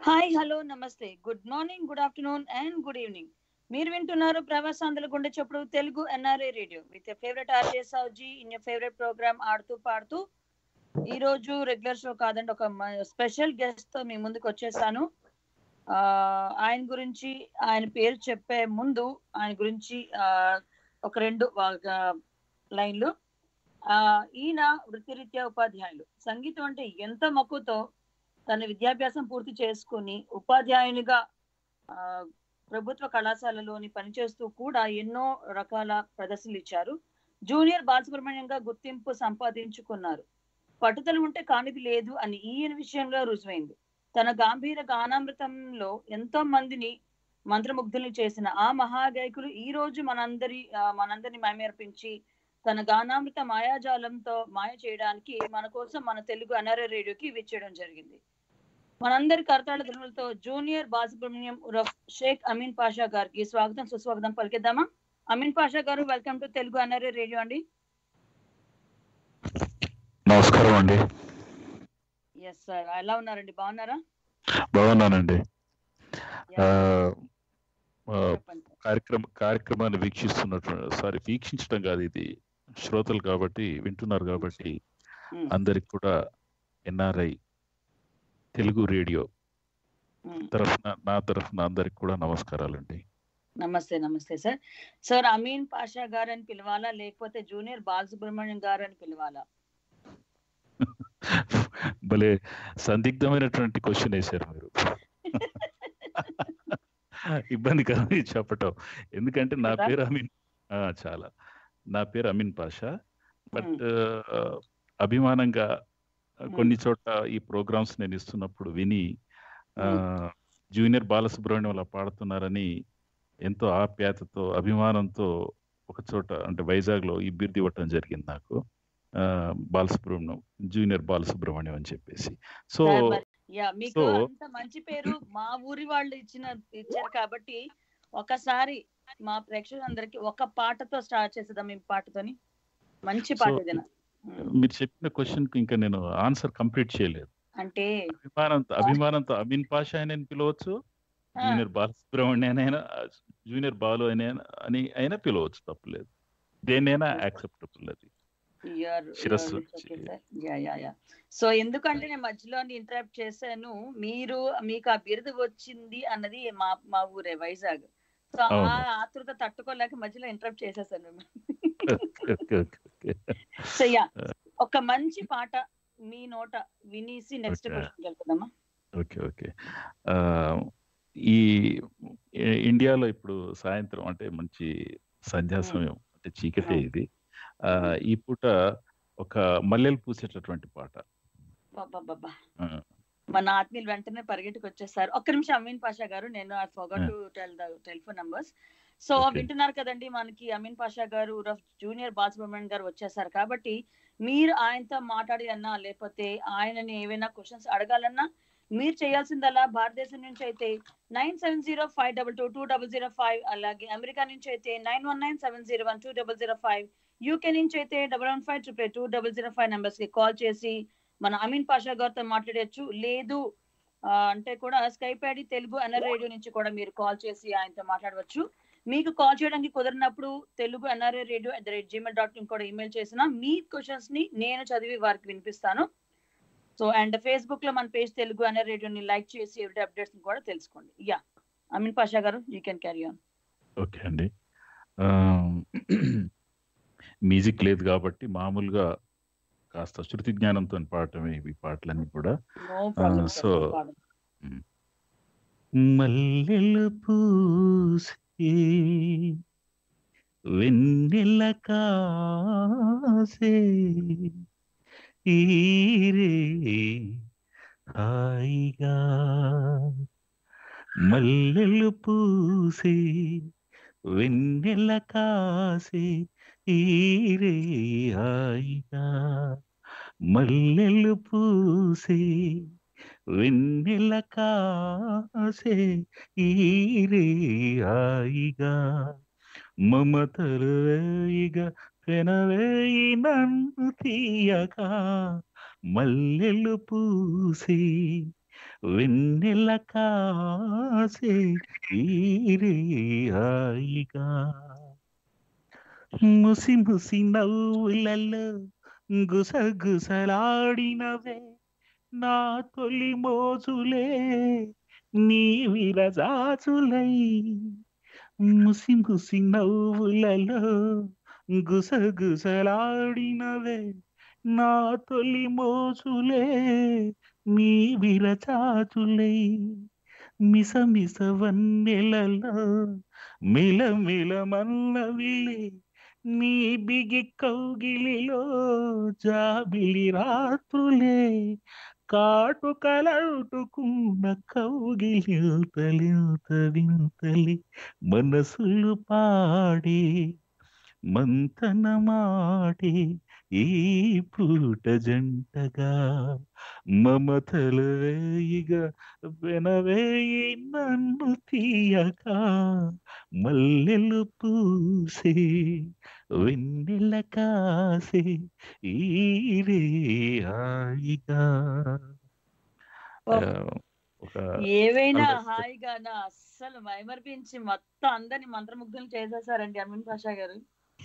Hi hello namaste good morning good afternoon and good evening మీరు వింటున్నారు ప్రవాసాంధ్రుల గుండె చెప్పుడు Telugu NRA radio with favourite RJ Souji in your favourite programme ఆడుతూ పాడుతూ ఈ రోజు రెగ్యులర్ షో కాదండి ఒక స్పెషల్ గెస్ట్ తో మీ ముందుకు వచ్చేసాను ఆ, ఆయన గురించి ఆయన పేరు చెప్పే ముందు ఆయన గురించి ఆ, ఒక రెండు ఆ, లైన్లు ఆ, ఈయన వృత్తిరీత్యా ఉపాధ్యాయులు సంగీతం అంటే ఎంత మక్కువతో తన విద్యాభ్యాసం పూర్తి చేసుకుని ఉపాధ్యాయునిగా ఆ, ప్రభుత్వ కళాశాలలోని పనిచేస్తూ కూడా ఎన్నో రకాల ప్రదర్శనలు ఇచ్చారు జూనియర్ బాలసుబ్రహ్మణ్యంగా గుర్తింపు సంపాదించుకున్నారు పట్టుదల ఉంటే కానిది లేదు అని ఈయన విషయంలో రుజువైంది తన గాంభీర గానామృతంలో ఎంతో మందిని మంత్రముగ్ధుల్ని చేసిన ఆ మహాగాయకులు ఈ రోజు మనందరి ఆ, మనందరిని మైమేర్పించి తన గానామృత మాయాజాలంతో మాయ చేయడానికి మన కోసం మన తెలుగు అనర రేడియోకి విచ్చేయడం జరిగింది మనందరి కరతాళ ధ్వనులతో జూనియర్ బాలసుబ్రహ్మణ్యం ఉరఫ్ షేక్ అమీన్ పాషా గారికి స్వాగతం సుస్వాగతం పలికిద్దామా అమీన్ పాషా గారు వెల్కమ్ టు తెలుగు అనరే రేడియో అండి నమస్కారం అండి ఎస్ సార్ ఎలా ఉన్నారండి బాగున్నారా బాగున్నానండి ఆ, ఆ, చెప్పండి సార్. కార్యక్రమ కార్యక్రమాన్ని వీక్షిస్తున్నట్టు సారీ వీక్షించడం కాదు ఇది శ్రోతలు కాబట్టి వింటున్నారు కాబట్టి ఉమ్, అందరికి కూడా ఎన్ఆర్ఐ తెలుగు రేడియో ఉమ్. తరఫున నా తరఫున అందరికి కూడా నమస్కారాలండి నమస్తే నమస్తే సార్ సార్ అమీన్ పాషా గారు అని పిలవాలా లేకపోతే జూనియర్ బాలసుబ్రహ్మణ్యం గారు అని పిలవాలా భలే సందిగ్ధమైనటువంటి క్వశ్చన్ వేశారు మీరు ఇబ్బందికరమని చెప్పటం ఎందుకంటే నా కదా? పేరు అమీన్ ఆ, చాలా నా పేరు అమీన్ పాషా బట్ అభిమానంగా కొన్ని చోట్ల ఈ ప్రోగ్రామ్స్ నేను ఇస్తున్నప్పుడు విని ఆ, జూనియర్ బాలసుబ్రహ్మణ్యం అలా పాడుతున్నారని ఎంతో ఆప్యాయతతో అభిమానంతో ఒక చోట అంటే వైజాగ్ లో ఈ బిరుదు ఇవ్వటం జరిగింది నాకు ఆ, బాలసుబ్రహ్మణ్యం జూనియర్ బాలసుబ్రహ్మణ్యం అని చెప్పేసి సో సార్, మరి- యా మీకు So- అంత మంచి పేరు మా ఊరి వాళ్ళు ఇచ్చిన ఇచ్చారు కాబట్టి ఒకసారి మా ప్రేక్షకులందరికి ఒక పాటతో స్టార్ట్ చేసేద్దాం ఈ పాటతోని మంచి పాట So- ఇదేనా మీరు చెప్పిన క్వశ్చన్ కి ఇంకా నేను ఆన్సర్ కంప్లీట్ చేయలేదు అంటే అభిమానంతో అభిమానంతో అమీన్ పాషా అని పిలవచ్చు ఆ, జూనియర్ బాలసుబ్రహ్మణ్యం అయినా జూనియర్ బాలు అని అని అయినా పిలవచ్చు తప్పలేదు దేన్నైనా యాక్సెప్టబుల్ అది you are- you are శిరస్సు okay, sir. Yeah, yeah, yeah. So ఎందుకంటే నేను మధ్యలో ఇంటరప్ట్ చేశాను మీరు మీకు ఆ బిరుదు వచ్చింది అన్నది మా మా ఊరే వైజాగ్ సో ఆ అవును. ఆతృత తట్టుకోలేక మధ్యలో ఇంటరప్ట్ చేసేసాను okay, okay, okay. So yeah ఒక మంచి పాట మీ నోట వినేసి నెక్స్ట్ Okay. క్వశ్చన్ వెళ్తుందమ్మా ఓకే ఓకే ఆ, ఈ ఈ- ఇండియాలో ఇప్పుడు సాయంత్రం అంటే మంచి సంధ్యా Hmm. సమయం అంటే చీకటే అవును. ఇది ఆ, ఈ పూట ఒక మల్లెలు పూసేటటువంటి పాట బాబా ఆ, మన ఆత్మీయులు వెంటనే పరిగెట్టుకు వచ్చేసారు ఒక్క నిమిషం అమీన్ పాషా గారు నేను I forgot Yeah. To tell the telephone numbers so Okay. వింటున్నారు కదండి మనకి అమీన్ పాషా గారు ఉరఫ్ జూనియర్ బాలసుబ్రహ్మణ్యం గారు వచ్చేసారు కాబట్టి మీరు ఆయనతో మాట్లాడి అన్నా లేకపోతే ఆయనని ఏవైనా క్వశ్చన్స్ అడగాలన్నా మీరు చేయాల్సిందల్లా భారతదేశం నుంచి అయితే nine seven zero five double two two double zero five అలాగే అమెరికా నుంచి అయితే nine one nine seven zero one two double zero five UK నుంచి అయితే double one five triple two double zero five numbers కి call చేసి మన అమీన్ పాషా గారితో మాట్లాడచ్చు లేదు ఆ, అంటే కూడా Skype ID Telugu NR radio నుంచి కూడా మీరు కాల్ చేసి ఆయనతో మాట్లాడవచ్చు మీకు కాల్ చేయడానికి కుదిరినప్పుడు Telugu NRA radio at the rate Gmail dot com కూడా ఇమెయిల్ చేసిన మీ క్వశ్చన్స్ ని నేను చదివి వారికి వినిపిస్తాను సో అండ్ ఫేస్బుక్ లో మన పేజ్ తెలుగు ఎన్ఆర్ రేడియోని లైక్ చేసి ఎవ్రీ అప్డేట్స్ కూడా తెలుసుకోండి yeah Ameen Pasha garu you can carry on okay అండి ఆ, మ్యూజిక్ లేదు కాబట్టి మామూలుగా కాస్త శృతి జ్ఞానంతో పాడటమే ఇవి పాటలన్నీ కూడా నో ప్రాబ్లం so, మల్లెలు పూసి వెన్నెల కాసే ఈరే హాయిగా మల్లెలు పూసి వెన్నెల కాసే ఈరే హాయిగా మల్లెలు పూసి వెన్నెల కాసే ఈరే హాయిగా మమతలు వేయిగా పెనవేయి నన్ను తీయగా మల్లెలు పూసి వెన్నెల కాసే ఈరే హాయిగా ముసి ముసి నవ్వులలో గుసగుసలాడినవే నా తొలి మోజులే నీ విరజాజులై ముసి ముసి నవ్వులలో గుసగుసలాడినవే నా తొలి మోజులే నీ విరచాచులై మిస మిస వన్నెలలో మిల మిల మన్నవిలే నీ బిగి కౌగిలిలో జాబిలి రాత్రులే కాటు కలటుకున్న కౌగిలింతలి వింతలి మనసులు పాడే మంతనమాడే ఈ పూట జంటగా మమతలు వేయిగా వెనవేయి నన్ను తీయగా మల్లెలు పూసే వెన్నెల కాసే ఈరే హాయిగా ఆ, ఒక ఏవైనా అలా- హాయిగానా అస్సలు మైమర్పించి మొత్తం అందరిని మంత్రముగ్ధులు చేసేసారండి అమీన్ పాషా గారు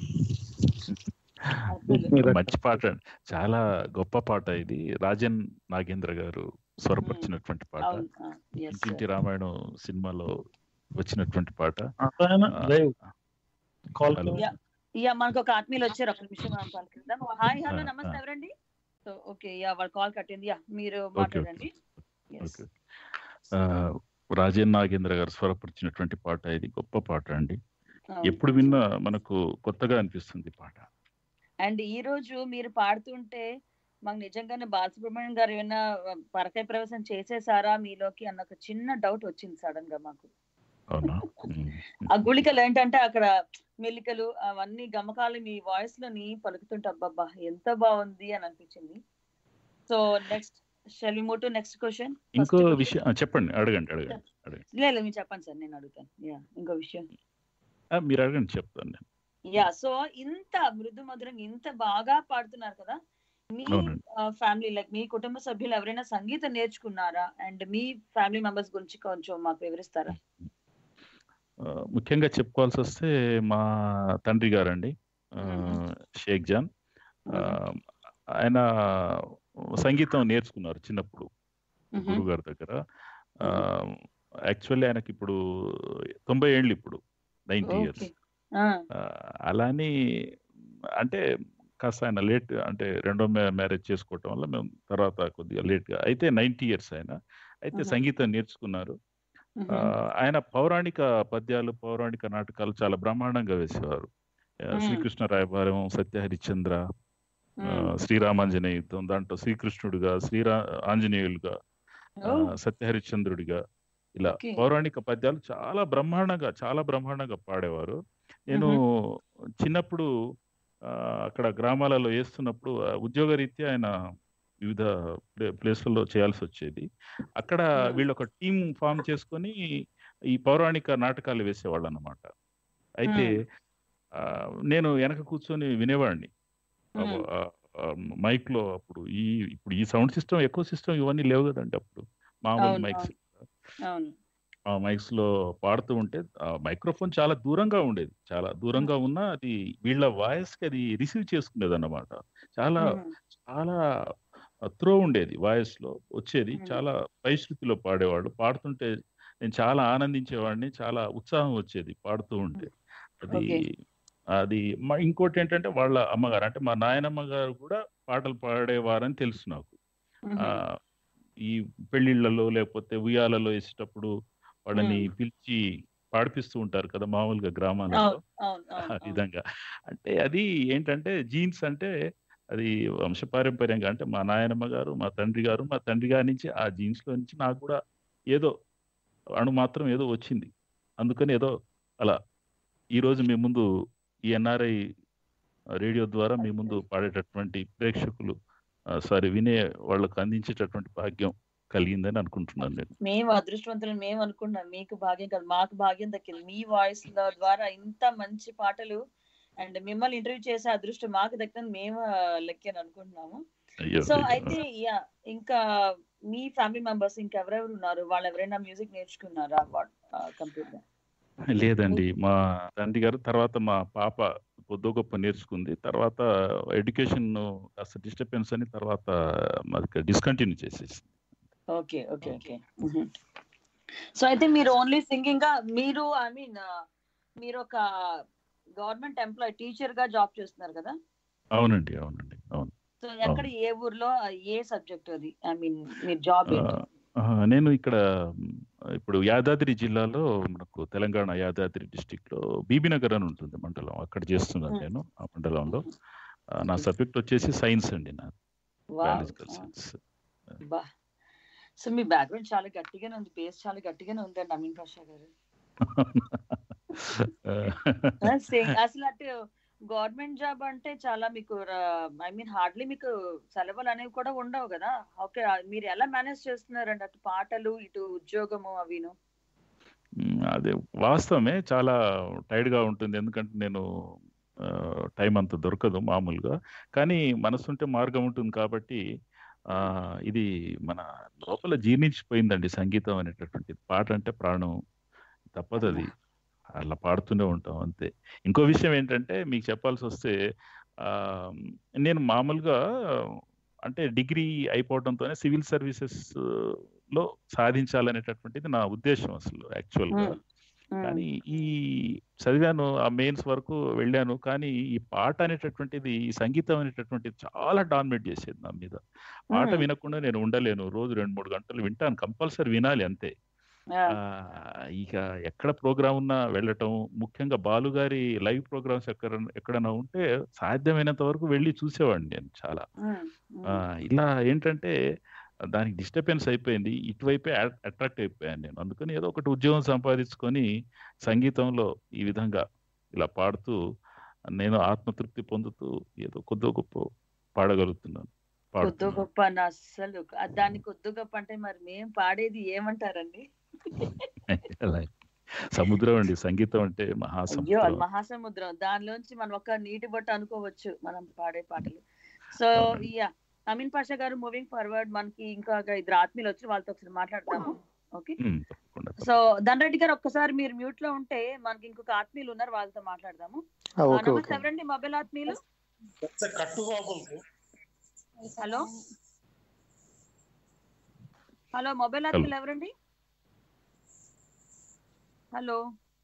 అసలు మంచి పాట అండి చాలా గొప్ప పాట ఇది రాజన్ నాగేంద్ర గారు స్వరపరిచినటువంటి పాట అవును ఎస్ ఇంటింటి రామాయణం సినిమాలో వచ్చినటువంటి పాట ఆయన ఆ, live call hello. Yeah. Yeah మనకు ఒక ఆత్మీయులు వచ్చారు ఒక నిమిషం మనం పలికిద్దాం హాయ్ హలో ఆ, నమస్తే ఆ. ఎవరండి సో ఓకే యా వాళ్ళ కాల్ కట్టింది యా మీరు మాట్లాడండి Yes. ఓకే ఆ, రాజన్ నాగేంద్ర గారు స్వరపరిచినటువంటి పాట ఇది గొప్ప పాట అండి అవును. ఎప్పుడు విన్నా మనకు కొత్తగా అనిపిస్తుంది ఈ పాట అండ్ ఈ రోజు మీరు పాడుతుంటే మాకు నిజంగానే బాలసుబ్రహ్మణ్యం గారు ఏమైనా పరకాయ ప్రవేశం చేసేసారా మీలోకి అన్న ఒక చిన్న డౌట్ వచ్చింది సడన్ గా మాకు అవునా ఉమ్. ఆ గుళికలు ఏంటంటే అక్కడ మెల్లికలు అవన్నీ గమకాలు మీ వాయిస్ లోని పలుకుతుంటే అబ్బబ్బా ఎంత బాగుంది అని అనిపించింది so next shall we move to next question ఇంకో విషయం ఆ, చెప్పండి అడగండి అడగండి అడగండి లేదు మీరు చెప్పండి సార్ నేను అడుగుతాను యా ఇంకో విషయం ఆ, మీరు అడగండి చెప్తాను నేను యా సో ఇంత మృదు మధురంగా ఇంత బాగా పాడుతున్నారు కదా మీ అవునండి. ఫ్యామిలీ లైక్ మీ కుటుంబ సభ్యులు ఎవరైనా సంగీతం నేర్చుకున్నారా అండ్ మీ ఫ్యామిలీ మెంబర్స్ గురించి కొంచెం మాకు వివరిస్తారా ఆ, ముఖ్యంగా చెప్పుకోవాల్సి వస్తే మా తండ్రి గారండి ఆ, షేక్ జాన్ ఆ, ఆయన సంగీతం నేర్చుకున్నారు చిన్నప్పుడు గురువు గారి దగ్గర యాక్చువల్లీ ఆయనకి ఇప్పుడు తొంభై ఏళ్ళు ఇప్పుడు నైన్టీ ఇయర్స్ ఓకే అలాని అంటే కాస్త ఆయన లేట్ అంటే రెండో మ్యారేజ్ చేసుకోవటం వల్ల మేము తర్వాత కొద్దిగా లేట్గా అయితే నైన్టీ ఇయర్స్ ఆయన అయితే Mhm. సంగీతం నేర్చుకున్నారు ఆ, ఆయన పౌరాణిక పద్యాలు పౌరాణిక నాటకాలు చాలా బ్రహ్మాండంగా వేసేవారు ఆ, మ్మ్. శ్రీకృష్ణ రాయభారం సత్యహరిశ్చంద్ర ఆ, శ్రీరామాంజనేయ యుద్ధం దాంట్లో శ్రీకృష్ణుడిగా శ్రీరా ఆంజనేయులుగా ఆ, సత్యహరిశ్చంద్రుడిగా ఇలా Okay. పౌరాణిక పద్యాలు చాలా బ్రహ్మాండంగా చాలా బ్రహ్మాండంగా పాడేవారు నేను చిన్నప్పుడు ఆ, అక్కడ గ్రామాలలో వేస్తున్నప్పుడు ఆ, ఉద్యోగరీత్యా ఆయన వివిధ ప్లే- ప్లేస్లలో చేయాల్సి వచ్చేది అక్కడ Hmm. వీళ్ళు ఒక టీం ఫామ్ చేసుకొని ఈ పౌరాణిక నాటకాలు వేసేవాళ్ళు అన్నమాట అయితే ఆ, నేను వెనక కూర్చొని వినేవాడిని మైక్ లో అప్పుడు ఈ ఇప్పుడు ఈ సౌండ్ సిస్టమ్ ఎక్కువ సిస్టమ్ ఇవన్నీ లేవు కదండి అప్పుడు మామూలు అవును, మైక్స్ అవును ఆ మైక్స్ లో పాడుతూ ఉంటే ఆ మైక్రోఫోన్ చాలా దూరంగా ఉండేది చాలా దూరంగా ఉన్నా అది వీళ్ళ వాయిస్ కి అది రిసీవ్ చేసుకునేది అన్నమాట చాలా మ్మ్. చాలా త్రో ఉండేది వాయిస్ లో వచ్చేది మ్మ్. చాలా పైశృతిలో పాడేవాళ్ళు పాడుతుంటే నేను చాలా ఆనందించేవాడిని చాలా ఉత్సాహం వచ్చేది పాడుతూ ఉంటే అది Okay. అది మా ఇంకోటి ఏంటంటే వాళ్ళ అమ్మగారు అంటే మా నాయనమ్మ గారు కూడా పాటలు పాడేవారని తెలుసు నాకు ఆ, మ్మ్. ఈ పెళ్లిళ్లలో లేకపోతే ఉయ్యాలలో వేసేటప్పుడు వాళ్ళని మ్మ్. పిలిచి పాడిపిస్తూ ఉంటారు కదా మామూలుగా గ్రామాలలో అవును అవును ఆ అవును, అవును విధంగా అంటే అది ఏంటంటే జీన్స్ అంటే అది వంశపారంపర్యంగా అంటే మా నాయనమ్మ గారు మా తండ్రి గారు మా తండ్రి గారి నుంచి ఆ జీన్స్ లో నుంచి నాకు కూడా ఏదో అణు మాత్రం ఏదో వచ్చింది అందుకని ఏదో అలా ఈ రోజు మీ ముందు ఈ ఎన్ఆర్ఐ రేడియో ద్వారా మీ ముందు పాడేటటువంటి ప్రేక్షకులు సారీ వినే వాళ్ళకు అందించేటటువంటి భాగ్యం కలిగిందని అనుకుంటున్నాను నేను మేము అదృష్టవంతులు మేము అనుకున్నాం మీకు భాగ్యం కాదు మాకు భాగ్యం దక్కింది మీ వాయిస్ ద్వారా ఇంత మంచి పాటలు అండ్ మిమ్మల్ని ఇంటర్వ్యూ చేసే అదృష్టం మాకు దక్కిందని మేము లెక్కని అనుకుంటున్నాము అయ్యో సో అయ్యో. అయితే యా ఇంకా మీ ఫ్యామిలీ మెంబర్స్ ఇంకెవరెవరు ఉన్నారు వాళ్ళు ఎవరైనా మ్యూజిక్ నేర్చుకున్నారా కంప్లీట్ గా లేదండి మా తండ్రి గారు తర్వాత మా పాప కొద్ది గొప్ప నేర్చుకుంది తర్వాత ఎడ్యుకేషన్ కాస్త డిస్టర్బెన్స్ అని తర్వాత మాది డిస్కంటిన్యూ చేసేసి ఓకే ఓకే ఓకే సో అయితే మీరు ఓన్లీ సింగింగ్ గా మీరు ఐ మీన్ మీరు ఒక గవర్నమెంట్ ఎంప్లాయ్ టీచర్ గా జాబ్ చేస్తున్నారు కదా అవునండి అవునండి అవును సో ఎక్కడ ఏ ఊర్లో ఏ సబ్జెక్ట్ అది ఐ మీన్ మీరు జాబ్ ఏంటి ఆ, నేను ఇక్కడ మ్, ఇప్పుడు యాదాద్రి జిల్లాలో మనకు తెలంగాణ యాదాద్రి డిస్టిక్ లో బీబీనగర్ అని ఉంటుంది మండలం అక్కడ చేస్తున్నాను Hmm. నేను ఆ మండలంలో ఆ, నా సబ్జెక్ట్ వచ్చేసి సైన్స్ అండి నా వావ్ బయాలజికల్ సైన్స్ బా సో మీ బ్యాక్గ్రౌండ్ చాలా గట్టిగానే ఉంది బేస్ చాలా గట్టిగానే ఉందండి అమీన్ పాషా గారు ఆ, sing- అసలు అటు గవర్నమెంట్ జాబ్ అంటే చాలా మీకు ఐ మీన్ హార్డ్లీ మీకు సెలవులు అనేవి కూడా ఉండవు కదా ఓకే మీరు ఎలా మేనేజ్ చేస్తున్నారండి అటు పాటలు ఇటు ఉద్యోగము అవిను మ్, అదే వాస్తవమే చాలా టైర్డ్ గా ఉంటుంది ఎందుకంటే నేను టైం అంత దొరకదు మామూలుగా కానీ మనసుంటే మార్గం ఉంటుంది కాబట్టి ఆ ఇది మన లోపల జీర్ణించిపోయిందండి సంగీతం అనేటటువంటిది పాట అంటే ప్రాణం తప్పదు అది అలా పాడుతూనే ఉంటాం అంతే ఇంకో విషయం ఏంటంటే మీకు చెప్పాల్సి వస్తే ఆ నేను మామూలుగా అంటే డిగ్రీ అయిపోవడంతోనే సివిల్ సర్వీసెస్ లో సాధించాలనేటటువంటిది నా ఉద్దేశం అసలు యాక్చువల్ గా కానీ ఈ చదివాను ఆ మెయిన్స్ వరకు వెళ్ళాను కానీ ఈ పాట అనేటటువంటిది ఈ సంగీతం అనేటటువంటిది చాలా డామినేట్ చేసేది నా మీద పాట Hmm. వినకుండా నేను ఉండలేను రోజు రెండు మూడు గంటలు వింటాను కంపల్సరీ వినాలి అంతే ఆ, ఇక ఎక్కడ ప్రోగ్రామ్ ఉన్నా వెళ్ళటం ముఖ్యంగా బాలుగారి లైవ్ ప్రోగ్రామ్స్ ఎక్కడ ఎక్కడైనా ఉంటే సాధ్యమైనంత వరకు వెళ్ళి చూసేవాడిని నేను చాలా ఆ, ఇలా ఏంటంటే దానికి డిస్టర్బెన్స్ అయిపోయింది ఇటువైపే అట్రాక్ట్ అయిపోయాను నేను అందుకని ఏదో ఒకటి ఉద్యోగం సంపాదించుకొని సంగీతంలో ఈ విధంగా ఇలా పాడుతూ నేను ఆత్మతృప్తి పొందుతూ ఏదో కొద్దో గొప్ప పాడగలుగుతున్నాను కొద్దు పాడుతున్నాను గొప్ప అని అస్సలు ఆ దాన్ని కొద్దు గొప్ప అంటే మరి మేం పాడేది ఏమంటారండి అలా. సముద్రం అండి సంగీతం అంటే అయ్యో అది మహాసముద్రం మహాసముద్రం దానిలోంచి మనం ఒక నీటి బొట్ట అనుకోవచ్చు మనం పాడే పాటలు సో అవునండి. యా అమీన్ పాషా గారు మూవింగ్ ఫార్వర్డ్ మనకి ఇంకా ఇద్దరు ఆత్మీయులు వచ్చి వాళ్ళతో ఒకసారి మాట్లాడతాము ఓకే ఉమ్, తప్పకుండా సో ధనరెడ్డి గారు ఒక్కసారి మీరు మ్యూట్ లో ఉంటే మనకి ఇంకొక ఆత్మీయులు ఉన్నారు వాళ్ళతో మాట్లాడదాము ఆ, ఆ, ఓకే నమస్తే ఓకే ఎవరండి మొబైల్ ఆత్మీయులు హలో హలో మొబైల్ ఆత్మీయులు ఎవరండి హలో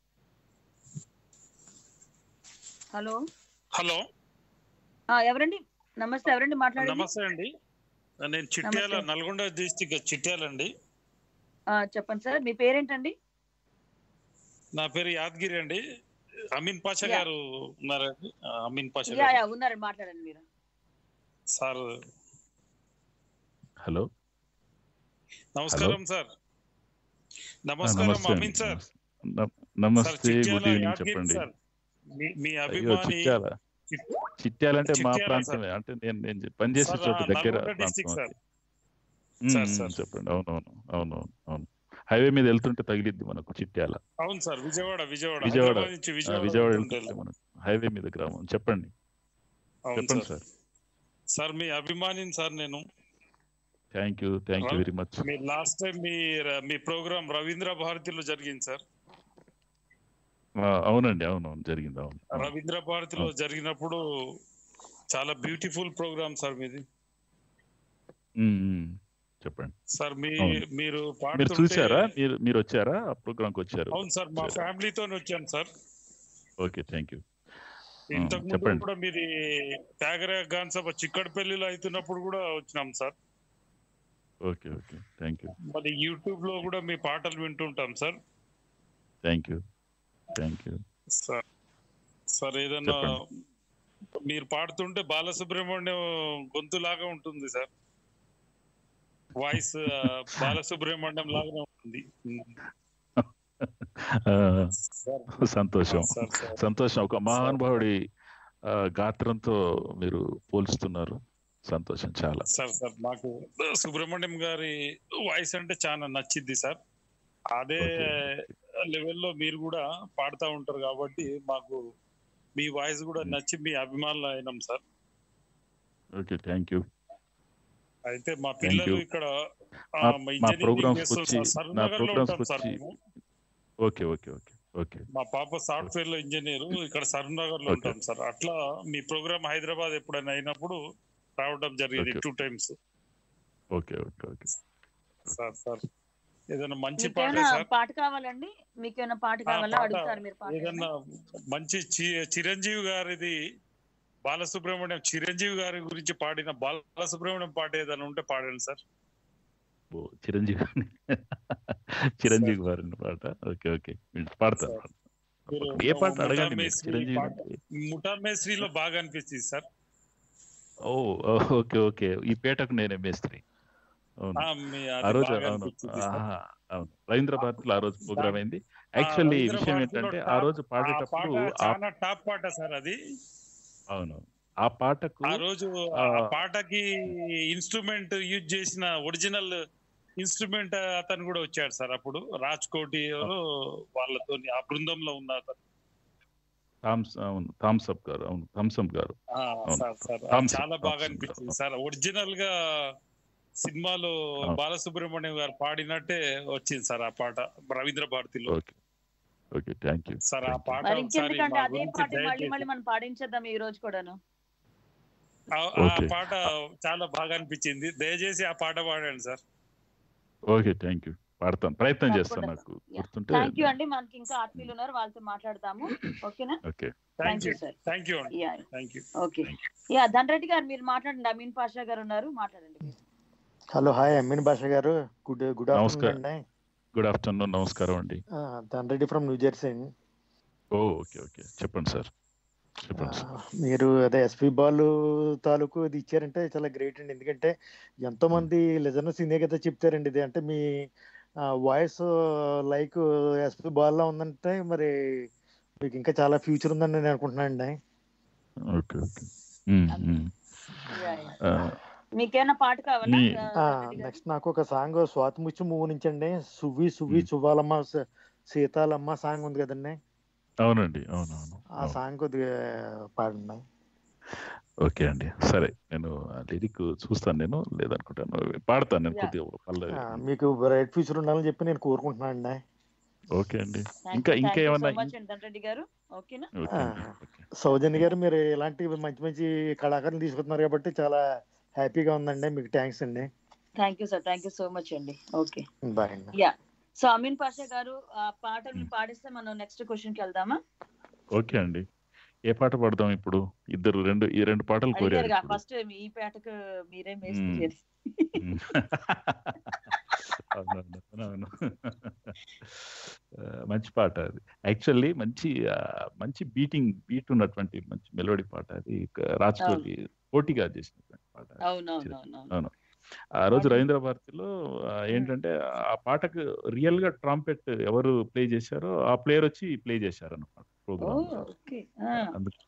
హలో హలో ఆ, ఎవరండి నమస్తే ఎవరండి మాట్లాడేది నమస్తే అండి నేను చిట్యాల నమస్తే. నల్గొండ డిస్టిక్ చిట్యాల అండి ఆ, చెప్పండి సార్ మీ పేరేంటండి నా పేరు యాదగిరి అండి అమీన్ పాషా యా. గారు ఉన్నారండి ఆ, అమీన్ పాషా యా గారు యా ఉన్నారండి మాట్లాడండి మీరు సార్ హలో నమస్కారం సార్ ఆ, నమస్కారం నమస్తే అండి అమీన్ సార్ నమ- సార్ నమస్తే చిట్యాల గుడ్ ఈవినింగ్ యాదగిరి చెప్పండి సార్ మీ- మీ అయ్యో అభిమాని చిట్యాల చిట్- చిట్యాలంటే మా చిట్యాల ప్రాంతమే అంటే నేను నేను పనిచేసే సార్, చోట ఆ, దగ్గర నల్గొండ ప్రాంతం డిస్టిక్ సార్ అది. Um, sir, um, sir. చెప్పండి అవునవును అవునవును అవును హైవే మీద వెళ్తుంటే తగిలిద్ది మనకు చిట్యాల అవును సార్ విజయవాడ విజయవాడ విజయవాడ హైదరాబాద్ నుంచి ఆ, విజయవాడ విజయవాడ వెళ్తుంటే వెళ్తుంటే మనకు హైవే మీద గ్రామం చెప్పండి అవును చెప్పండి సార్ సార్ సార్ మీ అభిమానిని సార్ నేను థ్యాంక్ యూ థ్యాంక్ యూ రా- వెరీ మచ్ మీ లాస్ట్ టైం మీ మీ ప్రోగ్రామ్ రవీంద్ర భారతిలో జరిగింది సార్ అవునండి అవునవును జరిగింది అవును అవును. రవీంద్ర భారతిలో జరిగినప్పుడు చాలా బ్యూటిఫుల్ ప్రోగ్రామ్ సార్ మీది ఉమ్, ఉమ్, చెప్పండి సార్ మీ అవును. మీరు మీరు పాడుతుంటే చూసారా మీరు మీరు వచ్చారా ఆ ప్రోగ్రామ్కి వచ్చారు అవును సార్ మా ఫ్యామిలీతో వచ్చాను సార్ ఓకే థ్యాంక్ యూ ఇంతకు ముందు చెప్పండి. కూడా మీది త్యాగరాయ గాన్ సభ చిక్కడపల్లిలో అవుతున్నప్పుడు కూడా వచ్చినాం sir okay okay thank you మరి యూట్యూబ్ లో కూడా మీ పాటలు వింటుంటాం sir thank you thank you sir sir ఏదన్నా చెప్పండి. మీరు పాడుతుంటే బాలసుబ్రహ్మణ్యం గొంతులాగా ఉంటుంది సార్ వాయిస్ బాలసుబ్రహ్మణ్యం లాగానే ఉంటుంది సార్ సంతోషం సార్ సార్ సంతోషం ఒక మహానుభావుడి ఆ, గాత్రంతో మీరు పోల్చుతున్నారు సంతోషం చాలా సార్ సార్ మాకు సుబ్రహ్మణ్యం గారి వాయిస్ అంటే చాలా నచ్చింది సార్ అదే లెవెల్లో మీరు కూడా పాడుతూ ఉంటారు కాబట్టి మాకు మీ వాయిస్ కూడా నచ్చి మీ అభిమానులు అయినాం సార్ ఓకే థ్యాంక్ యూ అయితే మా పిల్లలు you. ఇక్కడ ఆ, మా- మా మా engineering programs చేస్తాం వచ్చి- సార్. సరూర్ నా నగర్లో programs ఉంటాం సార్ వచ్చి- మేము. ఓకే ఓకే ఓకే ఓకే మా పాప సాఫ్ట్వేర్ లో ఇంజనీర్ ఇక్కడ సరూనగర్ లో Okay. ఉంటాం సార్ అట్లా మీ ప్రోగ్రామ్ హైదరాబాద్ ఎప్పుడైనా అయినప్పుడు రావడం జరిగింది Okay. Two times okay okay okay sir sir ఏదైనా మంచి పాట మీకేమైనా సార్ పాట కావాలండి మీకేమైనా పాట ఆ, కావాలా పాట అడుగుతారు మీరు పాట ఏదన్నా మంచి చి- చిరంజీవి గారిది బాలసుబ్రహ్మణ్యం చిరంజీవి గారి గురించి పాడిన బాలసుబ్రహ్మణ్యం పాట ఏదైనా ఉంటే పాడండి సార్ ఓ, చిరంజీవి చిరంజీవి గారిని పాట ఓకే ఓకే పాడతాను సార్. మీరు ఏ పాట ముఠా అడగండి మీరు మేస్త్రి చిరంజీవి పాట. గారి. ముఠా మేస్త్రిలో బాగా అనిపిస్తుంది సార్ ఓ ఓ, ఓకే ఓకే ఈ పేటకు నేనే మేస్త్రి అవును ఆ, మీ ఆ అది రోజు బాగా అవును అనిపించింది సార్. ఆహా, అవును రవీంద్ర భారతిలో ఆ రోజు ప్రోగ్రామ్ దా- అయింది ఆ, యాక్చువల్లీ రవీంద్ర విషయం భారతిలో ఏంటంటే ఆ టాప్- రోజు ఆ పాట పాడేటప్పుడు ఆ చాలా టాప్ పాట సార్ అది అవును ఆ పాటకు ఆ రోజు ఆ, ఆ పాటకి ఇన్స్ట్రుమెంట్ యూజ్ చేసిన ఒరిజినల్ ఇన్స్ట్రుమెంట్ అతను కూడా వచ్చాడు సార్ అప్పుడు రాజ్ కోటి ఎవరు వాళ్ళతో ఆ బృందంలో ఉన్న అతను థామ్స్ అవును థామ్సప్ గారు అవును థామ్సప్ గారు ఆ, అవును. సార్ సార్ అది థామ్స్ అప్, చాలా బాగా థామ్స్ అప్. అనిపించింది సార్ ఒరిజినల్ గా సినిమాలో అవును. బాలసుబ్రహ్మణ్యం గారు పాడినట్టే వచ్చింది సార్ ఆ పాట రవీంద్ర భారతిలో okay okay thank you sir ఆ పాట మరి ఒకసారి ఇంకెందుకంటే మా అదే గురించి పాట మళ్ళీ దయచేసి- మళ్ళీ మనం పాడించేద్దాం ఈ రోజు కూడాను ఆ ఆ ఓకే. పాట చాలా బాగా అనిపించింది దయచేసి ఆ పాట పాడండి సార్ ఓకే థ్యాంక్ యూ పాడతాను ప్రయత్నం చేస్తాను తప్పకుండా. నాకు Yeah. గుర్తుంటే థ్యాంక్ యూ అండి మనకి ఇంకా ఆత్మీయులు ఉన్నారు వాళ్ళతో మాట్లాడతాము ఓకేనా okay thank thank you you sir thank you అండి yeah thank you okay yeah Dhanareddy గారు మీరు మాట్లాడండి అమీన్ పాషా గారు ఉన్నారు మాట్లాడండి మీరు. హలో హాయ్ అమ్మిన్ భాష గారు గుడ్ గుడ్ ఆఫ్టర్నూన్ నమస్కారం. అండి గుడ్ ఆఫ్టర్నూన్ నమస్కారం అండి Dhanareddy from New Jersey oh okay okay చెప్పండి సార్ చెప్పండి సార్ మీరు అదే ఎస్పి బాల్ తాలూకు ఇది ఇచ్చారంటే చాలా గ్రేట్ అండి ఎందుకంటే ఎంతో మంది లిజనర్స్ ఇదే కదా చెప్తారండి ఇది అంటే మీ వాయిస్ లైక్ ఎస్పి బాల్ లా ఉందంటే మరి మీకు ఇంకా చాలా ఫ్యూచర్ ఉందని నేను అనుకుంటున్నాను అండి okay okay um, um. Yeah, yeah. ఆ, మీకేమైనా పాట కావాలా మీ- ఆ, ధనరెడ్డి గారు? నెక్స్ట్ నాకు ఒక సాంగ్ స్వాతిముత్యం మూవ్ నుంచి అండి సువ్వి సువ్వి Hmm. చువ్వాలమ్మ స- సీతాలమ్మ సాంగ్ ఉంది కదండి అవునండి అవునవును ఆ అవును. సాంగ్ కొద్దిగా పాడండి ఓకే అండి సరే నేను లిరిక్ చూస్తాను నేను లేదనుకుంటాను పాడతాను నేను Yeah. కొద్దిగా పల్లవి ఆ, మీకు బ్రైట్ ఫ్యూచర్ ఉండాలని చెప్పి నేను కోరుకుంటున్నాను అండి ఓకే అండి Thank ఇంకా you, ఇంకా thank you so ఏమన్నా much అండి ధనరెడ్డి గారు ఓకేనా ఓకే అండి ఆ. ఓకే సౌజన్య గారు మీరు ఇలాంటి మంచి మంచి కళాకారులు తీసుకుంటున్నారు కాబట్టి చాలా హ్యాపీగా ఉందండి మీకు థ్యాంక్స్ అండి thank you sir thank you so much అండి ఓకే బాయ్ అండి యా సో అమీన్ పాషా గారు ఆ పాటలు పాడిస్తే మనం నెక్స్ట్ క్వశ్చన్ కి వెళ్దామా ఓకే అండి ఏ పాట పాడదాం ఇప్పుడు ఇద్దరు రెండు ఈ రెండు పాటలు కోరారు అడిగారుగా ఇప్పుడు. ఫస్ట్ ఈ పాటకు మీరే మేస్త్రి మ్మ్. చేసి. ఉమ్. అవునవును, అవునవును. ఆ, మంచి పాట అది యాక్చువల్లీ మంచి ఆ, మంచి బీటింగ్ బీట్ ఉన్నటువంటి మంచి మెలోడీ పాట అది ఇక రాజ్ అవును. కోహ్లీ పోటీగా చేసినటువంటి పాట అది. అవునవునవును అవును ఆ రోజు అవును. రవీంద్ర భారతిలో ఆ, ఏంటంటే ఆ పాటకు రియల్ గా ట్రాంపెట్ ఎవరు ప్లే చేశారో ఆ ప్లేయర్ వచ్చి ప్లే చేశారు అన్నమాట ఓ ప్రోగ్రామ్ ఓకే అందుకే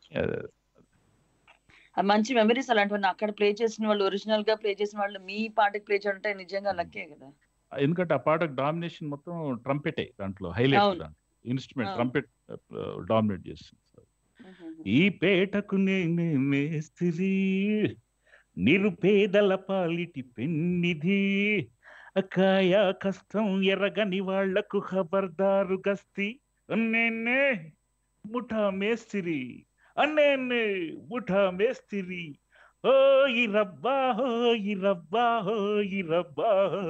మంచి మెమరీస్ అలాంటివన్నీ అక్కడ ప్లే చేసిన వాళ్ళు ఒరిజినల్ గా ప్లే చేసిన వాళ్ళు మీ పాటకి ప్లే చేయడం నిజంగా లక్కే కదా ఎందుకంటే ఆ పాటకు డామినేషన్ మొత్తం ట్రంపెటే దాంట్లో హైలైట్ అవును. దాంట్లో ఇన్స్ట్రుమెంట్ అవును. ట్రంపెట్ డామినేట్ చేస్తుంది మ్మ్. ఈ పేటకు నేనే మేస్త్రి నిరుపేదల పాలిటి పెన్నిధి అకాయ కష్టం ఎరగని వాళ్లకు ఖబర్దారు గస్తి అన్నేనే ముఠా మేస్త్రి అన్నేనే ముఠా మేస్త్రి ఓ ఈ రబ్బా హో ఈ రబ్బా హో ఈ రబ్బా హో.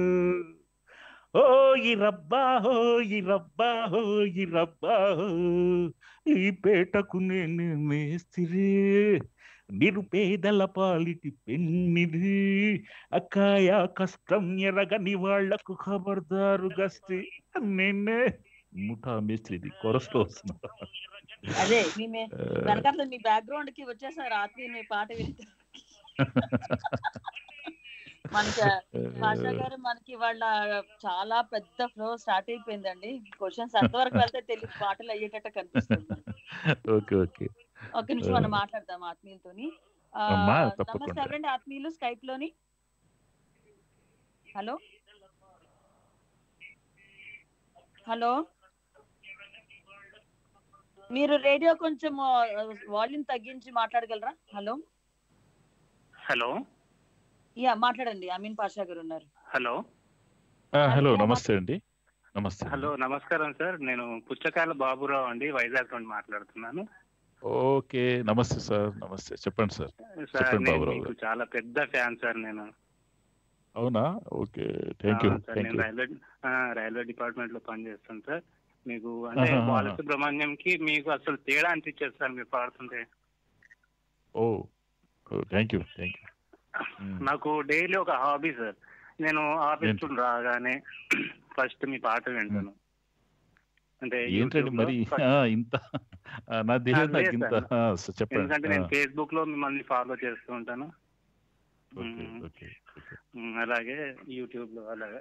ఓ ఈ రబ్బా హో ఈ రబ్బా హో ఈ రబ్బా హో. ఈ పేటకు నేను మేస్తిరి నిరుపేదల పాలిటి పెన్నిది అక్కాయ కష్టం ఎరగని వాళ్లకు ఖబర్దారు గస్తి నేనే ముఠా మేస్త్రిది కొరస్లో వస్తున్నా అదే మీ మే- వెనకాల మీ బ్యాక్గ్రౌండ్ కి వచ్చేసారు ఆత్మీయ మీ పాట వింటే మనకి భాషా గారు మనకి వాళ్ళ చాలా పెద్ద ఫ్లో స్టార్ట్ అయిపోయిందండి క్వశ్చన్స్ ఎంతవరకు వెళ్తే తెలియదు పాటలు అయ్యేటట్టు కనిపిస్తుంది ఓకే ఓకే ఒక నిమిషం మనం మాట్లాడదాం ఆత్మీయులతోని ఆ, అమ్మా, నమస్తే తప్పకుండా. ఎవరండి ఆత్మీయులు స్కైప్ లోని హలో హలో మీరు రేడియో కొంచెం వాల్యూమ్ తగ్గించి మాట్లాడగలరా హలో హలో యా మాట్లాడండి అమీన్ పాషా గారు ఉన్నారు హలో హలో నమస్తే అండి నమస్తే హలో నమస్కారం సార్ నేను పుచ్చకాయల బాబురావు అండి వైజాగ్ నుండి మాట్లాడుతున్నాను ఓకే నమస్తే సార్ నమస్తే చెప్పండి సార్ సార్ చెప్పండి నేను బాబురావు మీకు చాలా పెద్ద ఫ్యాన్ సార్ నేను అవునా ఓకే థ్యాంక్ యూ ఆ, సార్ థ్యాంక్ నేను యూ రైల్వే ఆ, రైల్వే డిపార్ట్మెంట్ లో పనిచేస్తాను సార్ మీకు అంటే ఆహాహా. బాలసుబ్రహ్మణ్యంకి మీకు అసలు తేడా అనిపించేది సార్ మీరు పాడుతుంటే oh thank you thank you నాకు డైలీ ఒక హాబీ సార్ నేను ఆఫీస్ ఏంటి? నుండి రాగానే ఫస్ట్ మీ పాట వింటాను అంటే ఏంటండి YouTube లో మరి first- ఆ, ఇంత ఆ, నా తెలియదు లేదు నాకు ఇంత సార్. ఆ, స- చెప్పండి ఎందుకంటే నేను ఆ, ఫేస్బుక్ లో మిమ్మల్ని ఫాలో చేస్తూ ఉంటాను okay hmm. Okay okay hmm, అలాగే యూట్యూబ్ లో అలాగే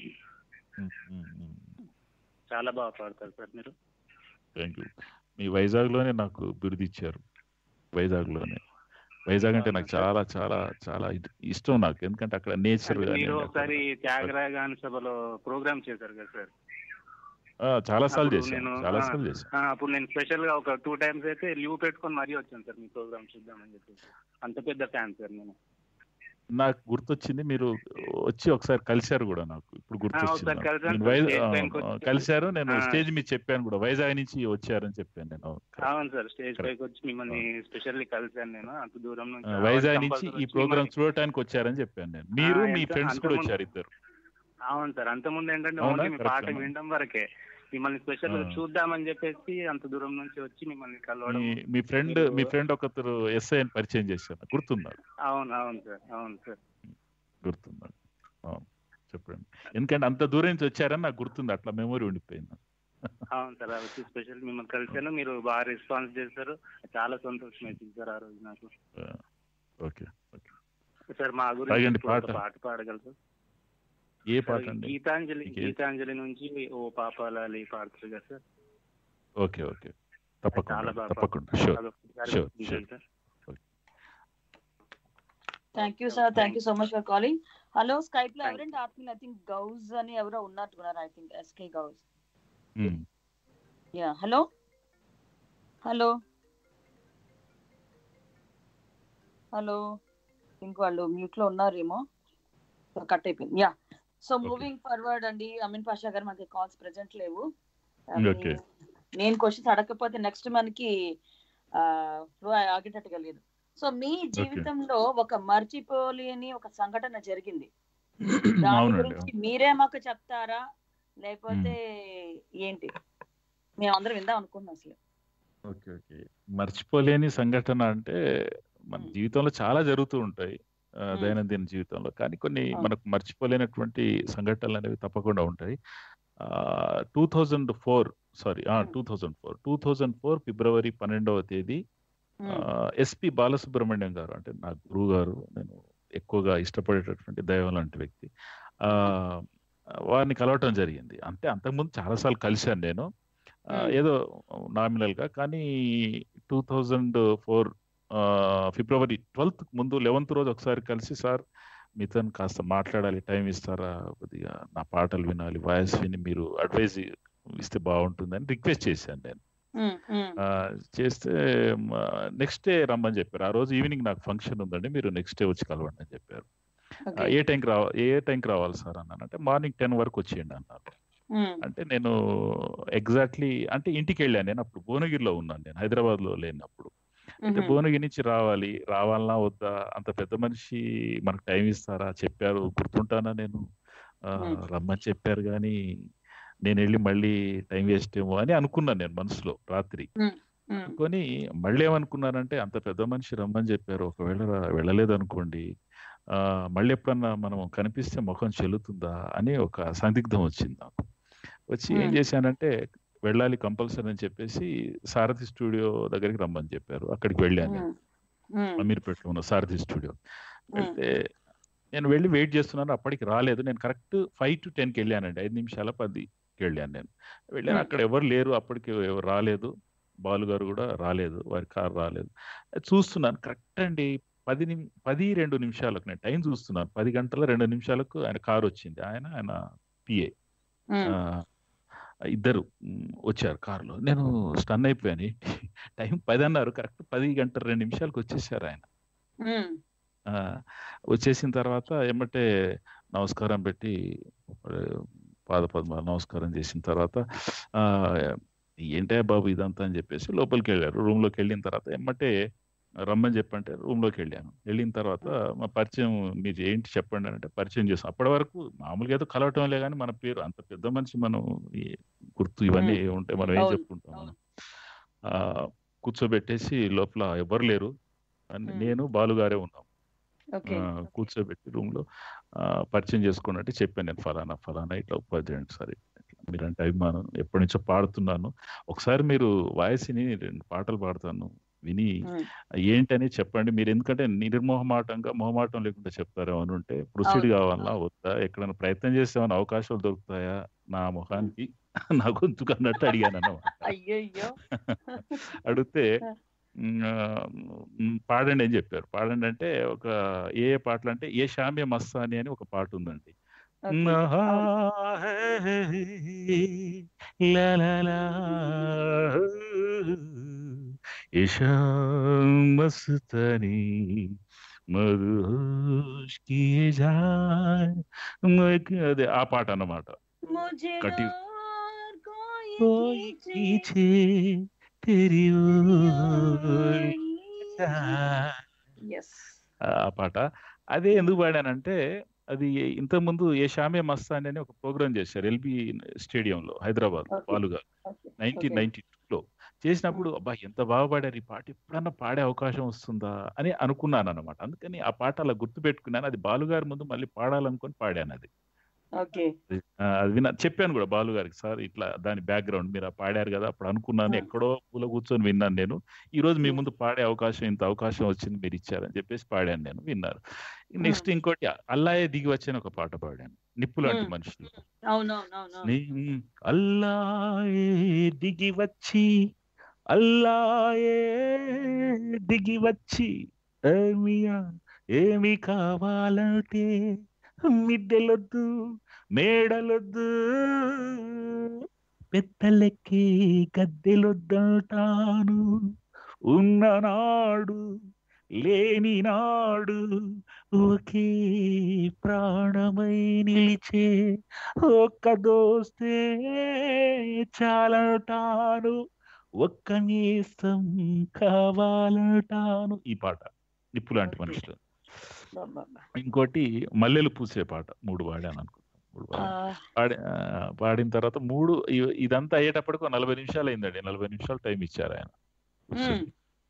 చాలా బాగా పాడతారు సార్ మీరు థ్యాంక్ యూ మీ వైజాగ్లోనే నాకు బిరుదు ఇచ్చారు వైజాగ్లోనే వైజాగ్ అంటే నాకు అవునా సార్? చాలా చాలా చాలా ఇ- ఇష్టం నాకు ఎందుకంటే అక్కడ నేచర్ అంటే కానీ మీరు ఒకసారి త్యాగరాజాన్ సభలో ప్రోగ్రామ్ చేశారు కదా సార్ చాలా సార్లు అప్పుడు చేశాను నేను, చాలా ఆ, సార్లు చేశాను ఆ, అప్పుడు నేను స్పెషల్ గా ఒక టూ టైమ్స్ అయితే లీవ్ పెట్టుకొని మరీ వచ్చాను సార్ మీ ప్రోగ్రామ్ చూద్దామని చెప్పేసి అంత పెద్ద ఫ్యాన్ సార్ నేను నాకు గుర్తొచ్చింది మీరు వచ్చి ఒకసారి కలిశారు కూడా నాకు ఇప్పుడు గుర్తొచ్చింది ఒకసారి నాకు. కలిసాను నేను సార్, వైజాగ్ స్టేజ్ ఆ, పైనకి వచ్చి- కలిశారు నేను ఆ. స్టేజ్ మీద చెప్పాను కూడా వైజాగ్ నుంచి వచ్చారని చెప్పాను నేను అవును, correct. అవును సార్ స్టేజ్ Correct. పైకి వచ్చి మిమ్మల్ని స్పెషల్లీ కలిసాను నేను అంత దూరం ఆ, నుంచి వైజాగ్ రావాలి, నుంచి compulsory ఈ వచ్చి ప్రోగ్రామ్ మిమ్మల్ని- చూడటానికి వచ్చారని చెప్పాను నేను మీరు ఆ, మీ ఎంత- ఫ్రెండ్స్ కూడా అంతకుముందు- వచ్చారు ఇద్దరు అవును సార్ అంత ముందు ఏంటంటే అవునా? ఓన్లీ మీ Correct పాట అమ్మా. వినడం వరకే మిమ్మల్ని స్పెషల్ ఆ. చూద్దామని చెప్పేసి అంత దూరం నుంచి వచ్చి మిమ్మల్ని కలవడం మీ మీ ఫ్రెండ్ మీరు- మీ ఫ్రెండ్ ఒకరు ఎస్ఐ అని పరిచయం చేశారు గుర్తున్నారు అవును అవును సార్ అవును సార్ గుర్తున్నారు అవును చెప్పండి ఎందుకంటే అంత దూరం నుంచి వచ్చారని నాకు గుర్తుంది అట్లా మెమొరీ ఉండిపోయింది అవును సార్ అది వచ్చి స్పెషల్ మిమ్మల్ని కలిసాను మీరు బాగా రెస్పాన్స్ చేశారు చాలా సంతోషం వేసింది సార్ ఆ రోజు నాకు ఓకే ఓకే సార్ మా తాగండి గురించి ఒక పాట. పాట పాడగలరు ఏ సార్, పాట అండి గీతాంజలి ఇంకే- గీతాంజలి నుంచి ఓ పాపాలాలి పాడుతుంది కదా సార్ ఓకే ఓకే తప్పకుండా చాలా బాగా తప్పకుండా షూర్ అదొకసారి Sure, వినిపించండి sure. Sir thank you sir thank you so much for calling hello Skype లో Thank ఎవరంటే ఆత్మీయులు ఐ థింక్ గౌజ్ అని ఎవరో ఉన్నట్టున్నారు I think SK Ghouse yeah hello hello hello think వాళ్ళు మ్యూట్ లో ఉన్నారేమో కట్ అయిపోయింది యా సో మూవింగ్ ఫార్వర్డ్ అండి అమీన్ పాషా గారు మనకి కాల్స్ ప్రెజెంట్ లేవు అవి Okay. నేను క్వశ్చన్స్ అడగకపోతే నెక్స్ట్ మనకి ఫ్లో ఆగేటట్టుగా లేదు సో మీ జీవితంలో ఒక మర్చిపోలేని ఒక సంఘటన జరిగింది దాని అవునండి గురించి మీరే మాకు చెప్తారా లేకపోతే ఏంటి మేమందరం విందాం అనుకున్నాం అసలు ఓకే ఓకే మర్చిపోలేని సంఘటన అంటే మన మ్మ్. జీవితంలో చాలా జరుగుతూ ఉంటాయి ఆ, మ్మ్. దైనందిన జీవితంలో కానీ కొన్ని అవును. మనకు మర్చిపోలేనటువంటి సంఘటనలు అనేవి తప్పకుండా ఉంటాయి two thousand four sorry hmm. Two thousand four two thousand four February పన్నెండవ తేదీ ఎస్పి బాలసుబ్రహ్మణ్యం గారు అంటే నా గురువు గారు నేను ఎక్కువగా ఇష్టపడేటటువంటి దైవం లాంటి వ్యక్తి ఆ, వారిని కలవటం జరిగింది అంటే అంతకుముందు చాలాసార్లు కలిశాను నేను ఆ, మ్మ్. ఏదో నామినల్ గా కానీ two thousand four February twelfth ముందు లెవెన్త్ రోజు ఒకసారి కలిసి సార్ మీతో కాస్త మాట్లాడాలి టైం ఇస్తారా కొద్దిగా నా పాటలు వినాలి వాయిస్ విని మీరు అడ్వైజ్ ఇస్తే బాగుంటుందని రిక్వెస్ట్ చేశాను నేను ఉమ్, ఉమ్, ఆ, చేస్తే నెక్స్ట్ డే రమ్మని చెప్పారు ఆ రోజు ఈవినింగ్ నాకు ఫంక్షన్ ఉందండి మీరు నెక్స్ట్ డే వచ్చి కలవండి అని చెప్పారు ఆ, ఓకే. ఏ టైంకి రావ ఏ టైంకి రావాలి సార్ అన్నాను అంటే మార్నింగ్ టెన్ వరకు వచ్చేయండి అన్నారు ఉమ్, అంటే నేను ఎగ్జాక్ట్లీ అంటే ఇంటికి వెళ్ళాను నేను అప్పుడు భువనగిరిలో ఉన్నాను నేను హైదరాబాద్ లో లేనప్పుడు అయితే ఉమ్, భువనగిరి నుంచి రావాలి రావాలన్నా వద్దా అంత పెద్ద మనిషి మనకు టైం ఇస్తారా చెప్పారు గుర్తుంటానా నేను ఆ, Hmm. రమ్మని చెప్పారు కానీ నేను వెళ్ళి మళ్ళీ టైం వేస్ట్ ఏమో అని అనుకున్నాను నేను మనసులో రాత్రి ఉమ్, అనుకొని మళ్ళీ ఏమనుకున్నానంటే అంత పెద్ద మనిషి రమ్మని చెప్పారు ఒకవేళ రా- వెళ్ళలేదు అనుకోండి ఆ, మళ్ళీ ఎప్పుడన్నా మనం కనిపిస్తే ముఖం చెల్లుతుందా అని ఒక సందిగ్ధం వచ్చింది నాకు వచ్చి ఏం Hmm. చేశానంటే వెళ్ళాలి కంపల్సరీ అని చెప్పేసి సారథి స్టూడియో దగ్గరికి రమ్మని చెప్పారు అక్కడికి వెళ్ళాను నేను ఉమ్, ఉమ్, అమీర్పేటలో ఉన్న సారథి స్టూడియో వెళ్తే నేను వెళ్ళి వెయిట్ చేస్తున్నాను అప్పటికి రాలేదు నేను కరెక్ట్ ఫైవ్ టు టెన్కి వెళ్ళానండి ఐదు నిమిషాల పదికి వెళ్ళాను నేను వెళ్ళాను Hmm. అక్కడ ఎవరు లేరు అప్పటికి ఎవరు రాలేదు బాలు గారు కూడా రాలేదు వారి కారు రాలేదు అది చూస్తున్నాను కరెక్ట్ అండి పది నిమి పది రెండు నిమిషాలకు నేను టైం చూస్తున్నాను పది గంటల రెండు నిమిషాలకు ఆయన కారు వచ్చింది ఆయన ఆయన పిఏ ఉమ్, ఇద్దరు మ్, వచ్చారు కారులో నేను స్టన్ అయిపోయాను టైం పది అన్నారు కరెక్ట్ పది గంటల రెండు నిమిషాలకు వచ్చేసారు ఆయన ఉమ్, ఆ, వచ్చేసిన తర్వాత ఎమ్మటే నమస్కారం పెట్టి ఆ, పాద పద్మ నమస్కారం చేసిన తర్వాత ఆ, ఏంటే బాబు ఇదంతా అని చెప్పేసి లోపలికి వెళ్ళారు రూమ్ లోకి వెళ్ళిన తర్వాత ఎమ్మటే రమ్మని చెప్పంటే రూమ్ లోకి వెళ్ళాను వెళ్ళిన తర్వాత మా పరిచయం మీరు ఏంటి చెప్పండి అని అంటే పరిచయం చేసాం అప్పటి వరకు మామూలుగా ఏదో కలవటం లే కానీ మన పేరు అంత పెద్ద మనిషి మనం ఈ గుర్తు ఇవన్నీ ఉంటే మనం ఏం అవును, చెప్పుకుంటాం మనం అవును. ఆ, కూర్చోబెట్టేసి లోపల ఎవరు లేరు అని మ్మ్. నేను బాలుగారే ఉన్నాం ఓకే ఆ, కూర్చోబెట్టి రూమ్ లో ఆ, పరిచయం చేసుకున్నట్టు చెప్పాను నేను ఫలానా ఫలానా ఇట్లా ఉపాధ్యాయుడు సరే మీరంటే అభిమానం ఎప్పటి నుంచో పాడుతున్నాను ఒకసారి మీరు వాయిస్ని రెండు పాటలు పాడతాను విని మ్మ్. ఏంటని చెప్పండి మీరు ఎందుకంటే నిర్మోహమాటంగా మొహమాటం లేకుండా చెప్తారేమో అని ఉంటే ప్రొసీడ్ అవును, కావాలా వద్దా ఎక్కడైనా ప్రయత్నం చేసేమన్నా అవకాశాలు దొరుకుతాయా నా ముఖానికి నా గొంతుకు అన్నట్టు అడిగాను అన్నమాట అయ్యయ్యో అడిగితే మ్, ఆ, మ్, పాడండి అని చెప్పారు పాడండి అంటే ఒక ఏ ఏ పాటలు అంటే ఏ షామ్య మస్తాని అని ఒక పాట ఉందండి ఓకే. నహా హే హే లా లా లా ఏ షామ్ మస్తాని మధుష్ కియే జాయ్ మగ్- అదే ఆ పాట అన్నమాట मुझे कटी- और कोई कोई खींचे पीछे तेरी ओर ओर जाए. Yes. ఆ పాట అదే ఎందుకు పాడానంటే అది ఇంతకుముందు ఏ షామే మస్తాన్ అని ఒక ప్రోగ్రామ్ చేశారు ఎల్బి స్టేడియంలో హైదరాబాద్ Okay. పాలుగా Okay. Nineteen Okay. నైన్టీ లో చేసినప్పుడు అబ్బా ఎంత బాగా పాడారు ఈ పాట ఎప్పుడన్నా పాడే అవకాశం వస్తుందా అని అనుకున్నాను అనమాట అందుకని ఆ పాట అలా గుర్తు పెట్టుకున్నాను అది బాలుగారి ముందు మళ్ళీ పాడాలనుకొని పాడాను అది ఓకే ఆ, అది విన్నా చెప్పాను కూడా బాలు గారికి సార్ ఇట్లా దాని బ్యాక్గ్రౌండ్ మీరు ఆ పాడారు కదా అప్పుడు అనుకున్నాను Hmm. ఎక్కడో పూల కూర్చొని విన్నాను నేను ఈ రోజు మీ Hmm. ముందు పాడే అవకాశం ఇంత అవకాశం వచ్చింది మీరు ఇచ్చారని చెప్పేసి పాడాను నేను విన్నారు నెక్స్ట్ ఇంకోటి అల్లాయే దిగి వచ్చని ఒక పాట పాడాను నిప్పు లాంటి Hmm. మనుషులు అవునవునవును నీ అల్లాయే దిగి వచ్చి అల్లాయే దిగి వచ్చి ఏమియా ఏమి కావాలంటే మిద్దెలొద్దు మేడలొద్దు పెద్దలెక్కి గద్దెలొద్దంటాను ఉన్ననాడు లేని నాడు ఒకే ప్రాణమై నిలిచే ఒక్క దోస్తే చాలంటాను ఒక్క నేస్తం కావాలంటాను ఈ పాట నిప్పు లాంటి Okay. మనుషులు బాబా. ఇంకోటి మల్లెలు పూసే పాట మూడు పాడాను అనుకుంటా మూడు ఆ, పాడాను. పాడి ఆ, పాడిన తర్వాత మూడు ఇ- ఇదంతా అయ్యేటప్పటికి ఒక నలభై నిమిషాలు అయిందండి నలభై నిమిషాలు టైం ఇచ్చారు ఆయన మ్మ్.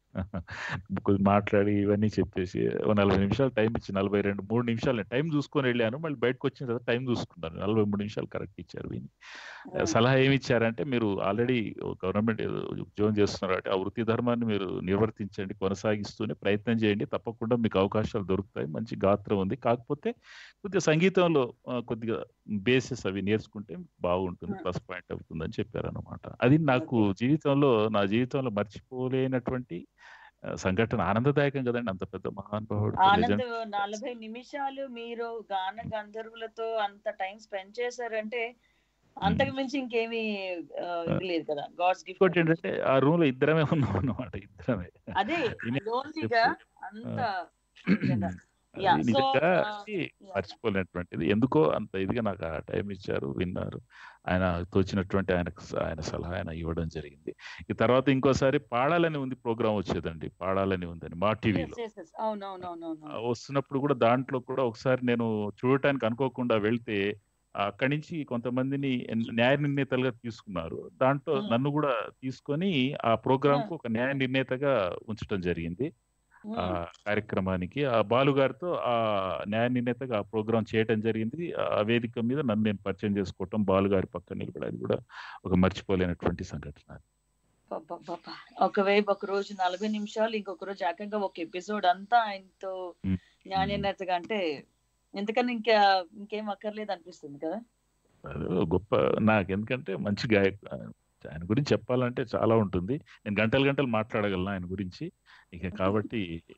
కొద్ది మాట్లాడి ఇవన్నీ చెప్పేసి ఒక నలభై నిమిషాలు టైం ఇచ్చి నలభై రెండు మూడు నిమిషాలు టైం చూసుకొని వెళ్ళాను మళ్ళీ బయటకు వచ్చిన తర్వాత టైం చూసుకున్నాను నలభై మూడు నిమిషాలు కరెక్ట్ ఇచ్చారు విని సలహా ఏమి ఇచ్చారంటే మీరు ఆల్రెడీ గవర్నమెంట్ ఉద్యోగం చేస్తున్నారు కాబట్టి ఆ వృత్తి ధర్మాన్ని మీరు నిర్వర్తించండి కొనసాగిస్తూనే ప్రయత్నం చేయండి తప్పకుండా మీకు అవకాశాలు దొరుకుతాయి మంచి గాత్రం ఉంది కాకపోతే కొద్దిగా సంగీతంలో ఆ, కొద్దిగా బేసిస్ అవి నేర్చుకుంటే బాగుంటుంది Hmm. ప్లస్ పాయింట్ అవుతుందని చెప్పారు అనమాట అది నాకు జీవితంలో నా జీవితంలో మర్చిపోలేనటువంటి ఆ, సంఘటన ఆనందదాయకం కదండి అంత పెద్ద మహానుభావుడు ఆనంద్ legend. నలభై నిమిషాలు మీరు గాన గంధర్వులతో అంత టైం స్పెండ్ చేశారంటే అంతకు మించి ఇంకేమీ ఆ, ఇది లేదు కదా గాడ్స్ గిఫ్ట్ ఇంకోటి ఏంటంటే ఆ రూమ్ లో ఇద్దరమే ఉన్నాం అన్నమాట ఇద్దరమే అదే ఇని- లోన్లీగా అంత నిజంగా. అది Yeah, so, నిజంగా uh, అది yeah. మర్చిపోలేనటువంటిది ఎందుకో అంత ఇదిగా నాకు ఆ టైం ఇచ్చారు విన్నారు ఆయన తోచినటువంటి ఆయన ఆయన సలహా ఆయన ఇవ్వడం జరిగింది ఈ తర్వాత ఇంకోసారి పాడాలని ఉంది ప్రోగ్రామ్ వచ్చేదండి పాడాలని ఉందని మా టీవీలో Yes, yes, yes. అవునవునవునవును వస్తున్నప్పుడు కూడా దాంట్లో కూడా ఒకసారి నేను చూడటానికి అనుకోకుండా వెళ్తే అక్కడి నుంచి కొంతమందిని న్యాయ నిర్ణేతలుగా తీసుకున్నారు దాంట్లో Hmm. నన్ను కూడా తీసుకొని ఆ ప్రోగ్రామ్ కు Hmm. ఒక న్యాయ నిర్ణేతగా ఉంచడం జరిగింది ఆ మ్మ్. కార్యక్రమానికి ఆ బాలు గారితో ఆ న్యాయ నిర్ణేతగా ఆ ప్రోగ్రామ్ చేయటం జరిగింది ఆ వేదిక మీద నన్ను నేను పరిచయం చేసుకోవటం బాలు గారి పక్కన నిలబడి అది కూడా ఒక మర్చిపోలేనటువంటి సంఘటన అబ్బబ్బబ్బా. ఒకవైపు ఒక రోజు నలభై నిమిషాలు ఇంకొక రోజు ఏకంగా ఒక ఎపిసోడ్ అంతా ఆయనతో మ్మ్. జ్ఞానేతగా అంటే ఎందుకని ఇంకా ఇంకేం అక్కర్లేదు అనిపిస్తుంది కదా అది గొప్ప నాకు ఎందుకంటే మంచి గాయకు ఆయన గురించి చెప్పాలంటే చాలా ఉంటుంది నేను గంటలు గంటలు మాట్లాడగలను ఆయన గురించి ఇక కాబట్టి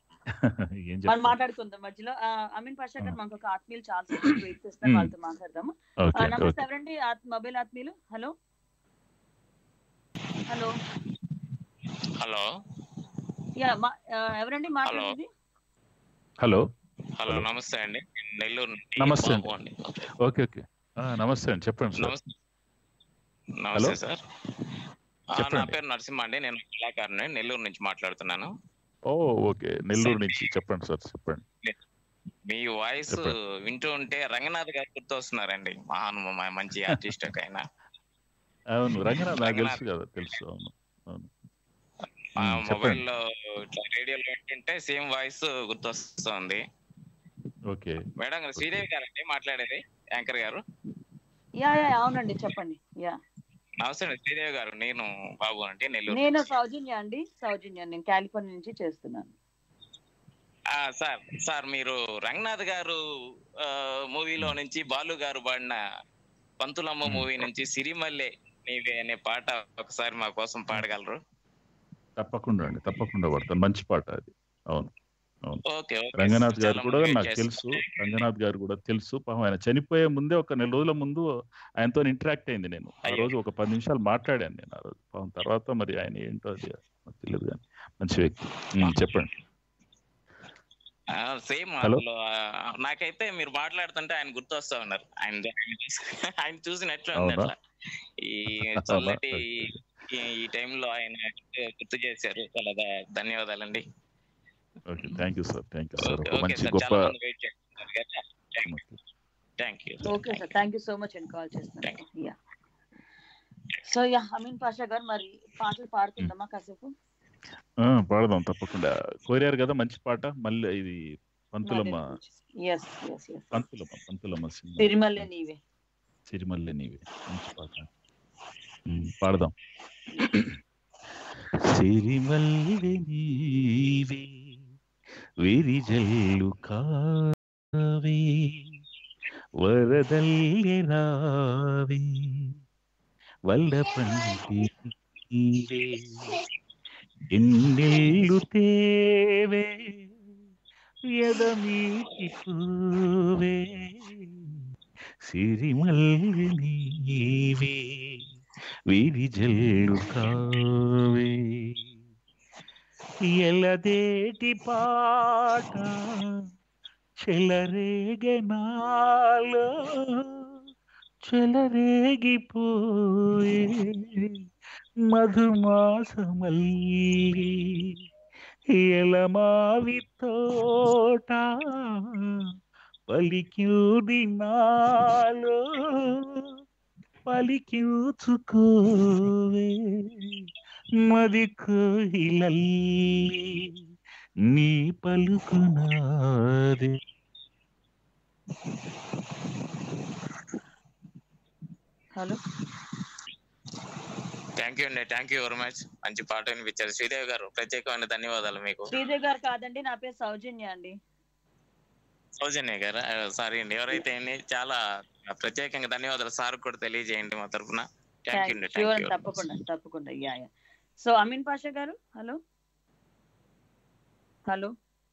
ఏం మనం చెప్తాను మాట్లాడుకుందాం మధ్యలో ఆ, అమీన్ పాషా గారు మనకు ఒక ఆత్మీయులు చాలా సేపు వెయిట్ చేస్తారు మ్మ్. వాళ్ళతో మాట్లాడదాము ఆ, ఓకే నమస్తే ఓకే ఎవరండి ఆత్- మొబైల్ ఆత్మీయులు హలో హలో హలో యా మా- ఆ, ఎవరండి మాట్లాడేది హలో హలో నమస్తే అండి నెల్లూరు నుండి నమస్తే బాబు అండి. అండి ఓకే ఓకే ఆ, నమస్తే అండి చెప్పండి సార్ నమస్తే నమస్తే హలో. సార్ ఆ, నా చెప్పండి. పేరు నరసింహ అండి నేను కళాకారుని నెల్లూరు నుంచి మాట్లాడుతున్నాను ఓ ఓకే నెల్లూరు నుంచి చెప్పండి సార్ చెప్పండి మీ వాయిస్ చెప్పండి. వింటూ ఉంటే రంగనాథ్ గారు గుర్తొస్తున్నారండి మహాన్ మ- మంచి ఆర్టిస్ట్ ఒక ఆయన అవును రంగనాథ్ నాకు రంగనాథ్. తెలుసు కదా తెలుసు అవును అవును ఆ ఉమ్, చెప్పండి మొబైల్లో ఇట్లా రేడియోలో వింటుంటే సేమ్ వాయిస్ గుర్తొస్తుంది ఓకే మేడం గారు శ్రీదేవి గారండి మాట్లాడేది యాంకర్ గారు యా యా అవునండి చెప్పండి యా నమస్తే అండి శ్రీదేవి గారు నేను బాబు అండి నెల్లూరు నేను నుంచి. సౌజన్య అండి సౌజన్య నేను కాలిఫోర్నియా నుంచి చేస్తున్నాను ఆ, సార్ సార్ మీరు రంగనాథ్ గారు ఆ, మూవీలో నుంచి బాలు గారు పాడిన పంతులమ్మ మ్మ్. మూవీ నుంచి సిరిమల్లె నీవే అనే పాట ఒకసారి మా కోసం పాడగలరు తప్పకుండా అండి తప్పకుండా పడతాను మంచి పాట అది అవును ఓకే ఓకే రంగనాథ్ గారు చాలా కూడా motivate నాకు తెలుసు చేస్తున్నారు. రంగనాథ్ గారు కూడా తెలుసు పాపం ఆయన చనిపోయే ముందే ఒక నెల రోజుల ముందు ఆయనతో ఇంటరాక్ట్ అయింది నేను ఆ అయ్యో. రోజు ఒక పది నిమిషాలు మాట్లాడాను నేను ఆ రోజు పాపం తర్వాత మరి ఆయన ఏంటో అది నాకు తెలియదు కానీ మంచి వ్యక్తి ఉమ్, చెప్పండి ఆ, సేమ్ హలో. అందులో ఆ, నాకైతే మీరు మాట్లాడుతుంటే ఆయన గుర్తొస్తా ఉన్నారు ఆయన ఆయన చూసి- ఆయన చూసినట్లు ఉంది అవునా? అట్లా ఈ అవునా? చల్లటి ఓకే. ఈ- ఈ టైంలో ఆయన గుర్తు చేశారు చాలా ధ- ధన్యవాదాలండి okay thank you sir thank you sir okay ఒక ఓకే మంచి సార్ గొప్ప చాలా మంది వెయిట్ చేస్తున్నారు కదా thank you okay sir thank you so much అండి కాల్ చేస్తున్నాను yeah so yeah Ameen Pasha గారు మరి పాటలు పాడుతుందమ్మా కాసేపు ఆ, పాడదాం తప్పకుండా కోరారు కదా మంచి పాట మళ్ళీ ఇది Panthulamma yes yes yes Panthulamma Panthulamma సినిమా తిరుమల నీవే సిరిమల్లె నీవే మంచి పాట ఉమ్, పాడదాం సిరిమల్లె నీవే విరిజల్లు కావే వరదల్లె రావే వల్లపంటి నీవే ఎన్నెల్లు తేవే ఎదమీటి పూవే సిరిమల్లి నీవే విరిజల్లు కావే ఎలదేటి పాట చెలరేగనాలో చెలరేగిపోయే మధుమాసమల్లి ఎలమావి తోట పలిక్యూది నాలో పలిక్యూచుకోవే మది కోయిలల్లి నీ పలుకునాదే హలో థ్యాంక్ యూ అండి థ్యాంక్ యూ వెరీ మచ్ మంచి పాట వినిపించారు శ్రీదేవి గారు ప్రత్యేకమైన ధన్యవాదాలు మీకు శ్రీదేవి గారు కాదండి నా పేరు సౌజన్య అండి సౌజన్య గారు సారీ అండి ఎవరైతే ఏంటి చాలా ప్రత్యేకంగా ధన్యవాదాలు సార్ కూడా తెలియజేయండి మా తరఫున థ్యాంక్ యూ అండి Sure, థ్యాంక్ యూ తప్పకుండా తప్పకుండా yeah yeah so Amin Pasha గారు hello hello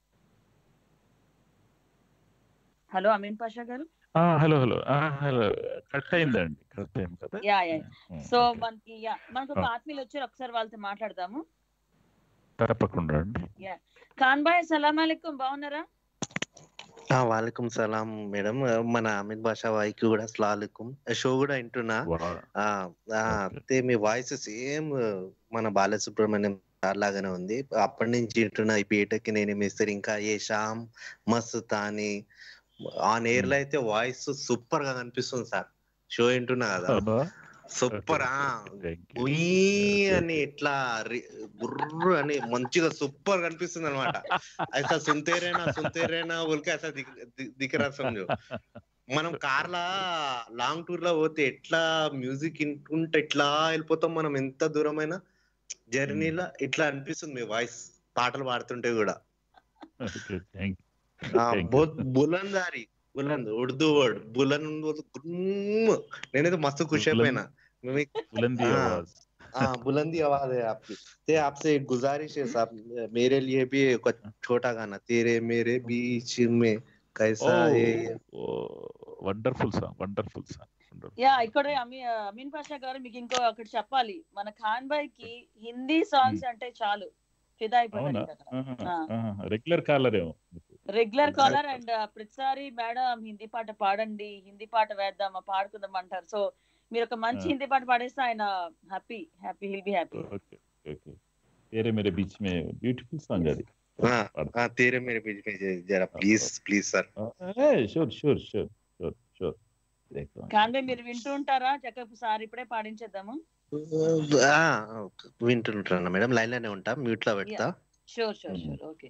hello Ameen Pasha గారు ఆ, హలో హలో ఆ, హలో కట్ అయిందండి కట్ అయింది కదా yeah yeah um, so okay. మనకి యా మనకు ఒక ఆత్మీయులు వచ్చారు ఒకసారి వాళ్ళతో మాట్లాడదాము తప్పకుండా అండి ఖాన్ భాయ్ సలాం అలైకుం బాగున్నారా ఆ, వాలేకుం సలాం మేడం మన అమిత్ బాషా వాయికి కూడా అస్సలాముఅలైకుం షో కూడా వింటున్నా వా, ఆ, ఆ, అయితే మీ వాయిస్ సేమ్ మన బాలసుబ్రహ్మణ్యం సార్ లాగానే ఉంది అప్పటి నుంచి వింటున్నా ఈ పీటకి నేను మిస్టర్ ఇంకా ఏ శ్యామ్ మస్తాని ఆన్ ఎయిర్ లో అయితే వాయిస్ సూపర్ గా కనిపిస్తుంది సార్ షో వింటున్నా కదా అవునా? సూపర్ ఆ Thank you. ఉయ్ అని ఇట్లా రి- గుర్రు అని మంచిగా సూపర్ కనిపిస్తుంది అనమాట అయితే సుంతేరేనా సుంతేరేనా ఉల్కా అసలు దిగరా సమజు మనం కార్లా లాంగ్ టూర్ లో పోతే ఎట్లా మ్యూజిక్ వింటుంటే ఎట్లా వెళ్ళిపోతాం మనం ఎంత దూరమైనా జర్నీలో ఇట్లా అనిపిస్తుంది మీ వాయిస్ పాటలు పాడుతుంటే కూడా Okay, thank you. ఆ, Thank you. బోత్ బులందారి బులంద్ ఉర్దూ వర్డ్ బులంద్ గుమ్. నేనైతే మస్తు ఖుషి బులంద్. అయిపోయినా మీకు बुलंदी हाँ। आवाज हाँ बुलंदी आवाज है आपकी ते आपसे एक गुजारिश है साहब मेरे लिए भी एक छोटा गाना तेरे मेरे बीच में कैसा है ये? Wonderful song wonderful song yeah ఇక్కడ అమీ- అమీన్ పాషా గారు మీకు ఇంకో ఒకటి చెప్పాలి మన ఖాన్ భాయ్ కి హిందీ సాంగ్స్ అంటే చాలు ఫిదా అయిపోతారు అవునా ఇంకా అక్కడ. ఆ. రెగ్యులర్ కాలర్ ఏమో రెగ్యులర్ కాలర్ అండ్ ప్రతిసారి మేడం హిందీ పాట పాడండి హిందీ పాట వేద్దామా పాడుకుందాం అంటారు సో మీరు ఒక మంచి ఆ. హిందీ పాట పాడేస్తే ఆయన happy happy he'll be happy okay okay तेरे मेरे बीच में ब्यूटीफुल सॉन्ग है हाँ, हाँ, तेरे मेरे बीच में जे- जरा please please sir sure sure sure sure sure देखता हूँ కాన్వే మీరు వింటూ ఉంటారా చక్కగా సార్ ఇప్పుడే పాడించేద్దాము ఆ, వింటుంటాను మేడం లైన్ లోనే ఉంటా మ్యూట్ లో పెడతా షూర్ షూర్ షూర్ ఓకే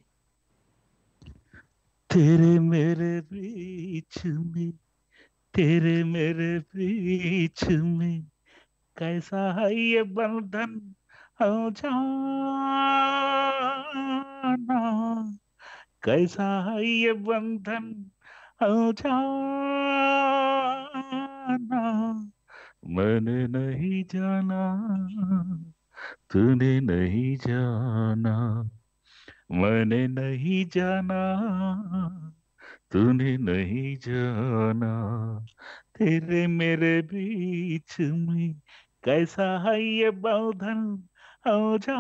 तेरे मेरे बीच में तेरे मेरे बीच में कैसा है ये बंधन हो जाना कैसा है ये बंधन हो जाना मैंने नहीं जाना तूने नहीं जाना मैंने नहीं जाना तूने नहीं जाना तेरे मेरे बीच में कैसा है ये बंधन हो जा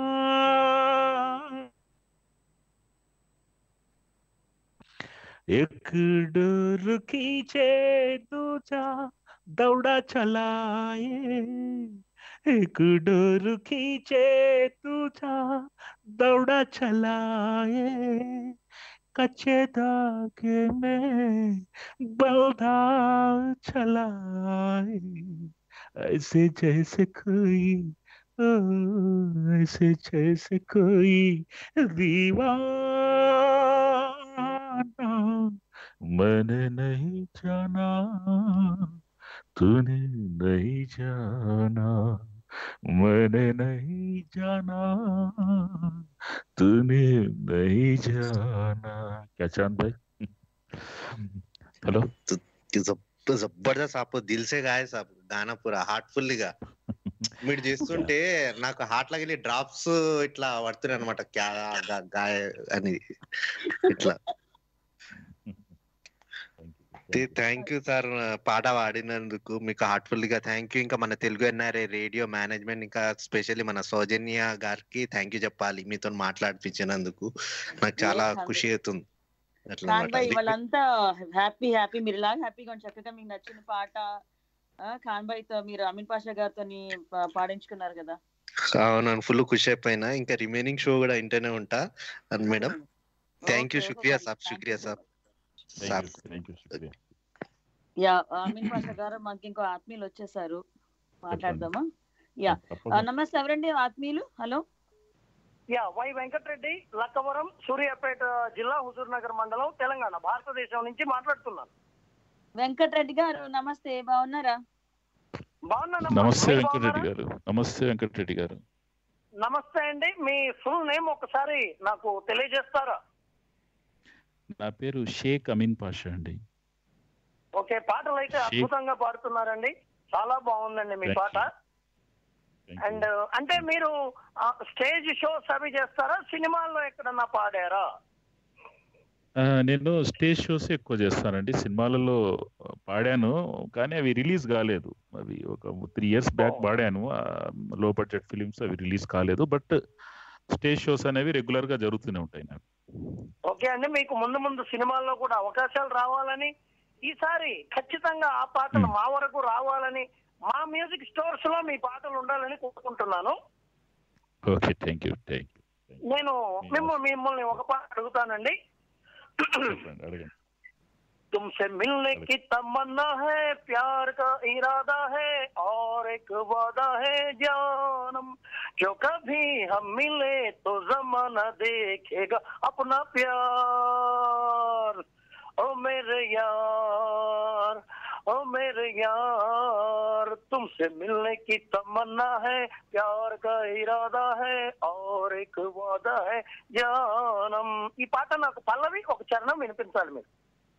एक डोर खींचे दूजा दौड़ा चलाए एक डोर खींचे तुझा दौड़ा चलाए कच्चे धागे में बंधा चलाए ऐसे जैसे कोई ओ, ऐसे जैसे कोई दीवाना मैंने नहीं जाना तूने नहीं जाना मैंने नहीं जाना तूने नहीं जाना क्या चांद भाई हेलो జబ్- జబర్దస్త్ आप दिल से गाए साहब గానా పూరా హార్ట్ఫుల్ గా మీరు చేస్తుంటే నాకు హార్ట్ లాగా డ్రాప్స్ ఇట్లా పడుతున్నాయి అనమాట గాయ అని ఇట్లా థ్యాంక్ యూ సార్ పాట పాడినందుకు మీకు హార్ట్ఫుల్ గా థ్యాంక్ యూ ఇంకా మన తెలుగు ఎన్ఆర్ఐ రేడియో మేనేజ్మెంట్ ఇంకా స్పెషల్లీ మన సౌజన్య గారికి థ్యాంక్ యూ చెప్పాలి మీతో మాట్లాడిపించినందుకు నాకు చాలా Yes, ఖుషి అవుతుంది అట్లా ఖాన్ భాయ్ అన్నమాట. వాళ్ళంతా హ్యాపీ హ్యాపీ మీరు ఇలాగ హ్యాపీగా ఉండి చక్కగా మీకు నచ్చిన పాట ఆ, ఖాన్ భాయ్ తో మీరు అమీన్ పాషా గారితో పాడించుకున్నారు కదా అవునవును ఫుల్ ఖుషి అయిపోయినా ఇంకా రిమైనింగ్ షో కూడా ఇంటనే ఉంటా అని మేడం థ్యాంక్ యూ Okay, శుక్రియా okay, సాబ్ thank శుక్రియా you. సాబ్ थैंक సాబ్ यू थैंक यू शुक्रिया యా అమీన్ పాషా గారు మాకు ఇంకో ఆత్మీయులు వచ్చేసారు మాట్లాడదామా యా ఆ, తప్పకుండా. నమస్తే ఎవరండి ఆత్మీయులు hello yeah Y Venkatareddy Lakkavaram Suryapet జిల్లా హుజూర్ నగర్ మండలం తెలంగాణ భారతదేశం నుంచి మాట్లాడుతున్నాను వెంకటరెడ్డి గారు నమస్తే బాగున్నారా బాగున్నానమ్మా. నమస్తే మీరు వెంకటరెడ్డి బాగున్నారా? గారు నమస్తే వెంకటరెడ్డి గారు నమస్తే అండి మీ ఫుల్ నేమ్ ఒకసారి నాకు తెలియజేస్తారా నా పేరు షేక్ అమీన్ పాషా అండి ఓకే పాటలు అయితే Sheikh. అద్భుతంగా పాడుతున్నారండి చాలా బాగుందండి మీ Thank పాట Thank you. అండ్ అంటే మీరు స్టేజ్ షోస్ అవి చేస్తారా సినిమాల్లో ఎక్కడన్నా పాడారా ఆ, నేను స్టేజ్ షోస్ ఎక్కువ చేస్తానండి సినిమాలలో పాడాను కానీ అవి రిలీజ్ కాలేదు అవి ఒక త్రీ ఇయర్స్ బ్యాక్ Oh. పాడాను లో బడ్జెట్ ఫిలిమ్స్ అవి రిలీజ్ కాలేదు బట్ స్టేజ్ షోస్ అనేవి రెగ్యులర్ గా జరుగుతూనే ఉంటాయి నాకు ఓకే అండి మీకు ముందు ముందు సినిమాల్లో కూడా అవకాశాలు రావాలని ఈసారి ఖచ్చితంగా ఆ పాటలు Hmm. మా వరకు రావాలని మా మ్యూజిక్ స్టోర్స్ లో మీ పాటలు ఉండాలని కోరుకుంటున్నాను okay thank you thank you నేను మిమ్మల్ని మిమ్మల్ని ఒక పాట అడుగుతానండి చెప్పండి అడగండి तुमसे मिलने की तमन्ना है प्यार का इरादा है और एक वादा है जानम जो कभी हम मिले तो जमाना देखेगा अपना प्यार ओ मेरे यार ओ मेरे यार तुमसे मिलने की तमन्ना है प्यार का इरादा है और एक वादा है जानम ఈ పాట నాకు పల్లవి ఒక చరణం వినిపించాలి మీరు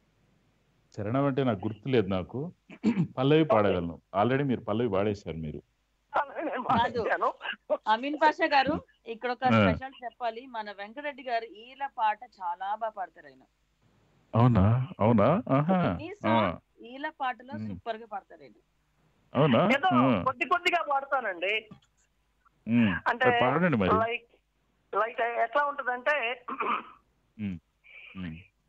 చరణం అంటే నాకు గుర్తులేదు నాకు పల్లవి పాడగలను ఆల్రెడీ మీరు పల్లవి పాడేశారు మీరు అలాగే నేను మాట్లాడాను. అమీన్ పాషా గారు ఇక్కడ ఒక ఆ. స్పెషల్ చెప్పాలి మన వెంకటరెడ్డి గారు ఈల పాట చాలా బాగా పాడతారు ఆయన అవునా అవునా ఆహా ఈ ఆ, సాంగ్ ఈల పాటలో మ్. సూపర్ గా పాడతారు ఆయన అవునా ఏదో ఆ, కొద్ది కొద్దిగా పాడతానండి ఉమ్, అంటే సరే, పాడండి మరి లైక్ లైక్ ఎట్లా ఉంటదంటే ఉమ్, ఉమ్,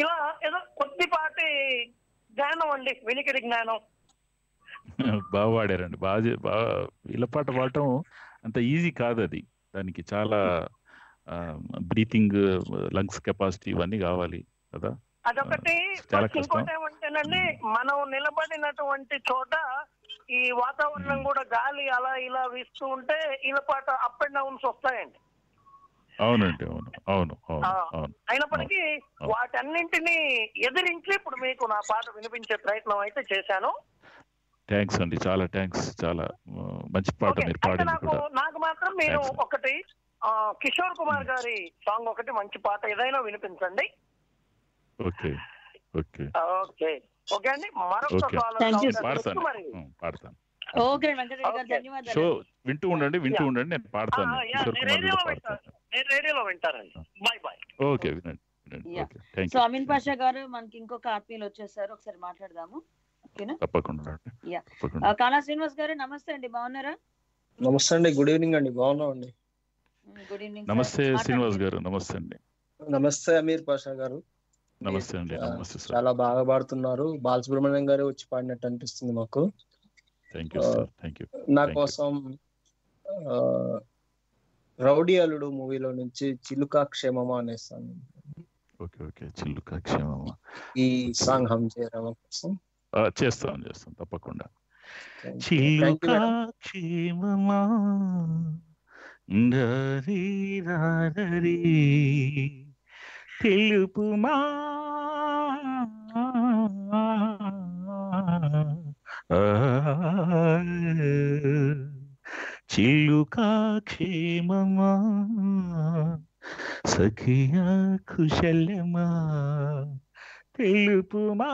ఇలా ఏదో కొద్దిపాటి జ్ఞానం అండి వినికిడి జ్ఞానం బాగా పాడారండి బాగా చే- బాగా వీళ్ళ పాట పాడటం అంత ఈజీ కాదు అది దానికి చాలా బ్రీతింగ్ లంగ్స్ కెపాసిటీ ఇవన్నీ కావాలి కదా అదొకటి చాలా ప్లస్ ఇంకోటి ఏమంటేనండి మనం నిలబడినటువంటి చోట ఈ వాతావరణం కూడా గాలి అలా ఇలా వీస్తూ ఉంటే ఇలా పాట అప్ అండ్ డౌన్స్ వస్తాయండి అవునండి అవును అవును అవును ఆ, అవును అయినప్పటికీ అవును. వాటన్నింటినీ ఎదిరించి ఇప్పుడు మీకు నా పాట వినిపించే ప్రయత్నం అయితే చేశాను థ్యాంక్స్ అండి చాలా థ్యాంక్స్ చాలా ఆ, మంచి పాట ఓకే మీరు అయితే పాడింది నాకు కూడా నాకు మాత్రం మీరు Thanks. ఒకటి ఆ, కిషోర్ కుమార్ గారి సాంగ్ ఒకటి మంచి పాట ఏదైనా వినిపించండి ఓకే ఓకే ఓకే ఓకే అండి మరొక okay call Thank you, sir. పాడతాను మరి ఉం, పాడతాను ఓకే వెంకటరెడ్డి గారు Okay. ధన్యవాదాలు షో వింటూ ఉండండి వింటూ Yeah. ఉండండి నేను పాడతాను ఆ, యా, కిషోర్ నేను కుమార్ రేడియోలో కూడా వింటాను పాడతాను నేను రేడియోలో వింటానండి బాయ్ బాయ్ ఓకే వినండి వినండి Yeah. Okay thank so you Ameen Pasha గారు మనకి ఇంకొక ఆత్మీయులు వచ్చేసారు ఒకసారి మాట్లాడదాము ఓకేనా తప్పకుండా అండి Yeah. తప్పకుండా ఆ, కాళా శ్రీనివాస్ గారు నమస్తే అండి బాగున్నారా నమస్తే అండి గుడ్ ఈవినింగ్ అండి బాగున్నాం అండి గుడ్ ఈవినింగ్ నమస్తే శ్రీనివాస్ గారు నమస్తే అండి నమస్తే అమీర్ పాషా గారు నమస్తే అండి ఆ, నమస్తే సార్ చాలా బాగా పాడుతున్నారు బాలసుబ్రహ్మణ్యం గారే వచ్చి పాడినట్టు అనిపిస్తుంది మాకు థ్యాంక్ యూ ఆ, సార్ థ్యాంక్ యూ నా Thank you. కోసం ఆ, రౌడీ అల్లుడు మూవీలో నుంచి చిలుకా క్షేమమా అనే సాంగ్ ఓకే ఓకే చిల్లుక క్షేమమ్మ ఈ సాంగ్ హమ్ చేయడం కోసం ఆ, చేస్తాం చేస్తాం తప్పకుండా Thank you. Thank you, చిల్లుక madam. క్షేమమా డరీ రారీ తెలుపుమా ఆ, చిల్లుక క్షేమమా సఖియా కుశలమా తెలుపుమా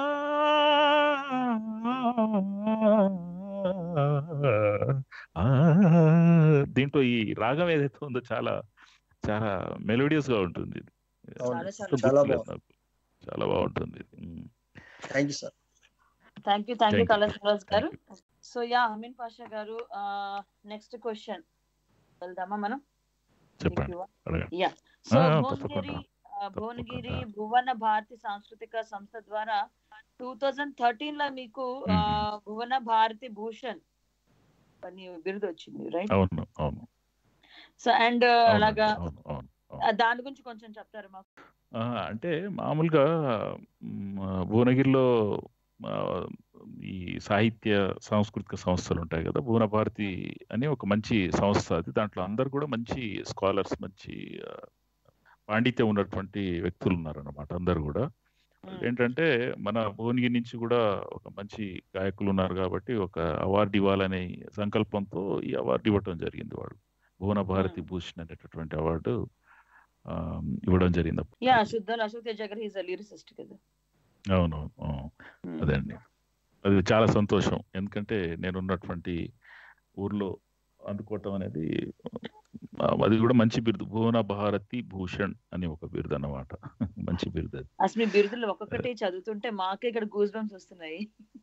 ఆ, దీంట్లో ఈ రాగం ఏదైతే ఉందో చాలా చాలా మెలోడియస్ గా ఉంటుంది ఇది. అవును. చాలా చాలా చాలా గుర్తులేదు బాగుంది నాకు. చాలా బాగుంటుంది ఇది. Um. Thank you sir thank you thank you Thank you. Kala Srinivas గారు Thank so yeah Ameen Pasha గారు నెక్స్ట్ క్వశ్చన్ వెళ్దామా మనం చెప్పండి అడగండి యా సో ఆ, భువనగిరి తప్పకుండా. ఆ, భువనగిరి తప్పకుండా. భువన భారతి సాంస్కృతిక సంస్థ ద్వారా టూ థౌజండ్ థర్టీన్ లో మీకు ఆ, భువన భారతి భూషణ్ అని బిరుదు వచ్చింది రైట్ అవును అవును సో అండ్ అవునండి, అలాగా అవును అవును అవును. ఆ, దాని గురించి కొంచెం చెప్తారు మాకు ఆ, అంటే మామూలుగా మ్, భువనగిరిలో ఆ, ఈ సాహిత్య సాంస్కృతిక సంస్థలు ఉంటాయి కదా భువన భారతి అని ఒక మంచి సంస్థ అది దాంట్లో అందరు కూడా మంచి స్కాలర్స్ మంచి ఆ, పాండిత్యం ఉన్నటువంటి వ్యక్తులు ఉన్నారన్నమాట అందరు కూడా మ్మ్. ఏంటంటే మన భువనగిరి నుంచి కూడా ఒక మంచి గాయకులు ఉన్నారు కాబట్టి ఒక అవార్డు ఇవ్వాలనే సంకల్పంతో ఈ అవార్డు ఇవ్వటం జరిగింది వాడు భువన భారతి భూషణ్ అనేటటువంటి అవార్డు ఆ, ఇవ్వడం జరిగింది యా శుద్ధల్ అశోక్ తేజ గారు ఈజ్ లిరిసిస్ట్ కదా అవునవును అవును. మ్మ్. అదే అండి అది చాలా సంతోషం ఎందుకంటే నేను ఉన్నటువంటి ఊర్లో అందుకోవటం అనేది ఆ, అది కూడా మంచి బిరుదు భువన భారతి భూషణ్ అని ఒక బిరుదు అన్నమాట మంచి బిరుదు అది అసలు మీ బిరుదులు ఒక్కొక్కటి చదువుతుంటే మాకే ఇక్కడ గూస్ బంప్స్ వస్తున్నాయి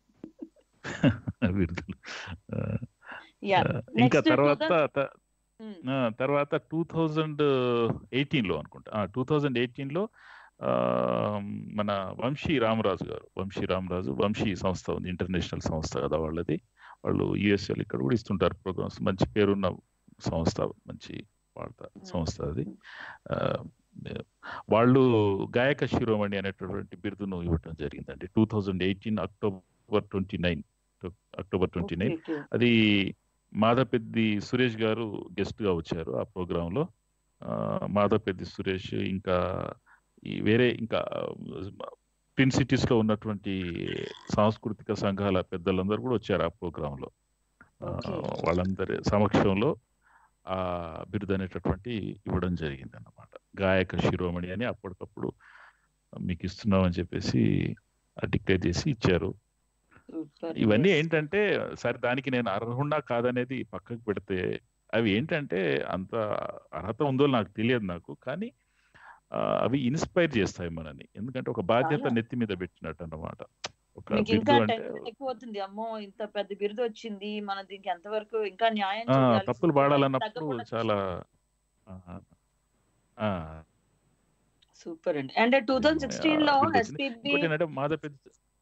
బిరుదులు ఆ, యా ఆ, ఇంకా నెక్స్ట్ తర్వాత త- ఆ, తర్వాత టూ థౌజండ్ ఎయిటీన్ లో అనుకుంటా టూ థౌజండ్ ఎయిటీన్ లో ఆ, మన వంశీ రామరాజు గారు వంశీ రామరాజు వంశీ సంస్థ ఉంది ఇంటర్నేషనల్ సంస్థ కదా వాళ్ళది వాళ్ళు యుఎస్ఏలు ఇక్కడ కూడా ఇస్తుంటారు ప్రోగ్రామ్స్ మంచి పేరున్న సంస్థ మంచి వాడతారు సంస్థ అది ఆ, వాళ్ళు గాయక శిరోమణి అనేటటువంటి బిరుదును ఇవ్వటం జరిగిందండి two thousand eighteen October twenty nine October twenty nine అది మాధవపెద్ది సురేష్ గారు గెస్ట్ గా వచ్చారు ఆ ప్రోగ్రామ్ లో ఆ, మాధవపెద్ది సురేష్ ఇంకా ఈ వేరే ఇంకా ట్విన్ సిటీస్ లో ఉన్నటువంటి సాంస్కృతిక సంఘాల పెద్దలందరూ కూడా వచ్చారు ఆ ప్రోగ్రామ్ లో ఆ, Okay. వాళ్ళందరి సమక్షంలో ఆ బిరుదు అనేటటువంటి ఇవ్వడం జరిగింది అన్నమాట గాయక శిరోమణి అని అప్పటికప్పుడు మీకు ఇస్తున్నాం అని చెప్పేసి డిక్లేర్ చేసి ఇచ్చారు ఇవన్నీ ఏంటంటే సరే దానికి నేను అర్హున్నా కాదనేది పక్కకు పెడితే అవి ఏంటంటే అంత అర్హత ఉందో నాకు తెలియదు నాకు కానీ ఆ, అవి ఇన్స్పైర్ చేస్తాయి మనని ఎందుకంటే ఒక బాధ్యత చాలా. నెత్తి మీద పెట్టినట్టు అన్నమాట ఒక మీకు బిరుదు ఇంకా అంటే టెన్షన్ ఎక్కువ అవుతుంది అమ్మో ఇంత పెద్ద బిరుదు వచ్చింది మన దీనికి ఎంతవరకు ఇంకా న్యాయం ఆ, చేయాలి తప్పులు సిద్ధం పాడాలన్నప్పుడు తగ్గకుండా చాలా ఆహా. ఆ, సూపర్ అండి అండ్ టూ థౌజండ్ సిక్స్టీన్ లో వీళ్ళకి ఎస్పీబి ఇంకోటి ఏంటంటే మాధవపెద్ది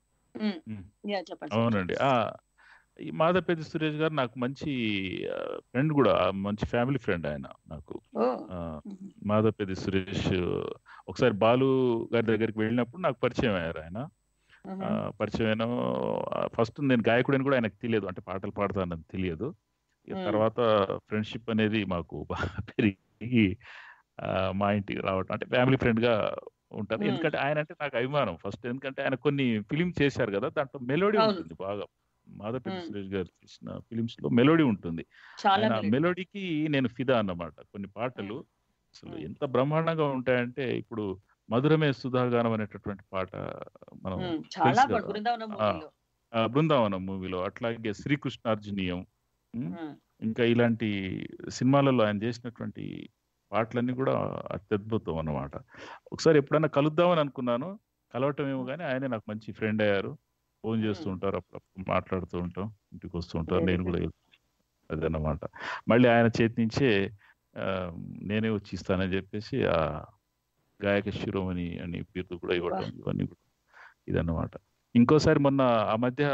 యా చెప్పండి అవునండి ఆ ఈ మాధవపెద్ది సురేష్ గారు నాకు మంచి ఫ్రెండ్ కూడా మంచి ఫ్యామిలీ ఫ్రెండ్ ఆయన నాకు ఓ ఆ, మాధవపెద్ది సురేష్ ఒకసారి బాలు గారి దగ్గరికి వెళ్ళినప్పుడు నాకు పరిచయం అయ్యారు ఆయన ఆ, పరిచయం అయిన ఫస్ట్ నేను గాయకుడని కూడా ఆయనకు తెలియదు అంటే పాటలు పాడతానని తెలియదు ఇక మ్మ్. తర్వాత ఫ్రెండ్షిప్ అనేది మాకు బాగా పెరిగి ఆ, మా ఇంటికి రావటం అంటే ఫ్యామిలీ ఫ్రెండ్ గా ఉంటారు మ్మ్. ఎందుకంటే ఆయన అంటే నాకు అభిమానం ఫస్ట్ ఎందుకంటే ఆయన కొన్ని ఫిలిం చేశారు కదా దాంట్లో మెలోడీ అవును. ఉంటుంది బాగా మాధవపల్లి మ్మ్. సురేష్ గారు చేసిన ఫిలిమ్స్ లో మెలోడీ ఉంటుంది చాలా ఆయన melody. మెలోడీకి నేను ఫిదా అన్నమాట కొన్ని పాటలు అసలు ఎంత బ్రహ్మాండంగా ఉంటాయంటే ఇప్పుడు మధురమే సుధాగానం అనేటటువంటి పాట మనం మ్మ్. తెలుసు చాలా కదా. బాగా బృందావనం ఆ, మూవీలో ఆ, బృందావనం మూవీలో అట్లాగే శ్రీకృష్ణార్జునీయం ఉమ్, ఇంకా ఇలాంటి సినిమాలలో ఆయన చేసినటువంటి పాటలన్నీ కూడా అత్యద్భుతం అన్నమాట ఒకసారి ఎప్పుడైనా కలుద్దామని అనుకున్నాను కలవటం ఏమో కానీ ఆయనే నాకు మంచి ఫ్రెండ్ అయ్యారు ఫోన్ చేస్తూ ఉంటారు అప్పుడప్పుడు మాట్లాడుతూ ఉంటాం ఇంటికి వస్తూ ఉంటారు Very నేను కూడా అదన్నమాట మళ్ళీ ఆయన చేతి నుంచే ఆ, నేనే వచ్చి ఇస్తానని చెప్పేసి ఆ గాయక శిరోమణి అని పేరు కూడా ఇవ్వడం ఇవన్నీ కూడా ఇదన్నమాట ఇంకోసారి మొన్న ఆ మధ్య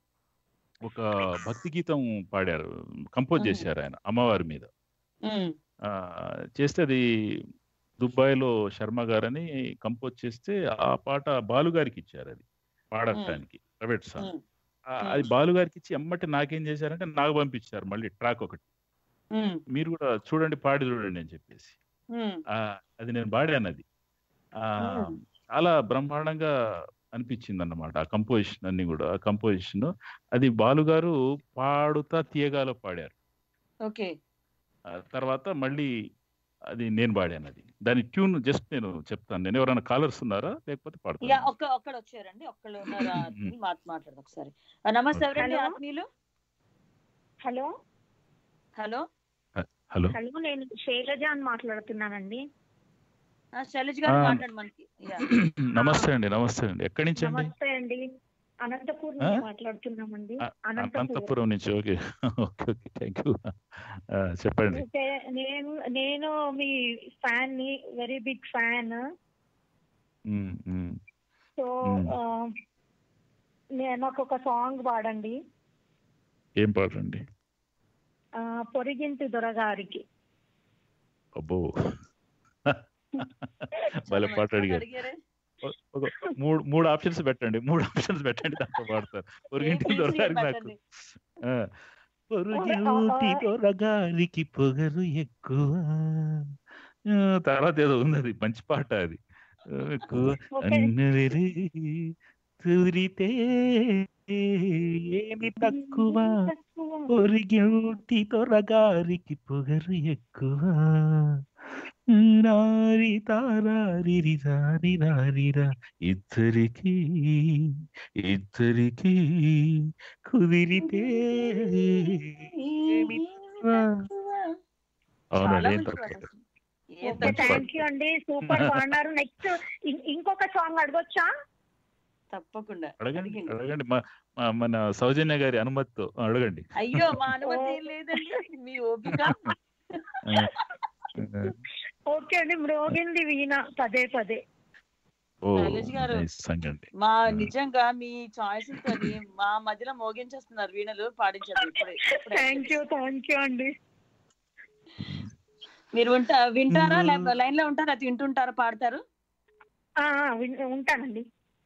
ఒక భక్తి గీతం పాడారు కంపోజ్ మ్మ్. చేశారు ఆయన అమ్మవారి మీద మ్మ్. ఆ, చేస్తే అది దుబాయ్లో శర్మ గారని కంపోజ్ చేస్తే ఆ పాట బాలు గారికి ఇచ్చారు అది పాడటానికి ప్రైవేట్ సాంగ్ మ్మ్. ఆ, అది బాలు గారికి ఇచ్చి ఎమ్మటి నాకేం చేశారంటే నాకు పంపించారు మళ్ళీ ట్రాక్ ఒకటి మ్మ్. మీరు కూడా చూడండి పాడి చూడండి అని చెప్పేసి మ్మ్. ఆ, అది నేను పాడాను అది ఆ, మ్మ్. చాలా బ్రహ్మాండంగా అనిపించింది అన్నమాట ఆ కంపోజిషన్ అన్ని కూడా ఆ కంపోజిషన్ అది బాలు గారు పాడుతా తీయగాలో పాడారు ఓకే ఆ తర్వాత మళ్ళీ అది నేను పాడాను అది దాని ట్యూన్ జస్ట్ నేను చెప్తాను నేను ఎవరైనా కాలర్స్ ఉన్నారా లేకపోతే యా పాడతాను ఒక్క ఒక్కడు వచ్చారండి ఒక్కళ్ళు ఉన్నారా ఆత్మీయులు మాట్ మాట్లాడదు ఒకసారి ఆ, నమస్తే ఎవరండి హలో. ఆత్మీయులు హలో హలో హలో హలో నేను శైలజ అని మాట్లాడుతున్నానండి ఆ, శైలజ్ గారు ఆ. మాట్లాడు మనకి యా నమస్తే అండి నమస్తే అండి ఎక్కడి నుంచి అండి నమస్తే అండి అనంతపూర్ ఆ? నుంచి మాట్లాడుతున్నామండి అనంతపూర్ అనంతపురం నుంచి okay okay okay thank you చెప్పండి అయితే నేను నేను మీ ఫ్యాన్ ని very big fan um, um. So hmm. నాకు ఒక సాంగ్ పాడండి ఏం పాడండి ఆ, పొరిగింటి దొరగారికి అబ్బో భలే పాట అడిగారు అడిగారే ఒక- ఒక మూడు మూడు ఆప్షన్స్ పెట్టండి మూడు ఆప్షన్స్ పెట్టండి దాంతో పాడతారు పొరుగింటి easy దొరగారికి నాకు పెట్టండి. ఆ, పొరుగింటి దొరగారికి పొగరు ఎక్కువ ఆ, తర్వాత ఏదో ఉంది అది మంచి పాట అది ఎక్కువ అన్నదిరి తూరితే ఏమి తక్కువ పొరిగింటి దొరగారికి పొగరు ఎక్కువ నారి తారారి రారి రారిరా ఇద్దరికి ఇద్దరికి కుదిరితే ఏమి తక్కువ. అవునండి ఏం తక్కువ ఏం ఓకే థ్యాంక్ యూ అండి సూపర్ బాగున్నారు నెక్స్ట్ ఇంకొక సాంగ్ అడగొచ్చా తప్పకుండా అడగండి అడగండి మా మా- మన సౌజన్య గారి అనుమతితో అడగండి అయ్యో మా అనుమతి ఏం లేదండి మీ ఓపిక ఆ, ఓకే అండి మ్రోగింది వీణ పదే పదే ఓ శైలజ్ గారు. నైస్ సాంగ్ అండి మా నిజంగా మీ చాయిస్ తోని మా మధ్యలో మోగించేస్తున్నారు వీణలు పాడించారు ఇప్పుడే ఇప్పుడే. థ్యాంక్ యూ థ్యాంక్ యూ అండి మీరు ఉంటా వింటారా లేకపోతే లైన్ లో ఉంటారా తింటుంటారా పాడతారు ఆ, ఆ, విన్- ఉంటానండి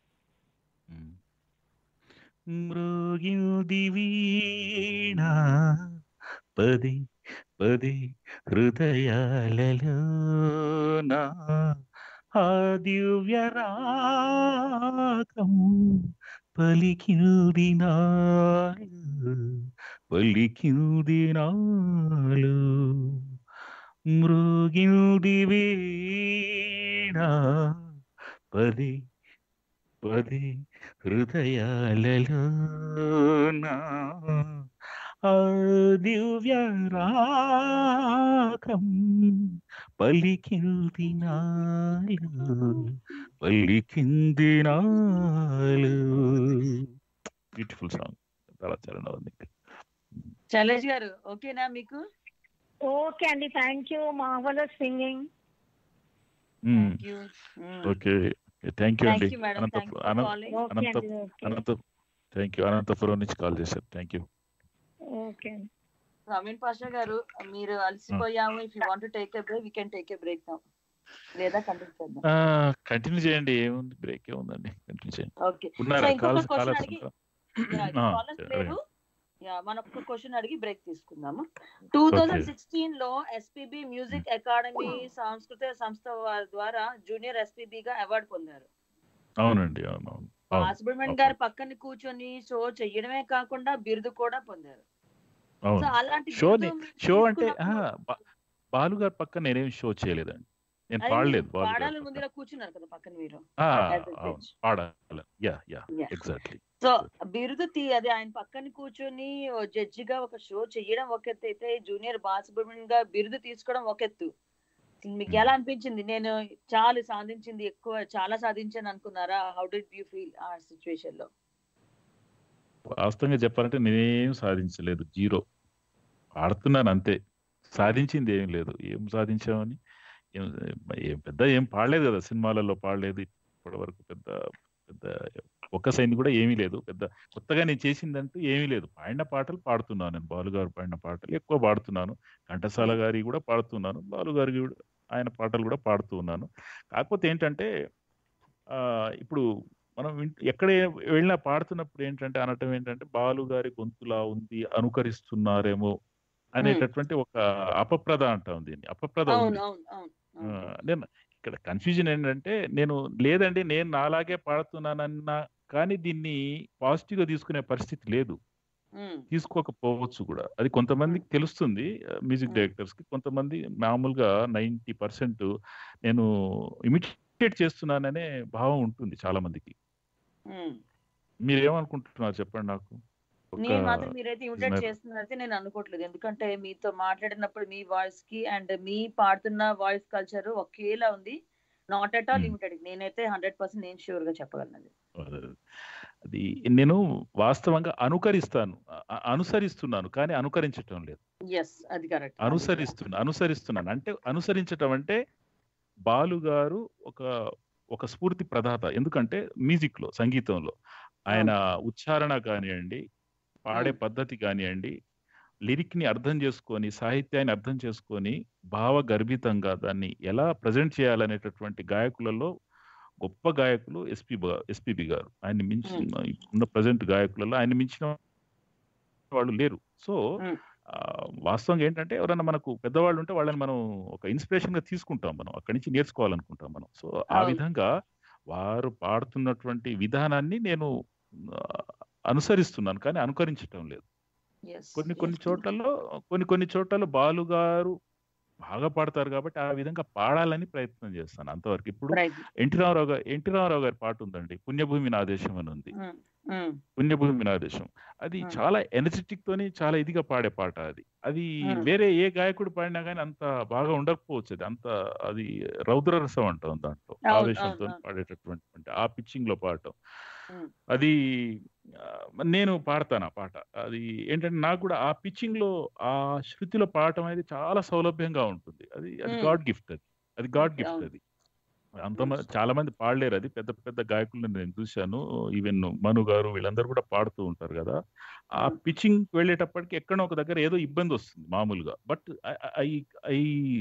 మృగింది వీణ పది పది హృదయాలలో ఆ దివ్య రాగం పలికింది నాలు పలికింది నాలు మృగింది వీణ పది పది హృదయాలలో ఆ దివ్య రాగం పలికింది నాలు పలికింది నాలు బ్యూటిఫుల్ సాంగ్ చాలా చాలా ఉంది శైలజ్ గారు ఓకేనా మీకు ఓకే అండి thank you marvellous singing thank you okay thank you అండి thank you madam Anantha thank for Anantha calling okay Anantha అండి okay Anantha thank you Anantapuram నుంచి కాల్ చేశారు థ్యాంక్ యూ ఓకే అండి అమీన్ పాషా గారు మీరు అలసిపోయాము if you want take a break we can take a break now లేదా కంటిన్యూ చేద్దాం కంటిన్యూ చేయండి ఏముంది బ్రేక్ ఏముందండి కంటిన్యూ చేయండి ఓకే సో ఉన్నారా ఇంకొక కాల్స్ క్వశ్చన్ కాలర్స్ అడిగి ఉన్నారా కాలర్స్ లేరు యా మన ఒక్క క్వశ్చన్ అడిగి బ్రేక్ తీసుకుందాము టూ థౌజండ్ సిక్స్టీన్ లో ఎస్పీబి మ్యూజిక్ అకాడమీ సాంస్కృతిక సంస్థ వారి ద్వారా జూనియర్ ఎస్పీబి గా అవార్డు పొందారు అవునండి అవును అవును అవును సుబ్రహ్మణ్యం గారి పక్కన కూర్చొని షో చెయ్యడమే కాకుండా బిరుదు కూడా పొందారు సో అవును అలాంటి షోని బిరుదు మీరు షో అంటే తీసుకున్నప్పుడు ఆ, బా- బాలు గారి పక్కన నేనేం షో చేయలేదండి నేను అదే మీరు పాడలేదు బాలు గారి పాడాలని పక్కన ముందులా కూర్చున్నారు కదా పక్కన మీరు ఆ, as a అవును judge. పాడాలి యా యా Yeah. ఎగ్జాక్ట్లీ సో బిరుదు తీ అది ఆయన పక్కన కూర్చొని ఓ జడ్జిగా ఒక షో చెయ్యడం ఒక ఎత్తు అయితే జూనియర్ బాలసుబ్రహ్మణ్యం గా బిరుదు తీసుకోవడం ఒక ఎత్తు అసలు మీకు ఎలా అనిపించింది నేను చాలా సాధించింది ఎక్కువ చాలా సాధించాను అనుకున్నారా హౌ డిడ్ యూ ఫీల్ ఆ సిచ్యువేషన్ లో వాస్తవంగా చెప్పాలంటే నేనేం సాధించలేదు జీరో ఆడుతున్నాను అంతే సాధించింది ఏం లేదు ఏం సాధించామని ఏం ఏం పెద్ద ఏం పాడలేదు కదా సినిమాలలో పాడలేదు ఇప్పటి వరకు పెద్ద పెద్ద ఒక్క సైన్ కూడా ఏమీ లేదు పెద్ద కొత్తగా నేను చేసిందంటూ ఏమీ లేదు పాడిన పాటలు పాడుతున్నాను నేను బాలు గారు పాడిన పాటలు ఎక్కువ పాడుతున్నాను ఘంటసాల గారి కూడా పాడుతున్నాను బాలు గారి కూడా ఆయన పాటలు కూడా పాడుతూ ఉన్నాను కాకపోతే ఏంటంటే ఆ, ఇప్పుడు మనం వింట- ఎక్కడ వెళ్ళినా పాడుతున్నప్పుడు ఏంటంటే అనటం ఏంటంటే బాలు గారి గొంతులా ఉంది అనుకరిస్తున్నారేమో అనేటటువంటి ఒక అపప్రద అంటాం దీన్ని అపప్రద అవును ఉంది అవును అవును ఆ, నేను ఇక్కడ కన్ఫ్యూజన్ ఏంటంటే నేను లేదండి నేను నాలాగే పాడుతున్నానన్నా కానీ దీన్ని పాజిటివ్ గా తీసుకునే పరిస్థితి లేదు ఉమ్, తీసుకోకపోవచ్చు కూడా అది కొంతమందికి తెలుస్తుంది మ్యూజిక్ డైరెక్టర్స్ కి కొంతమంది మామూలుగా నైంటీ పర్సెంట్ నేను ఇమిటేట్ చేస్తున్నాననే భావం ఉంటుంది చాలా మందికి ఉమ్. మీరేమనుకుంటున్నారు చెప్పండి నాకు ఒక నేను మాత్రం మీరైతే ఇమిటేట్ మరి- చేస్తున్నారైతే నేను అనుకోవట్లేదు ఎందుకంటే మీతో మాట్లాడినప్పుడు మీ వాయిస్ కి అండ్ మీ పాడుతున్న వాయిస్ కల్చర్ ఒకేలా ఉంది not at all Hmm. Limited నేనైతే హండ్రెడ్ పర్సెంట్ నేను షూర్ గా చెప్పగలను అది నేను వాస్తవంగా అనుకరిస్తాను అ- అనుసరిస్తున్నాను కానీ అనుకరించటం లేదు ఎస్ అది కరెక్ట్ అనుసరిస్తున్నా అనుసరిస్తున్నాను అంటే అనుసరించటం అంటే బాలు గారు ఒక ఒక స్ఫూర్తి ప్రదాత ఎందుకంటే మ్యూజిక్ లో సంగీతంలో ఆయన ఉచ్చారణ కానివ్వండి పాడే పద్ధతి కానివ్వండి లిరిక్ ని అర్థం చేసుకొని సాహిత్యాన్ని అర్థం చేసుకొని భావ గర్భితంగా దాన్ని ఎలా ప్రజెంట్ చేయాలనేటటువంటి గాయకులలో గొప్ప గాయకులు ఎస్పి ఎస్పిబి గారు ఆయన మించిన ఉన్న ప్రజెంట్ గాయకులలో ఆయన మించిన వాళ్ళు లేరు సో ఆ, వాస్తవంగా ఏంటంటే ఎవరైనా మనకు పెద్దవాళ్ళు ఉంటే వాళ్ళని మనం ఒక ఇన్స్పిరేషన్ గా తీసుకుంటాం మనం అక్కడి నుంచి నేర్చుకోవాలనుకుంటాం మనం సో ఆ అవును. విధంగా వారు పాడుతున్నటువంటి విధానాన్ని నేను ఆ, అనుసరిస్తున్నాను కానీ అనుకరించటం లేదు కొన్ని కొన్ని చోట్లలో కొన్ని కొన్ని చోట్లలో బాలు గారు బాగా పాడతారు కాబట్టి ఆ విధంగా పాడాలని ప్రయత్నం చేస్తాను అంతవరకు ఇప్పుడు ఎన్టీ రామారావు గారు ఎన్టీ రామారావు గారి పాట ఉందండి పుణ్యభూమి నా దేశం అని ఉంది పుణ్యభూమి నా దేశం అది Hmm. చాలా ఎనర్జెటిక్ తోని చాలా ఇదిగా పాడే పాట అది అది Hmm. వేరే ఏ గాయకుడు పాడినా కానీ అంత బాగా ఉండకపోవచ్చు అది అంత అది రౌద్ర రసం అంటాం దాంట్లో అవును, ఆవేశంతో అవును. పాడేటటువంటి ఆ పిచ్చింగ్ లో పాడటం Hmm. అది ఆ, నేను పాడతాను ఆ పాట అది ఏంటంటే నాకు కూడా ఆ పిచ్చింగ్ లో ఆ శృతిలో పాడటం అనేది చాలా సౌలభ్యంగా ఉంటుంది అది అది Hmm. గాడ్ గిఫ్ట్ అది అది గాడ్ Okay, గిఫ్ట్ అవును. అది అంత చాలా మంది పాడలేరు అది పెద్ద పెద్ద గాయకులను నేను చూశాను ఈవెన్ మను గారు వీళ్ళందరూ కూడా పాడుతూ ఉంటారు కదా ఆ పిచ్చింగ్ వెళ్ళేటప్పటికి ఎక్కడో ఒక దగ్గర ఏదో ఇబ్బంది వస్తుంది మామూలుగా but I I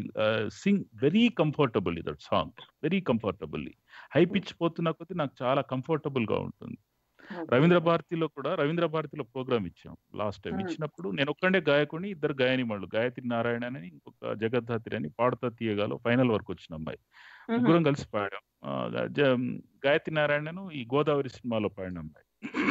sing very comfortably that song very comfortably high pitch పోతున్న కొద్దీ నాకు చాలా కంఫర్టబుల్ గా ఉంటుంది రవీంద్ర భారతిలో కూడా రవీంద్ర భారతిలో ప్రోగ్రామ్ ఇచ్చాం లాస్ట్ టైం Hmm. ఇచ్చినప్పుడు నేను ఒక్కడే గాయకుని ఇద్దరు గాయని వాళ్ళు గాయత్రి నారాయణ అని ఇంకొక జగద్ధాత్రి అని పాడుతా తీయగాలో ఫైనల్ వరకు వచ్చిన అమ్మాయి ముగ్గురం కలిసి పాడాం ఆ, జ- గాయత్రి నారాయణను ఈ గోదావరి సినిమాలో పాడిన అమ్మాయి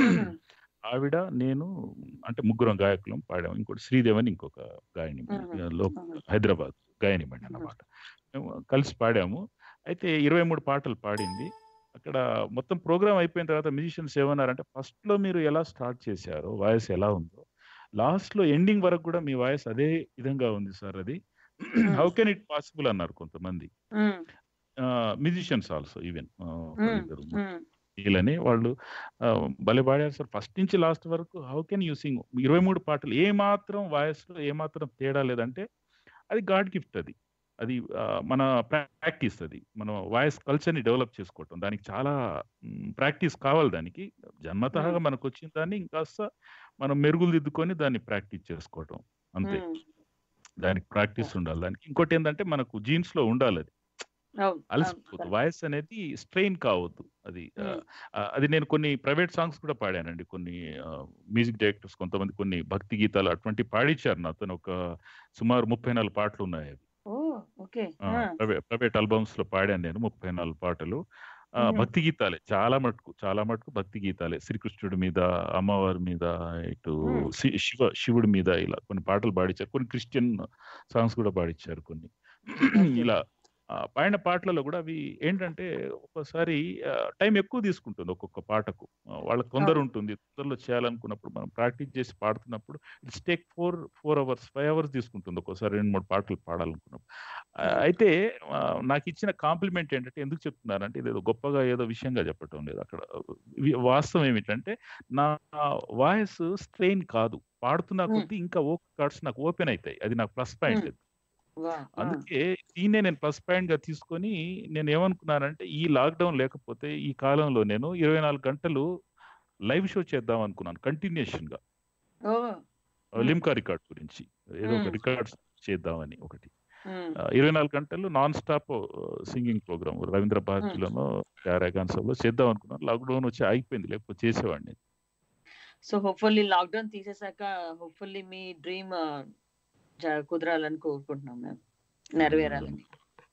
ఆవిడ నేను అంటే ముగ్గురం గాయకులం పాడాం ఇంకోటి శ్రీదేవ్ అని ఇంకొక గాయని Mhm. లో హైదరాబాద్ గాయని బండి అన్నమాట మేము కలిసి పాడాము అయితే ఇరవై మూడు పాటలు పాడింది అక్కడ మొత్తం ప్రోగ్రామ్ అయిపోయిన తర్వాత మ్యూజిషియన్స్ ఏమన్నారంటే ఫస్ట్ లో మీరు ఎలా స్టార్ట్ చేశారో వాయిస్ ఎలా ఉందో లాస్ట్ లో ఎండింగ్ వరకు కూడా మీ వాయిస్ అదే విధంగా ఉంది సార్ అది హౌ కెన్ ఇట్ పాసిబుల్ అన్నారు కొంతమంది మ్యూజిషియన్స్ ఆల్సో ఈవెన్ వీళ్ళని వాళ్ళు ఆ, భలే పాడారు సార్ ఫస్ట్ నుంచి లాస్ట్ వరకు హౌ కెన్ యూ సింగ్ ఇరవై మూడు పాటలు ఏ మాత్రం వాయిస్ లో ఏ మాత్రం తేడా లేదంటే అది గాడ్ గిఫ్ట్ అది అది ఆ, మన ప్రాక్టీస్ అది మన వాయిస్ కల్చర్ని డెవలప్ చేసుకోవటం దానికి చాలా ప్రాక్టీస్ కావాలి దానికి జన్మతహగా మనకు వచ్చిన దాన్ని ఇంకాస్త మనం మెరుగులు దిద్దుకొని దాన్ని ప్రాక్టీస్ చేసుకోవటం అంతే దానికి ప్రాక్టీస్ ఉండాలి దానికి ఇంకోటి ఏంటంటే మనకు జీన్స్ లో ఉండాలి అది అలసిపోదు వాయిస్ అనేది స్ట్రెయిన్ కావద్దు అది ఆ, ఆ, అది నేను కొన్ని ప్రైవేట్ సాంగ్స్ కూడా పాడానండి కొన్ని మ్యూజిక్ డైరెక్టర్స్ కొంతమంది కొన్ని భక్తి గీతాలు అటువంటి పాడించారు నాతో ఒక సుమారు ముప్పై నాలుగు పాటలు ఉన్నాయి అవి oh okay private private albums లో పాడాను నేను ముప్పై నాలుగు పాటలు ఆ, మ్మ్. భక్తి గీతాలే చాలా మటుకు చాలా మటుకు భక్తి గీతాలే శ్రీకృష్ణుడి మీద అమ్మవారి మీద ఇటు మ్మ్. శి- శివ శివుడి మీద ఇలా కొన్ని పాటలు పాడించారు కొన్ని క్రిస్టియన్ సాంగ్స్ కూడా పాడించారు కొన్ని ఇలా ఆ, పాడిన పాటలలో కూడా అవి ఏంటంటే ఒక్కోసారి టైం ఎక్కువ తీసుకుంటుంది ఒక్కొక్క పాటకు ఆ, వాళ్ళకి తొందర అవును. ఉంటుంది తొందరలో చేయాలనుకున్నప్పుడు మనం ప్రాక్టీస్ చేసి పాడుతున్నప్పుడు it's take four four hours five hours తీసుకుంటుంది ఒక్కోసారి రెండు మూడు పాటలు పాడాలనుకున్నప్పుడు ఆ, అయితే ఆ, నాకు ఇచ్చిన కాంప్లిమెంట్ ఏంటంటే ఎందుకు చెప్తున్నారంటే ఇది ఏదో గొప్పగా ఏదో విషయంగా చెప్పటం లేదు అక్కడ వి- వాస్తవం ఏమిటంటే నా వాయిస్ స్ట్రెయిన్ కాదు పాడుతున్న మ్మ్. కొద్దీ ఇంకా ఓ కార్డ్స్ నాకు ఓపెన్ అవుతాయి అది నాకు ప్లస్ పాయింట్ మ్మ్. వా, ఆ. అందుకే దీన్నే నేను ప్లస్ పాయింట్ గా తీసుకొని నేను ఏమనుకున్నానంటే ఈ లాక్డౌన్ లేకపోతే ఈ కాలంలో నేను ఇరవై నాలుగు గంటలు లైవ్ షో చేద్దాం అనుకున్నాను కంటిన్యూషన్ గా ఓ మ్మ్. లిమ్కా రికార్డ్ గురించి ఏదో ఒక మ్మ్. రికార్డ్ చేద్దామని ఒకటి మ్మ్. ఆ, ఇరవై నాలుగు గంటలు non stop singing program Ravindra భారతిలోనో క్యారాగాన్ సభలో చేద్దాం అనుకున్నాను లాక్డౌన్ వచ్చి ఆగిపోయింది లేకపోతే చేసేవాడిని సో హోప్ఫుల్లీ లాక్డౌన్ తీసేసాక హోప్ఫుల్లీ మీ డ్రీమ్ కుదరాలని కోరుకుంటున్నాం మేము నెరవేరాలని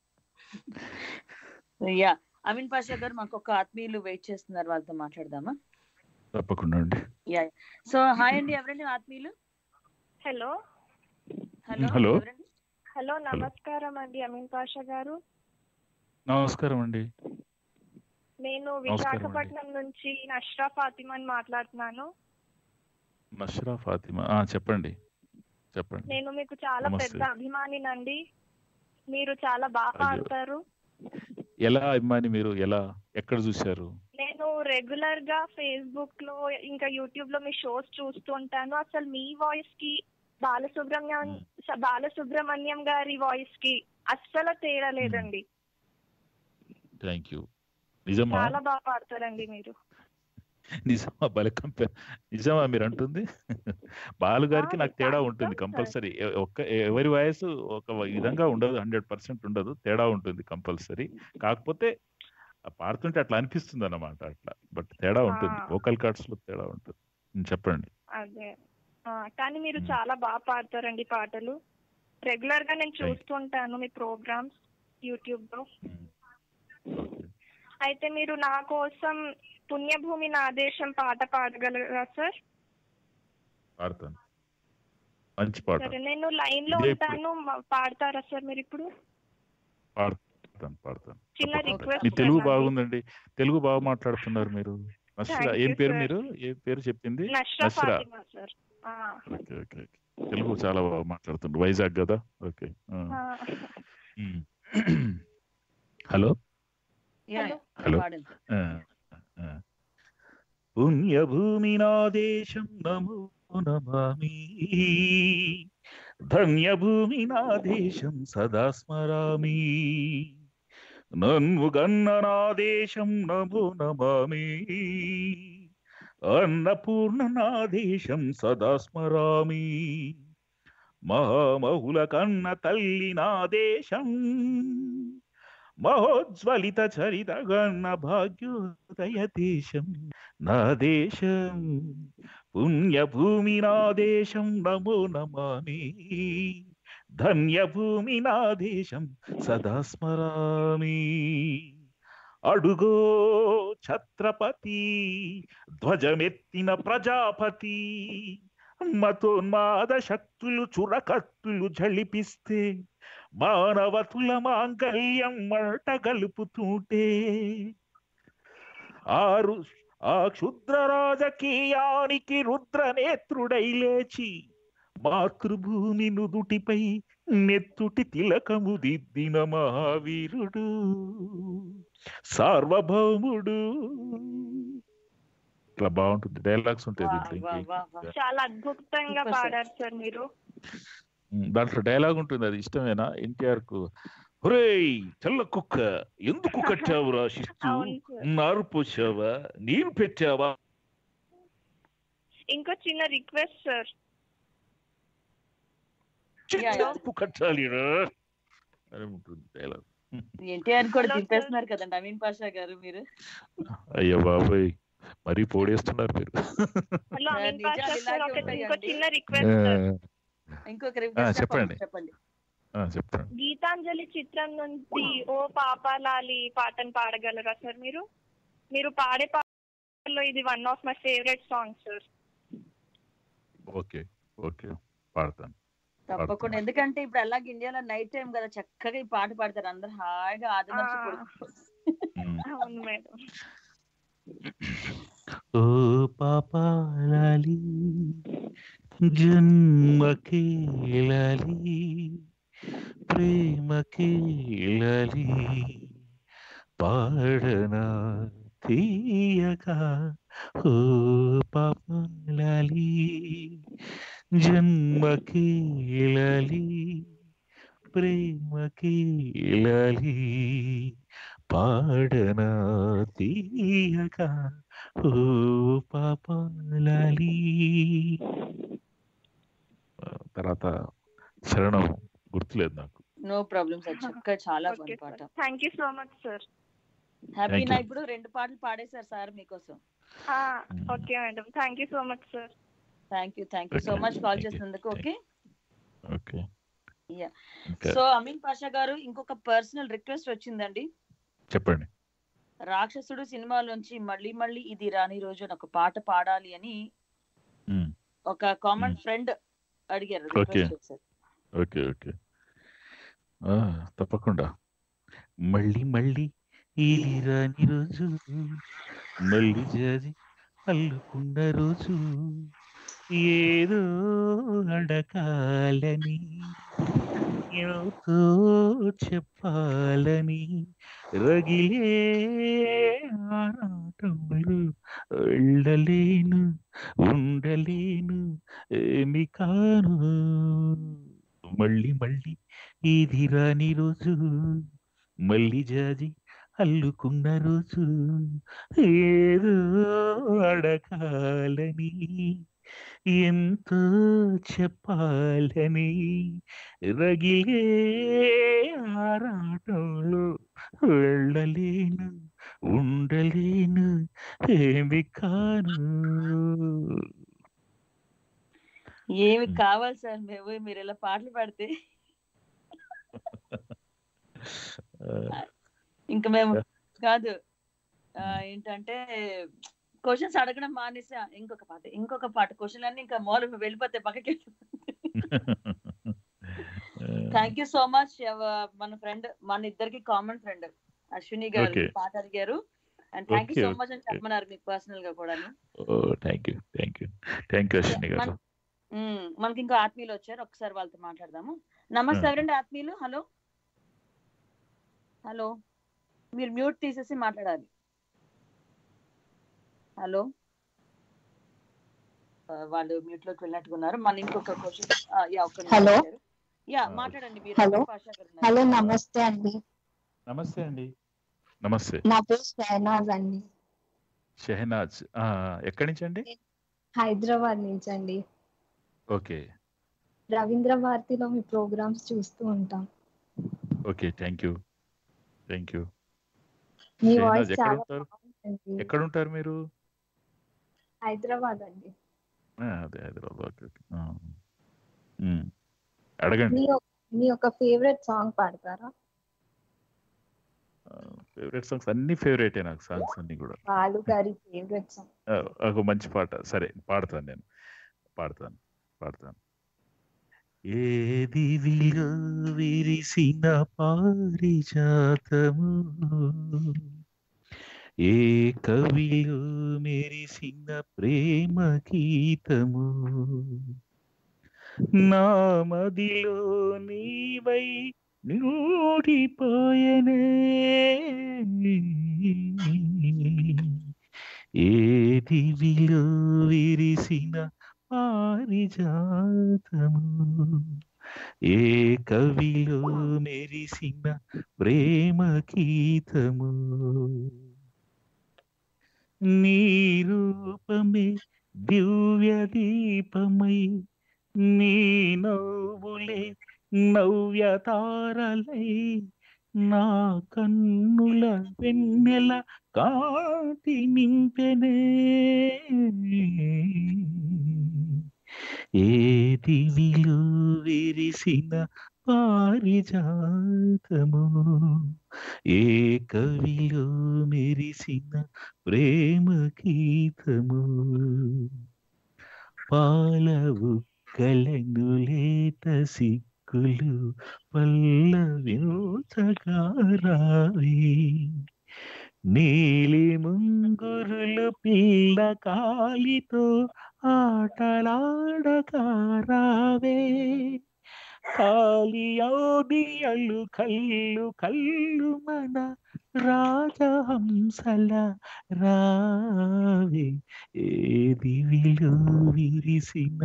యా అమీన్ పాషా గారు మాకు ఒక ఆత్మీయులు వెయిట్ చేస్తున్నారు వాళ్ళతో మాట్లాడదామా తప్పకుండా అండి యా సో హాయ్ అండి ఎవరండి ఆత్మీయులు హలో హలో హలో ఎవరండి హలో నమస్కారం అండి అమీన్ పాషా గారు నమస్కారం అండి నేను నమస్కారం అండి. విశాఖపట్నం నుంచి నష్రా ఫాతిమాని మాట్లాడుతున్నాను నష్రా ఫాతిమా ఆ, చెప్పండి చెప్పండి నేను మీకు చాలా నమస్తే. పెద్ద అభిమానినండి మీరు చాలా బాగా అయ్యో. పాడతారు ఎలా అభిమాని మీరు ఎలా ఎక్కడ చూశారు నేను రెగ్యులర్ గా ఫేస్బుక్ లో ఇంకా యూట్యూబ్ లో మీ షోస్ చూస్తుంటాను అసలు మీ వాయిస్ కి బాలసుబ్రహ్మణ్యం బాలసుబ్రహ్మణ్యం గారి వాయిస్ కి అస్సలు తేడా లేదండి థ్యాంక్ యూ నిజమా చాలా బాగా పాడతారండి మీరు నిజమా భలే కంపేర్ నిజమా మీరు అంటుంది బాలు గారికి ఆ, నాకు తేడా నిజం ఉంటుంది సార్. కంపల్సరీ ఒక్క ఎవరి వయసు ఒక విధంగా ఉండదు హండ్రెడ్ పర్సెంట్ ఉండదు తేడా ఉంటుంది కంపల్సరీ కాకపోతే ఆ పాడుతుంటే అట్లా అనిపిస్తుంది అన్నమాట అట్లా బట్ తేడా ఉంటుంది ఆ. వోకల్ కార్డ్స్ లో తేడా ఉంటుంది ఉమ్, చెప్పండి అదే ఆ, కానీ మీరు చాలా బాగా పాడతారండి పాటలు రెగ్యులర్ గా నేను చూస్తుంటాను మీ ప్రోగ్రామ్స్ యూట్యూబ్ లో అయితే మీరు నా కోసం పుణ్యభూమి నా దేశం పాట పాడగలరా సార్ పాడతాను మంచి పాట సరే నేను లైన్ లో ఇదే ఇప్పుడు. ఉంటాను మ- పాడతారా సార్ మీరు ఇప్పుడు పాడతాను పాడతాను చిన్న తప్పకుండా. రిక్వెస్ట్ మీ తెలుగు సార్ నాది. బాగుందండి తెలుగు బాగా మాట్లాడుతున్నారు మీరు నష్రా Thank ఏం you, పేరు sir. మీరు ఏ పేరు చెప్పింది నష్రా నష్రా ఫాతిమా సార్ ఆ, ఓకే ఓకే ఓకే. తెలుగు చాలా బాగా మాట్లాడుతుండ్రు వైజాగ్ కదా ఓకే ఆ. ఆ. ఉమ్. Hello yeah hello. హలో పాడండి ఆ, ఆ. పుణ్యభూమి నా దేశం నమో నమామి ధన్యభూమి నా దేశం సదా స్మరామి నన్ను గన్న నా దేశం నమో నమామి అన్నపూర్ణ నా దేశం సదా స్మరామి మహామహుల కన్న తల్లి నా దేశం మహోజ్వలిత చరిత గన్న భాగ్యోదయ దేశం నా దేశం పుణ్యభూమి నా దేశం నమో నమామి ధన్యభూమి నా దేశం సదా స్మరామి అడుగో ఛత్రపతి ధ్వజమెత్తిన ప్రజాపతి మతోన్మాద శక్తులు చురకత్తులు జళిపిస్తే మానవతుల మాంగల్యం మంట గలుపుతుంటే ఆరు ఆ క్షుద్ర రాజకీయానికి రుద్రనేత్రుడై లేచి మాతృభూమి నుదుటిపై నెత్తుటి తిలకము దిద్దిన మహావీరుడు సార్వభౌముడు ఇట్లా బాగుంటుంది డైలాగ్స్ ఉంటాయి వా, దీంట్లో వా, ఇంకేం వా, వా. చాలా అద్భుతంగా Super, sir. పాడారు సార్ మీరు ఉమ్, దాంట్లో డైలాగ్ ఉంటుంది అది ఇష్టమేనా ఎన్టీఆర్ కు ఒరేయ్ తెల్ల కుక్క ఎందుకు కట్టావురా శిస్తు అవును సార్. నారు పోసావా నీరు పెట్టావా ఇంకో చిన్న రిక్వెస్ట్ సార్ ఎందుకు కట్టాలిరా అని ఉంటుంది డైలాగ్ ఎన్టీఆర్ కూడా Hello, sir. దింపేస్తున్నారు కదండి అమీన్ పాషా గారు మీరు అయ్యో బాబాయ్ మరీ పోడేస్తున్నారు మీరు హలో అమీన్ నిజాలు పాషా సార్ ఇలాగే ఒక ఇంకో ఉంటాయండి. చిన్న రిక్వెస్ట్ సార్ ఇంకొక ఆ, రిక్వెస్ట్ చెప్పండి. చెప్పండి ఆ, చెప్పండి గీతాంజలి చిత్రం నుంచి ఓ పాపాలాలి పాటను పాడగలరా సార్ మీరు మీరు పాడే పాటల్లో ఇది one of my favourite song sir okay okay పాడతాను తప్పకుండా ఎందుకంటే ఇప్పుడు అలాగే ఇండియాలో నైట్ టైం కదా చక్కగా ఈ పాట పాడతారు అందరు హాయిగా ఆదమర్చి ఆ. పడుకుంటారు అవును మేడం ఓ పాపాలాలి జన్మకే లాలి ప్రేమకే లాలి పాడనా తీయగా ఓ పాపాలాలి జన్మకే లాలి ప్రేమకే లాలి పాడనా తీయగా ఓ పాపాలాలి ఆ, తర్వాత శరణం గుర్తులేదు నాకు నో ప్రాబ్లమ్ సార్ చక్కగా చాలా ఓకే బాగుంది పాట sir thank you so much sir happy Thank నా you. ఇప్పుడు రెండు పాటలు పాడేశారు సార్ మీకోసం okay madam thank you so much sir thank you thank you so Okay. Much call Thank you. చేసినందుకు ఓకే ఓకే Yeah. ఇంకా సో అమీన్ పాషా గారు ఇంకొక personal request వచ్చిందండి చెప్పండి రాక్షసుడు సినిమాలోంచి మళ్ళీ మళ్ళీ ఇది రాని రోజు అని ఒక పాట పాడాలి అని మ్మ్. ఒక కామన్ ఫ్రెండ్ అడిగారు Okay. రిక్వెస్ట్ చేశారు ఓకే ఓకే ఆ, తప్పకుండా మళ్ళీ మళ్ళీ ఇది రాని రోజు మళ్ళీ జాజి అల్లుకున్న రోజు ఏదో అడకాలని ఏదో చెప్పాలని రగిలే ఆరాటములు వెళ్ళలేను ఉండలేను ఏమి కాను మళ్ళీ మళ్ళీ ఇది రాని రోజు మళ్ళీ జాజి అల్లుకున్న రోజు ఏదో అడగాలని ఎంతో చెప్పాలని రగిలే ఆరాటంలో వెళ్ళలేను ఉండలేను ఏమి కాను ఏమి కావాలి సార్ మేము మీరు ఇలా పాటలు పాడితే ఇంకా మేము కాదు ఆ, ఏంటంటే క్వశ్చన్స్ అడగడం మానేసి ఆ, ఇంకొక పాట ఇంకొక పాట క్వశ్చన్ అన్ని ఇంకా మూల వెళ్ళిపోతే పక్కకి థ్యాంక్ యూ సో మచ్ మన ఫ్రెండ్ మన ఇద్దరికి common friend Ashwini garu Okay. పాట అడిగారు and thank you Okay, so much అని okay. చెప్పమన్నారు మీకు పర్సనల్ గా కూడా ఓ thank you thank you thank you Ashwini garu మనకి ఇంకో ఆత్మీయులు వచ్చారు ఒకసారి వాళ్ళతో మాట్లాడదాము నమస్తే ఆ. ఎవరండి ఆత్మీయులు హలో హలో మీరు మ్యూట్ తీసేసి మాట్లాడాలి హలో ఆ, వాళ్ళు మ్యూట్ లోకి వెళ్ళినట్టుగా ఉన్నారు మన ఇంకొక క్వశ్చన్ యా ఒక్క నిమిషం Hello. వచ్చారు. యా మాట్లాడండి మీరు Hello. అమీర్ పాషా గారు ఉన్నారు. హలో నమస్తే అండి నమస్తే అండి నమస్తే నా పేరు షహనాజ్ అండి షెహనాజ్ ఆ, ఎక్కడి నుంచి అండి హైదరాబాద్ నుంచి అండి ఓకే రవీంద్ర భారతిలో మీ ప్రోగ్రామ్స్ చూస్తూ ఉంటాం okay thank you thank you మీ షెహనాజ్ వాయిస్ ఎక్కడ చాలా ఉంటారు బాగుంటుంది ఎక్కడ ఉంటారు మీరు హైదరాబాద్ అండి ఆ, అదే హైదరాబాద్ ఓకే, ఓకే. ఆ. ఉమ్. అడగండి మీ ఒ- మీ ఒక ఫేవరెట్ సాంగ్ పాడతారా ఫేవరెట్ సాంగ్స్ అన్ని ఫేవరెటే నాకు సాంగ్స్ అన్ని కూడా బాలు గారి ఫేవరెట్ సాంగ్ ఆ, ఒక మంచి పాట సరే పాడతాను నేను పాడతాను పాడతాను ఏది విలో విరిసిన పారిజాతము ఏ కవిలో మెరిసిన ప్రేమ గీతము నా మదిలో నీవై నూడిపోయనే ఏది విలో విరిసిన పారిజాతము ఏ కవిలో మెరిసిన ప్రేమ గీతము నీ రూపమే దివ్య దీపమై నీ నవ్వులే నవ్య తారలై నా కన్నుల వెన్నెల కాంతి నింపెనే ఏ దివిలో విరిసిన పారిజాతము ఏ కవిలో మెరిసిన ప్రేమ గీతము పాలవు కలను లేత సిక్కులు పల్లవించగారావి నీలి ముంగురులు పిల్ల కాలితో ఆటలాడగారావే కాలియోదియలు కల్లు కల్లు మన రాజహంసల రావే ఏ దివిలో విరిసిన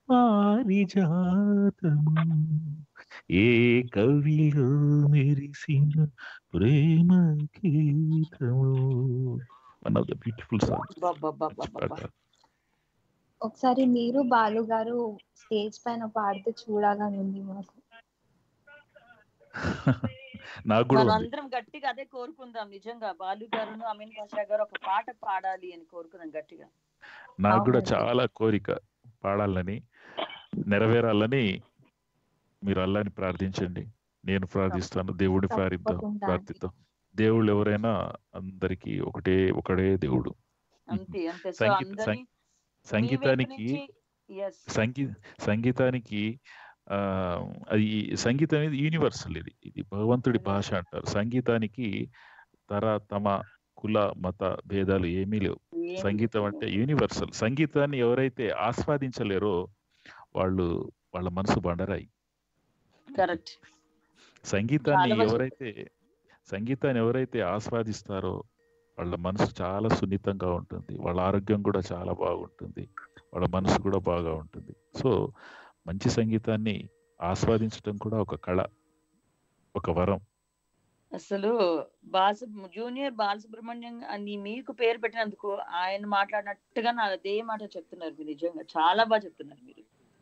పారిజాతము ఏ కవిలో మెరిసిన ప్రేమ గీతము one of the beautiful songs అబ్బబ్బబ్బబ్బబ్బ. ఒకసారి మీరు బాలు గారు స్టేజ్ పైన పాడితే చూడాలని ఉంది మాకు నాకు కూడా ఉంది మనందరం గట్టిగా అదే కోరుకుందాం నిజంగా బాలు గారును అమీన్ పాషా గారు ఒక పాట పాడాలి అని కోరుకుందాం గట్టిగా నాకు కూడా అవునండి. చాలా కోరిక పాడాలని నెరవేరాలని మీరు అల్లాని ప్రార్థించండి నేను ప్రార్థిస్తాను దేవుడి ప్రార్థిద్దాం తప్పకుండా అండి. ప్రార్థిద్దాం దేవుళ్ళు ఎవరైనా అందరికీ ఒకటే ఒకడే దేవుడు అంతే అంతే సో సంగీత అందరి సం- సంగీతానికి ఎస్ సంగీ సంగీతానికి ఆ అది సంగీతం అనేది యూనివర్సల్ ఇది ఇది భగవంతుడి భాష అంటారు సంగీతానికి తర తమ కుల మత భేదాలు ఏమీ లేవు ఏమీ సంగీతం అంటే యూనివర్సల్ సంగీతాన్ని ఎవరైతే ఆస్వాదించలేరో వాళ్ళు వాళ్ళ మనసు బండరాయి కరెక్ట్ సంగీతాన్ని చాలా బాగా ఎవరైతే సంగీతాన్ని ఎవరైతే ఆస్వాదిస్తారో వాళ్ళ మనసు చాలా సున్నితంగా ఉంటుంది వాళ్ళ ఆరోగ్యం కూడా చాలా బాగుంటుంది వాళ్ళ మనసు కూడా బాగా ఉంటుంది సో మంచి సంగీతాన్ని ఆస్వాదించడం కూడా ఒక కళ ఒక వరం అసలు బాల జూనియర్ బాలసుబ్రహ్మణ్యం అని మీకు పేరు పెట్టినందుకు ఆయన మాట్లాడినట్టుగా నా అదే మాట చెప్తున్నారు మీరు నిజంగా చాలా బాగా చెప్తున్నారు మీరు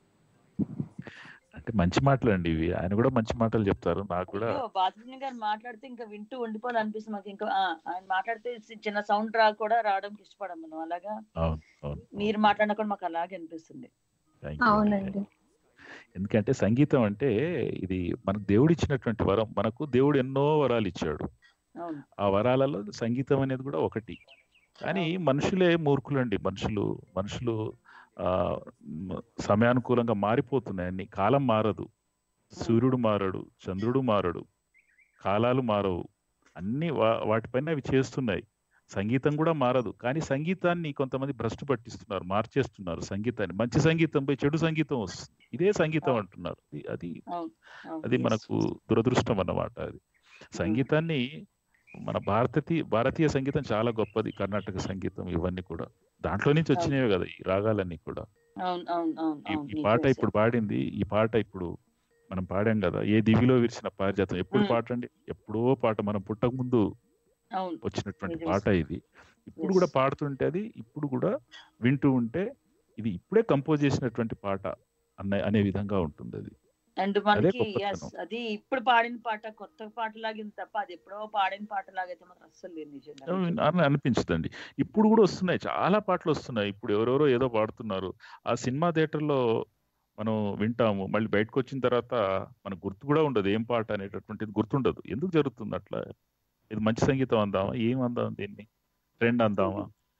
అంటే మంచి మాటలు అండి ఇవి ఆయన కూడా మంచి మాటలు చెప్తారు నాకు కూడా అయ్యో, బాలసుబ్రహ్మణ్యం గారు మాట్లాడితే ఇంకా వింటూ ఉండిపోవాలనిపిస్తుంది మాకు ఇంకా ఆ, ఆయన మాట్లాడితే చిన్న సౌండ్ రా కూడా రావడానికి ఇష్టపడం మనం అలాగా అవును అవును మీరు మాట్లాడినా కూడా మాకు అలాగే అనిపిస్తుంది థ్యాంక్ యూ అవునండి ఎందుకంటే సంగీతం అంటే ఇది మనకు దేవుడు ఇచ్చినటువంటి వరం మనకు దేవుడు ఎన్నో వరాలు ఇచ్చాడు అవును ఆ వరాలలో సంగీతం అనేది కూడా ఒకటి కానీ మనుషులే మూర్ఖులండి మనుషులు మనుషులు ఆ మ్, సమయానుకూలంగా మారిపోతున్నాయి అన్ని కాలం మారదు సూర్యుడు మారడు చంద్రుడు మారడు కాలాలు మారవు అన్ని వా- వాటిపైన అవి చేస్తున్నాయి సంగీతం కూడా మారదు కానీ సంగీతాన్ని కొంతమంది భ్రష్టు పట్టిస్తున్నారు మార్చేస్తున్నారు సంగీతాన్ని మంచి సంగీతంపై చెడు సంగీతం వస్తుంది ఇదే సంగీతం అంటున్నారు ఇది- అది అవును అవును అది yes. మనకు దురదృష్టం అన్నమాట అది సంగీతాన్ని మన భారతీయ భారతీయ సంగీతం చాలా గొప్పది కర్ణాటక సంగీతం ఇవన్నీ కూడా దాంట్లో నుంచి వచ్చినవి కదా ఈ రాగాలన్నీ కూడా అవును అవును అవును ఈ అవును ఈ నిజమే పాట సార్. ఇప్పుడు పాడింది ఈ పాట ఇప్పుడు మనం పాడాం కదా ఏ దివిలో విరిసిన పారిజాతం ఎప్పుడు మ్మ్. పాట అండి ఎప్పుడో పాట మనం పుట్టక ముందు అవును వచ్చినటువంటి నిజమే పాట సార్. ఇది ఇప్పుడు Yes. కూడా పాడుతుంటే అది ఇప్పుడు కూడా వింటూ ఉంటే ఇది ఇప్పుడే కంపోజ్ చేసినటువంటి పాట అన్న అనే విధంగా ఉంటుంది అది అండ్ అదే మనకి గొప్పతనం. ఎస్ అది ఇప్పుడు పాడిన పాట కొత్త పాట లాగింది తప్ప అది ఎప్పుడో పాడిన పాట లాగైతే మాత్రం అస్సలు లేదు నిజంగా అని అని అనిపించదండి ఇప్పుడు కూడా వస్తున్నాయి చాలా పాటలు వస్తున్నాయి ఇప్పుడు ఎవరెవరో ఏదో పాడుతున్నారు ఆ సినిమా థియేటర్లో మనం వింటాము మళ్ళీ బయటకు వచ్చిన తర్వాత మనకు గుర్తు కూడా ఉండదు ఏం పాట అనేటటువంటిది గుర్తుండదు ఎందుకు జరుగుతుంది అట్లా ఇది మంచి సంగీతం అందామా ఏం అందాం దీన్ని ట్రెండ్ అందామా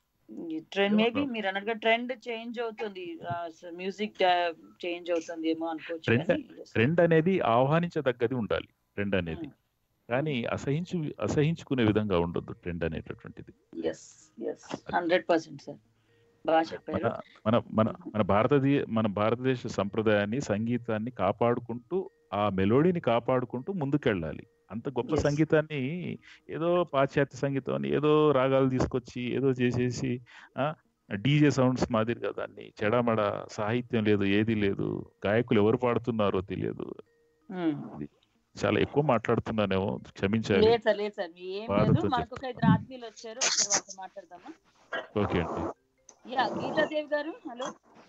trend I don't maybe know. మీరు అన్నట్టుగా ట్రెండ్ చేంజ్ అవుతుంది మ్యూజిక్ చేంజ్ అవుతుంది ఏమో అనుకోవచ్చు ట్రెండ్ కానీ yes. ట్రెండ్ అనేది ఆహ్వానించదగ్గది ఉండాలి ట్రెండ్ అనేది కానీ అసహించు అసహించుకునే విధంగా ఉండొద్దు ట్రెండ్ అనేటటువంటిది yes yes hundred percent sir బాగా మన చెప్పారు మన మన మన భారతదేశ మన భారతదేశ సంప్రదాయాన్ని సంగీతాన్ని కాపాడుకుంటూ ఆ మెలోడీని కాపాడుకుంటూ ముందుకెళ్ళాలి అంత గొప్ప Yes. సంగీతాన్ని ఏదో పాశ్చాత్య సంగీతం అని ఏదో రాగాలు తీసుకొచ్చి ఏదో చేసేసి ఆ డీజే సౌండ్స్ మాదిరిగా దాన్ని చెడమడ సాహిత్యం లేదు ఏది లేదు గాయకులు ఎవరు పాడుతున్నారో తెలియదు ఉమ్. ఇది చాలా ఎక్కువ మాట్లాడుతున్నానేమో క్షమించాలి లేదు సార్ లేదు సార్ మీ ఏం లేదు బాధతో మనకు ఒక ఇద్దరు ఆత్మీయులు వచ్చారు ఒకసారి వాళ్ళతో మాట్లాడదామా ఓకే అండి yeah Geetadevi garu hello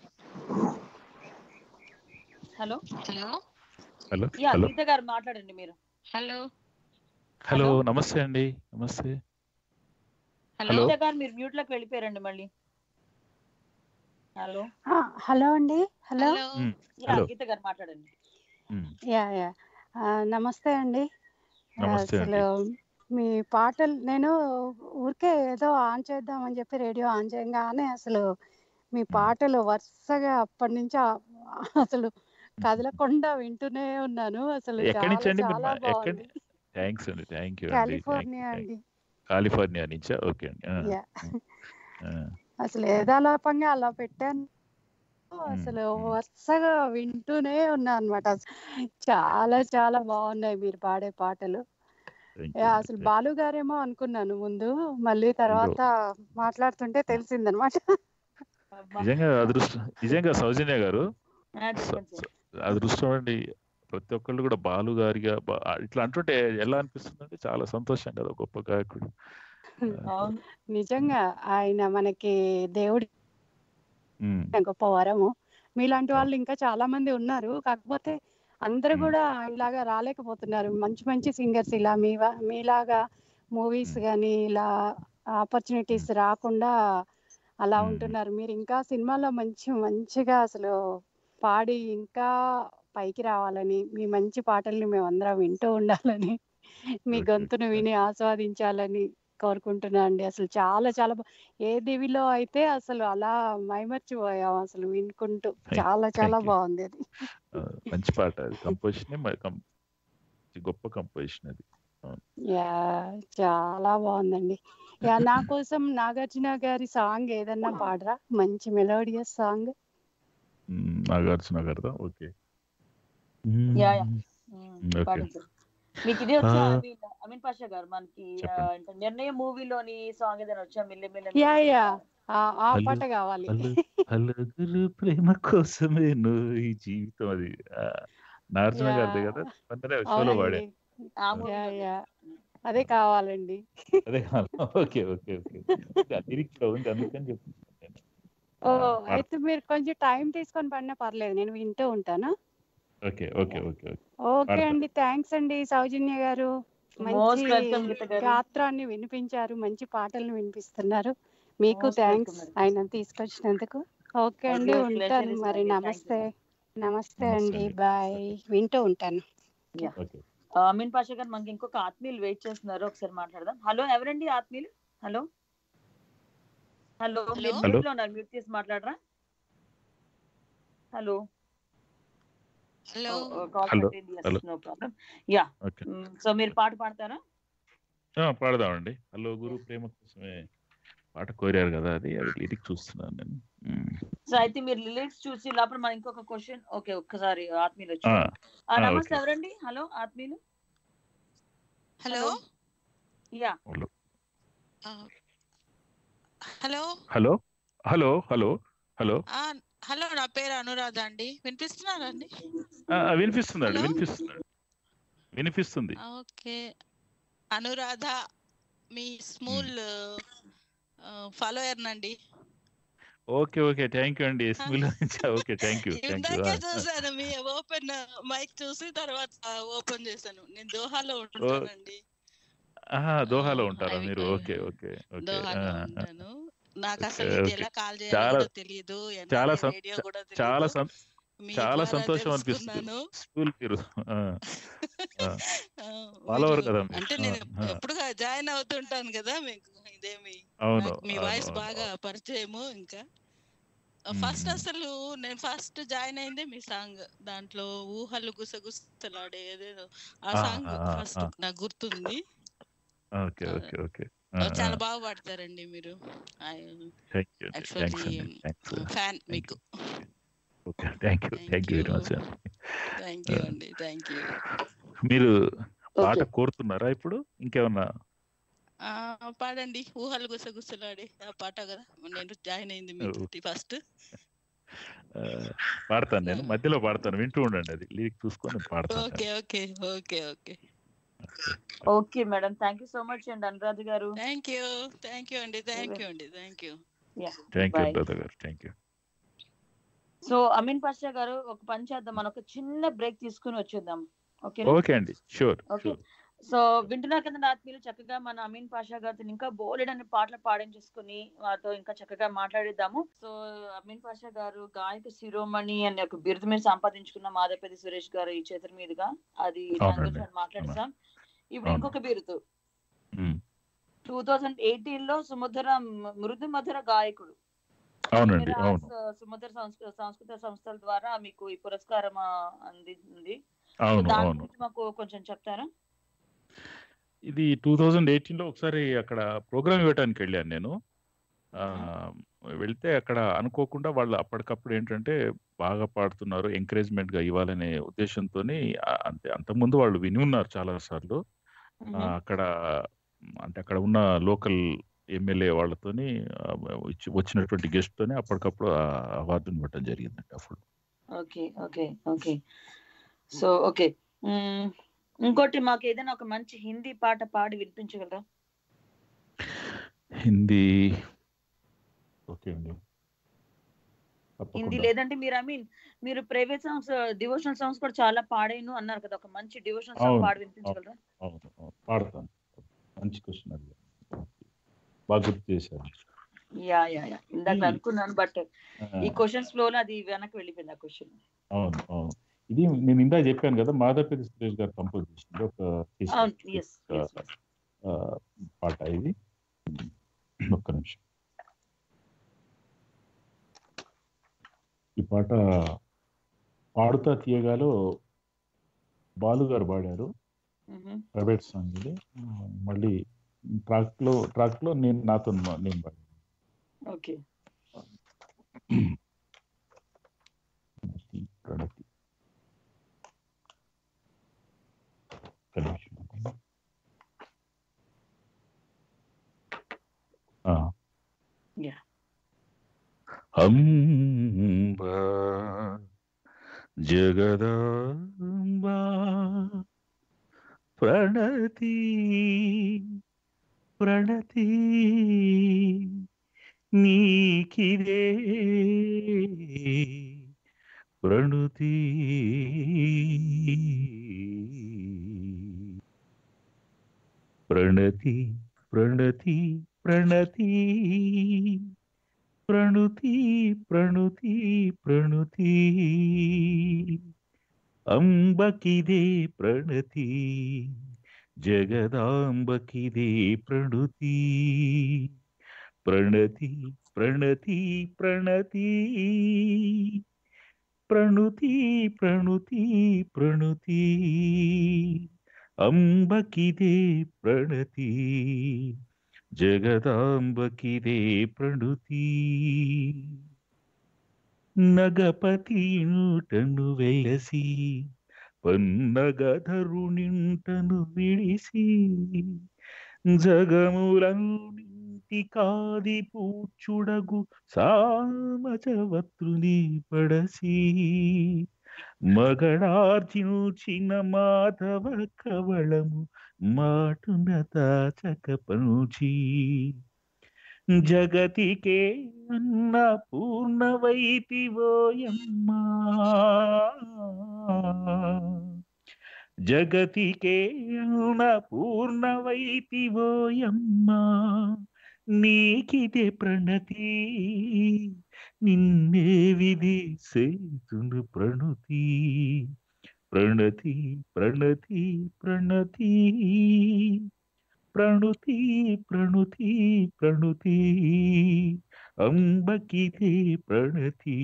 hello hello hello yeah hello Geeta garu మాట్లాడండి మీరు హలో హలో నమస్తే అండి నమస్తే హలో గీత గారు మీరు మ్యూట్ లోకి వెళ్ళిపోయారండి మళ్ళీ హలో ఆ, హలో అండి హలో మ్, యా హలో గీత గారు మాట్లాడండి మ్, యా యా ఆ, నమస్తే అండి ఆ, నమస్తే అసలు మీ పాటలు నేను ఊరికే ఏదో ఆన్ చేద్దామని చెప్పి రేడియో ఆన్ చేయగానే అసలు మీ పాటలు వరుసగా అప్పటి నుంచి ఆ- అసలు కదలకుండా వింటూనే ఉన్నాను అసలు ఎక్కడి చాలా నుంచి అండి మీరు చాలా మా- ఎక్కడి బాగుంది థ్యాంక్స్ అండి థ్యాంక్ యూ అండి థ్యాంక్ కాలిఫోర్నియా అండి కాలిఫోర్నియా నుంచా ఓకే అండి ఆ, యా ఆ, అసలు ఏదాలాపంగా అలా పెట్టాను అసలు వరుసగా వింటూనే ఉన్నా అనమాట చాలా చాలా బాగున్నాయి మీరు పాడే పాటలు thank యా, you. అసలు బాలు గారేమో అనుకున్నాను ముందు మళ్ళీ తర్వాత మాట్లాడుతుంటే తెలిసిందనమాట నిజంగా అదృష్టం నిజంగా సౌజన్య గారు ఆ, చెప్పండి సార్ అదృష్టం అండి ప్రతి ఒక్కళ్ళు కూడా బాలు గారిగా బా- ఇట్లా అంటుంటే ఎలా అనిపిస్తుంది అంటే చాలా సంతోషం కదా గొప్ప గాయకుడు అవును నిజంగా ఆయన మనకి దేవుడి ఉమ్, గొప్ప వరము మీలాంటి వాళ్ళు ఇంకా చాలా మంది ఉన్నారు కాకపోతే అందరూ కూడా ఇలాగా రాలేకపోతున్నారు మంచి మంచి సింగర్స్ ఇలా మీ వా- మీలాగా మూవీస్ కానీ ఇలా ఆపర్చునిటీస్ రాకుండా అలా ఉంటున్నారు మీరు ఇంకా సినిమాలో మంచి మంచిగా అసలు పాడి ఇంకా పైకి రావాలని మీ మంచి పాటల్ని మేము అందరం వింటూ ఉండాలని మీ గొంతును విని ఆస్వాదించాలని కోరుకుంటున్నా అండి అసలు చాలా చాలా బా- ఏ దివిలో అయితే అసలు అలా మైమర్చిపోయాం అసలు వినుకుంటూ చాలా చాలా you. బాగుంది అది ఆ, మంచి పాట అది కంపోజిషన్ గొప్ప కంపోజిషన్ అది అవును. యా చాలా బాగుందండి యా నా కోసం నాగార్జున గారి సాంగ్ ఏదన్నా పాడరా మంచి మెలోడియస్ సాంగ్ ఉమ్, నాగార్జున గారిదా ఓకే యా యా ఓకే పాడండి సార్ మీకు ఇదే వచ్చా ఆ. అమీన్ అమీన్ పాషా గారు మనకి ఆ, ఏంట నిర్ణయం మూవీలోని సాంగ్ ఏదైనా వచ్చా మిల్లె మిల్లె యా యా ఆ ఆ హలో, పాట కావాలి హలో హలుగురు ప్రేమ కోసమే ఈ జీవితం అది ఆ, నాగార్జున యా. గారిదే కదా అందులో షోలో వాడే అవునండి యా యా అదే కావాలండి అదే ఓకే ఓకే ఓకే లిరిక్ కూడా ఉంది అందుకని చెప్తున్నాను నేను. ఓ ఆ, అయితే మీరు కొంచెం టైం తీసుకొని పడినా పర్లేదు నేను వింటూ ఉంటాను okay okay okay okay okay పాడతా. అండి థ్యాంక్స్ అండి సౌజన్య గారు Most మంచి welcome, గీత గారు. గాత్రాన్ని వినిపించారు మంచి పాటలను వినిపిస్తున్నారు మీకు Most థ్యాంక్స్ welcome, ఆయన తీసుకొచ్చినందుకు ఓకే అండి Always pleasure ఉంటాను is మరి mine. Thank you, నమస్తే నమస్తే నమస్తే అండి అండి. బాయ్ వింటూ ఉంటాను యా ఓకే ఆ, అమీన్ పాషా గారు మనకి ఇంకొక ఆత్మీయులు వెయిట్ చేస్తున్నారు ఒకసారి మాట్లాడదాం హలో ఎవరండి ఆత్మీయులు హలో హలో మీరు Hello. మ్యూట్ లో ఉన్నారు మ్యూట్ చేసి మాట్లాడరా హలో హలో కాల్ Hello. కట్టింది Hello. No problem yeah okay so మీరు పాట పాడతారా ఆ, పాడదామండి హలో గురు ప్రేమ కోసమే పాట కోరారు కదా అది అది లిరిక్ చూస్తున్నాను నేను ఉమ్. సో అయితే మీరు లిరిక్స్ చూసి లోపల మన ఇంకొక క్వశ్చన్ ఓకే ఒక్కసారి ఆత్మీయులు ఆ, వచ్చారు ఆ, ఆ, నమస్తే ఓకే. ఎవరండి హలో ఆత్మీయులు hello yeah hello hello hello hello hello hello ఆ, హలో నా పేరు అనురాధ అండి వినిపిస్తున్నారా అండి ఆ, ఆ, వినిపిస్తుందండి హలో? వినిపిస్తుందండి వినిపిస్తుంది ఓకే అనురాధ మీ స్మూల్ ఫాలోయర్ నండి ఓకే ఓకే థ్యాంక్ యూ అండి ఎస్మిలో నుంచి okay thank you thank you ఇందాకే చూసాను మీ ఓపెన్ మైక్ చూసి తర్వాత ఓపెన్ చేశాను నేను దోహాలో ఉంటున్నానండి దోహాలో ఉంటారా మీరు ఓకే ఓకే ఓకే దోహాలో ఉంటాను నాకు ఓకే, అసలు ఇది ఓకే. ఎలా కాల్ చేయాలో చాలా కూడా తెలియదు చాలా NRI సం- రేడియో కూడా తెలియదు చాలా సం- మీ చాలా ద్వారా సంతోషం అనిపిస్తుంది తెలుసుకున్నాను. స్కూల్ మీరు ఆ, ఆ. ఆ, ఫాలోవర్ మీరు- కదా మీరు. అంటే ఆ, నేను ఆ. ఎప్పుడు జాయిన్ అవుతుంటాను కదా మీకు ఇదేమి అవును నాకు మీ అవును, వాయిస్ అవును. బాగా పరిచయము ఇంకా ఫస్ట్ అసలు నేను ఫస్ట్ జాయిన్ అయిందే మీ సాంగ్ దాంట్లో ఊహలు గుసగుసలాడే ఏదేదో ఆ ఆ, సాంగ్ ఆ, ఆ, ఫస్ట్ ఆ. నాకు గుర్తుంది ఓకే ఓకే ఓకే చాలా బాగా పాడతారండి మీరు థ్యాంక్ యూ థ్యాంక్స్ యాక్చువల్లీ అండి థ్యాంక్స్ ఫ్యాన్ మీకు okay thank you thank you very much thank you అండి థ్యాంక్ యూ మీరు పాట కోరుతున్నారా ఇప్పుడు ఇంకేమన్నా ఆ, పాడండి ఊహలు గుసగుసలాడే ఆ పాట కదా నేను జాయిన్ అయింది మీతోటి ఫస్ట్ ఆ, పాడతాను నేను మధ్యలో పాడతాను వింటూ ఉండండి అది లిరిక్ చూసుకొని పాడతాను okay okay okay okay okay madam thank you so much అండి Anuradha garu thank you thank you అండి థ్యాంక్ యూ అండి thank you thank you Bye. Brother garu thank you so Amin Pasha garu ఒక పని చేద్దాం మనం ఒక చిన్న బ్రేక్ తీసుకుని వచ్చేద్దాం ఓకే ఓకే అండి షూర్ ఓకే సో వింటున్నారు కదా ఆత్మీయులు చక్కగా మన అమీన్ పాషా గారితో ఇంకా బోలెడ్ అనే పాటలు పాడించేసుకుని వారితో ఇంకా చక్కగా మాట్లాడిద్దాము సో అమీన్ పాషా గారు గాయక శిరోమణి అనే ఒక బిరుదు మీద సంపాదించుకున్న మాధవపతి సురేష్ గారు ఈ చేతుల మీదుగా అది దాని అవునండి. గురించి మనం మాట్లాడేసాం ఇప్పుడు అవును. ఇంకొక బిరుదు మ్మ్. టూ థౌజండ్ ఎయిటీన్ లో సుమధుర మృదు మధుర గాయకుడు అవునండి మిరాస్, అవును సుమధుర సంస్కృ సాంస్కృతిక సంస్థల ద్వారా మీకు ఈ పురస్కారం ఆ, అందింది సో అవును దాని అవును గురించి మాకు కొంచెం చెప్తారా ఇది టూ థౌజండ్ ఎయిటీన్లో ఒకసారి అక్కడ ప్రోగ్రామ్ ఇవ్వడానికి వెళ్ళాను నేను ఆ, వెళ్తే అక్కడ అనుకోకుండా వాళ్ళు అప్పటికప్పుడు ఏంటంటే బాగా పాడుతున్నారు ఎంకరేజ్మెంట్ గా ఇవ్వాలనే ఉద్దేశంతో అంతే అంతకుముందు వాళ్ళు విని ఉన్నారు చాలా సార్లు ఆ, అక్కడ అంటే అక్కడ ఉన్న లోకల్ ఎమ్మెల్యే వాళ్ళతోని ఆ, వచ్చి- వచ్చినటువంటి గెస్ట్ తోని అప్పటికప్పుడు ఆ అవార్డుని ఇవ్వడం జరిగిందండి అప్పుడు okay okay okay so okay మ్మ్. ఇంకోటి మాకు ఏదైనా ఒక మంచి హిందీ పాట పాడి వినిపించగలరా హిందీ ఓకే అండి హిందీ తప్పకుండా లేదంటే మీరు ఐ మీన్ మీరు ప్రైవేట్ సాంగ్స్ డివోషనల్ సాంగ్స్ కూడా చాలా పాడాను అన్నారు కదా ఒక మంచి డివోషనల్ సాంగ్ అవును పాడి వినిపించగలరా అవును అవును పాడతాను మంచి క్వశ్చన్ అది బాగా గుర్తు చేశారు యా యా యా ఇందాక ఈ- అనుకున్నాను బట్ ఆ, ఈ క్వశ్చన్స్ ఫ్లో లో అది వెనక్కి వెళ్ళిపోయింది ఆ క్వశ్చన్ అవును అవును ఇది నేను ఇందా చెప్పాను కదా మాధవపతి సురేష్ గారు కంపోజ్ చేసింది ఒక చేసిన అవును ఎస్ ఒక, ఆ, పాట ఇది ఒక్క నిమిషం ఈ పాట పాడుతా తీయగాలో బాలు గారు పాడారు ప్రైవేట్ సాంగ్ ఇది ఆ, మళ్ళీ ట్రాక్ లో ట్రాక్ లో నేను నాతో మా- నేను పాడాను ఓకే ప్రణతి, ప్రణతి ఒక్క నిమిషం. ఆ. యా అంబా జగదాంబా ప్రణతి ప్రణతి నీకిదే ప్రణుతి ప్రణతి ప్రణతి ప్రణతి ప్రణుతి ప్రణుతి ప్రణుతి అంబకిదే ప్రణతి జగదాంబకిదే ప్రణుతి ప్రణతి ప్రణతి ప్రణతి ప్రణుతి ప్రణుతి ప్రణుతి అంబకిదే ప్రణతి జగదాంబకిదే ప్రణుతి నగపతి ఇంటను వెలసి పన్నగధరునింటను విడిసి జగములన్నింటి కాది పూచుడగు సామచవత్రుని పడసి మగడార్జించిన మాధవ కవళము మాటున తాచక పనుచి జగతికే అన్న పూర్ణవైతివోయమ్మా జగతికే అన్న పూర్ణవైతివోయమ్మా నీకిదే ప్రణతి నిన్నే విధి సేతును ప్రణుతి ప్రణతి ప్రణతి ప్రణతి ప్రణుతి ప్రణుతి ప్రణుతి అంబకిదే ప్రణతి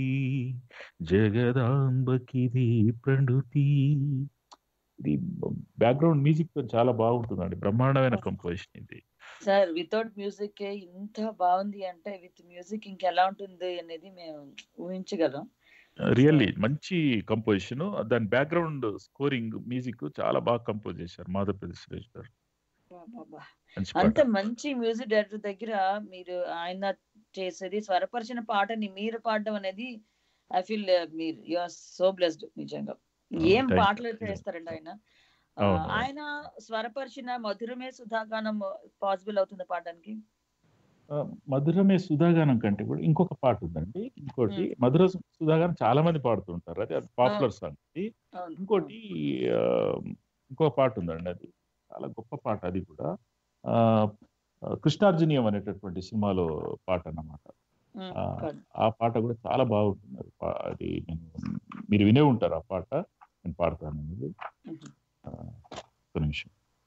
జగదాంబకిదే ప్రణుతి ఇది బ్యాక్గ్రౌండ్ మ్యూజిక్ తో చాలా బాగుంటుందండి బ్రహ్మాండమైన కంపోజిషన్ ఇది సార్ వితౌట్ మ్యూజిక్ ఇంత బాగుంది అంటే విత్ మ్యూజిక్ ఇంకెలా ఉంటుంది అనేది మేము ఊహించగలం రియల్లీ మంచి కంపోజిషన్ దాని బ్యాక్గ్రౌండ్ స్కోరింగ్ మ్యూజిక్ చాలా బాగా కంపోజ్ చేశారు మాధవపతి సురేష్ గారు అబ్బబ్బా. మంచి అంత పాట మంచి మ్యూజిక్ డైరెక్టర్ దగ్గర మీరు ఆయన చేసేది స్వరపరిచిన పాటని మీరు పాడడం అనేది ఐ ఫీల్ మీరు యు ఆర్ సో బ్లెస్డ్ నిజంగా ఏం థ్యాంక్ పాటలు యూ చేస్తారండి ఆయన ఆ, అవును అవును. ఆయన స్వరపరిచిన మధురమే సుధాగానం పాసిబుల్ అవుతుంది పాడడానికి ఆ, మధురమే సుధాగానం కంటే కూడా ఇంకొక పాట ఉందండి ఇంకోటి మ్మ్. మధుర సుధాగానం చాలా మంది పాడుతుంటారు అది అది పాపులర్ సాంగ్ అది అవును ఇంకోటి ఆ, ఇంకో పాట ఉందండి అది చాలా గొప్ప పాట అది కూడా ఆ, ఆ, కృష్ణార్జునీయం అనేటటువంటి సినిమాలో పాట అన్నమాట మ్మ్. ఆ, పాడు. ఆ పాట కూడా చాలా బాగుంటుంది అది పా- అది నేను మీరు వినే ఉంటారు ఆ పాట నేను పాడతాను అనేది మ్మ్. ఆ, ఒక్క నిమిషం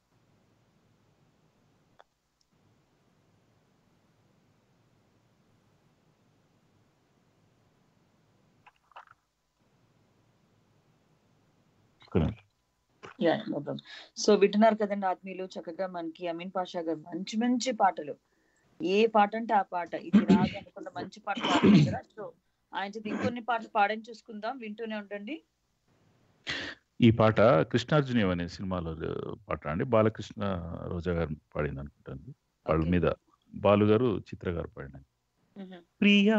ఒక్క నిమిషం యా నో ప్రాబ్లం సో వింటున్నారు కదండి ఆత్మీయులు చక్కగా మనకి అమీన్ పాషా గారు మంచి మంచి పాటలు ఏ పాట అంటే ఆ పాట ఇది రాదు అనుకున్న మంచి పాట పాడుతున్నారు కదా సో ఆయన చేత ఇంకొన్ని పాటలు పాడని చూసుకుందాం వింటూనే ఉండండి ఈ పాట కృష్ణార్జునీయం అనే సినిమాలో పాట అండి బాలకృష్ణ రోజా గారు పాడింది అనుకుంటాను వాళ్ళ Okay. మీద బాలు గారు చిత్ర గారు పాడిన మ్మ్. ప్రియా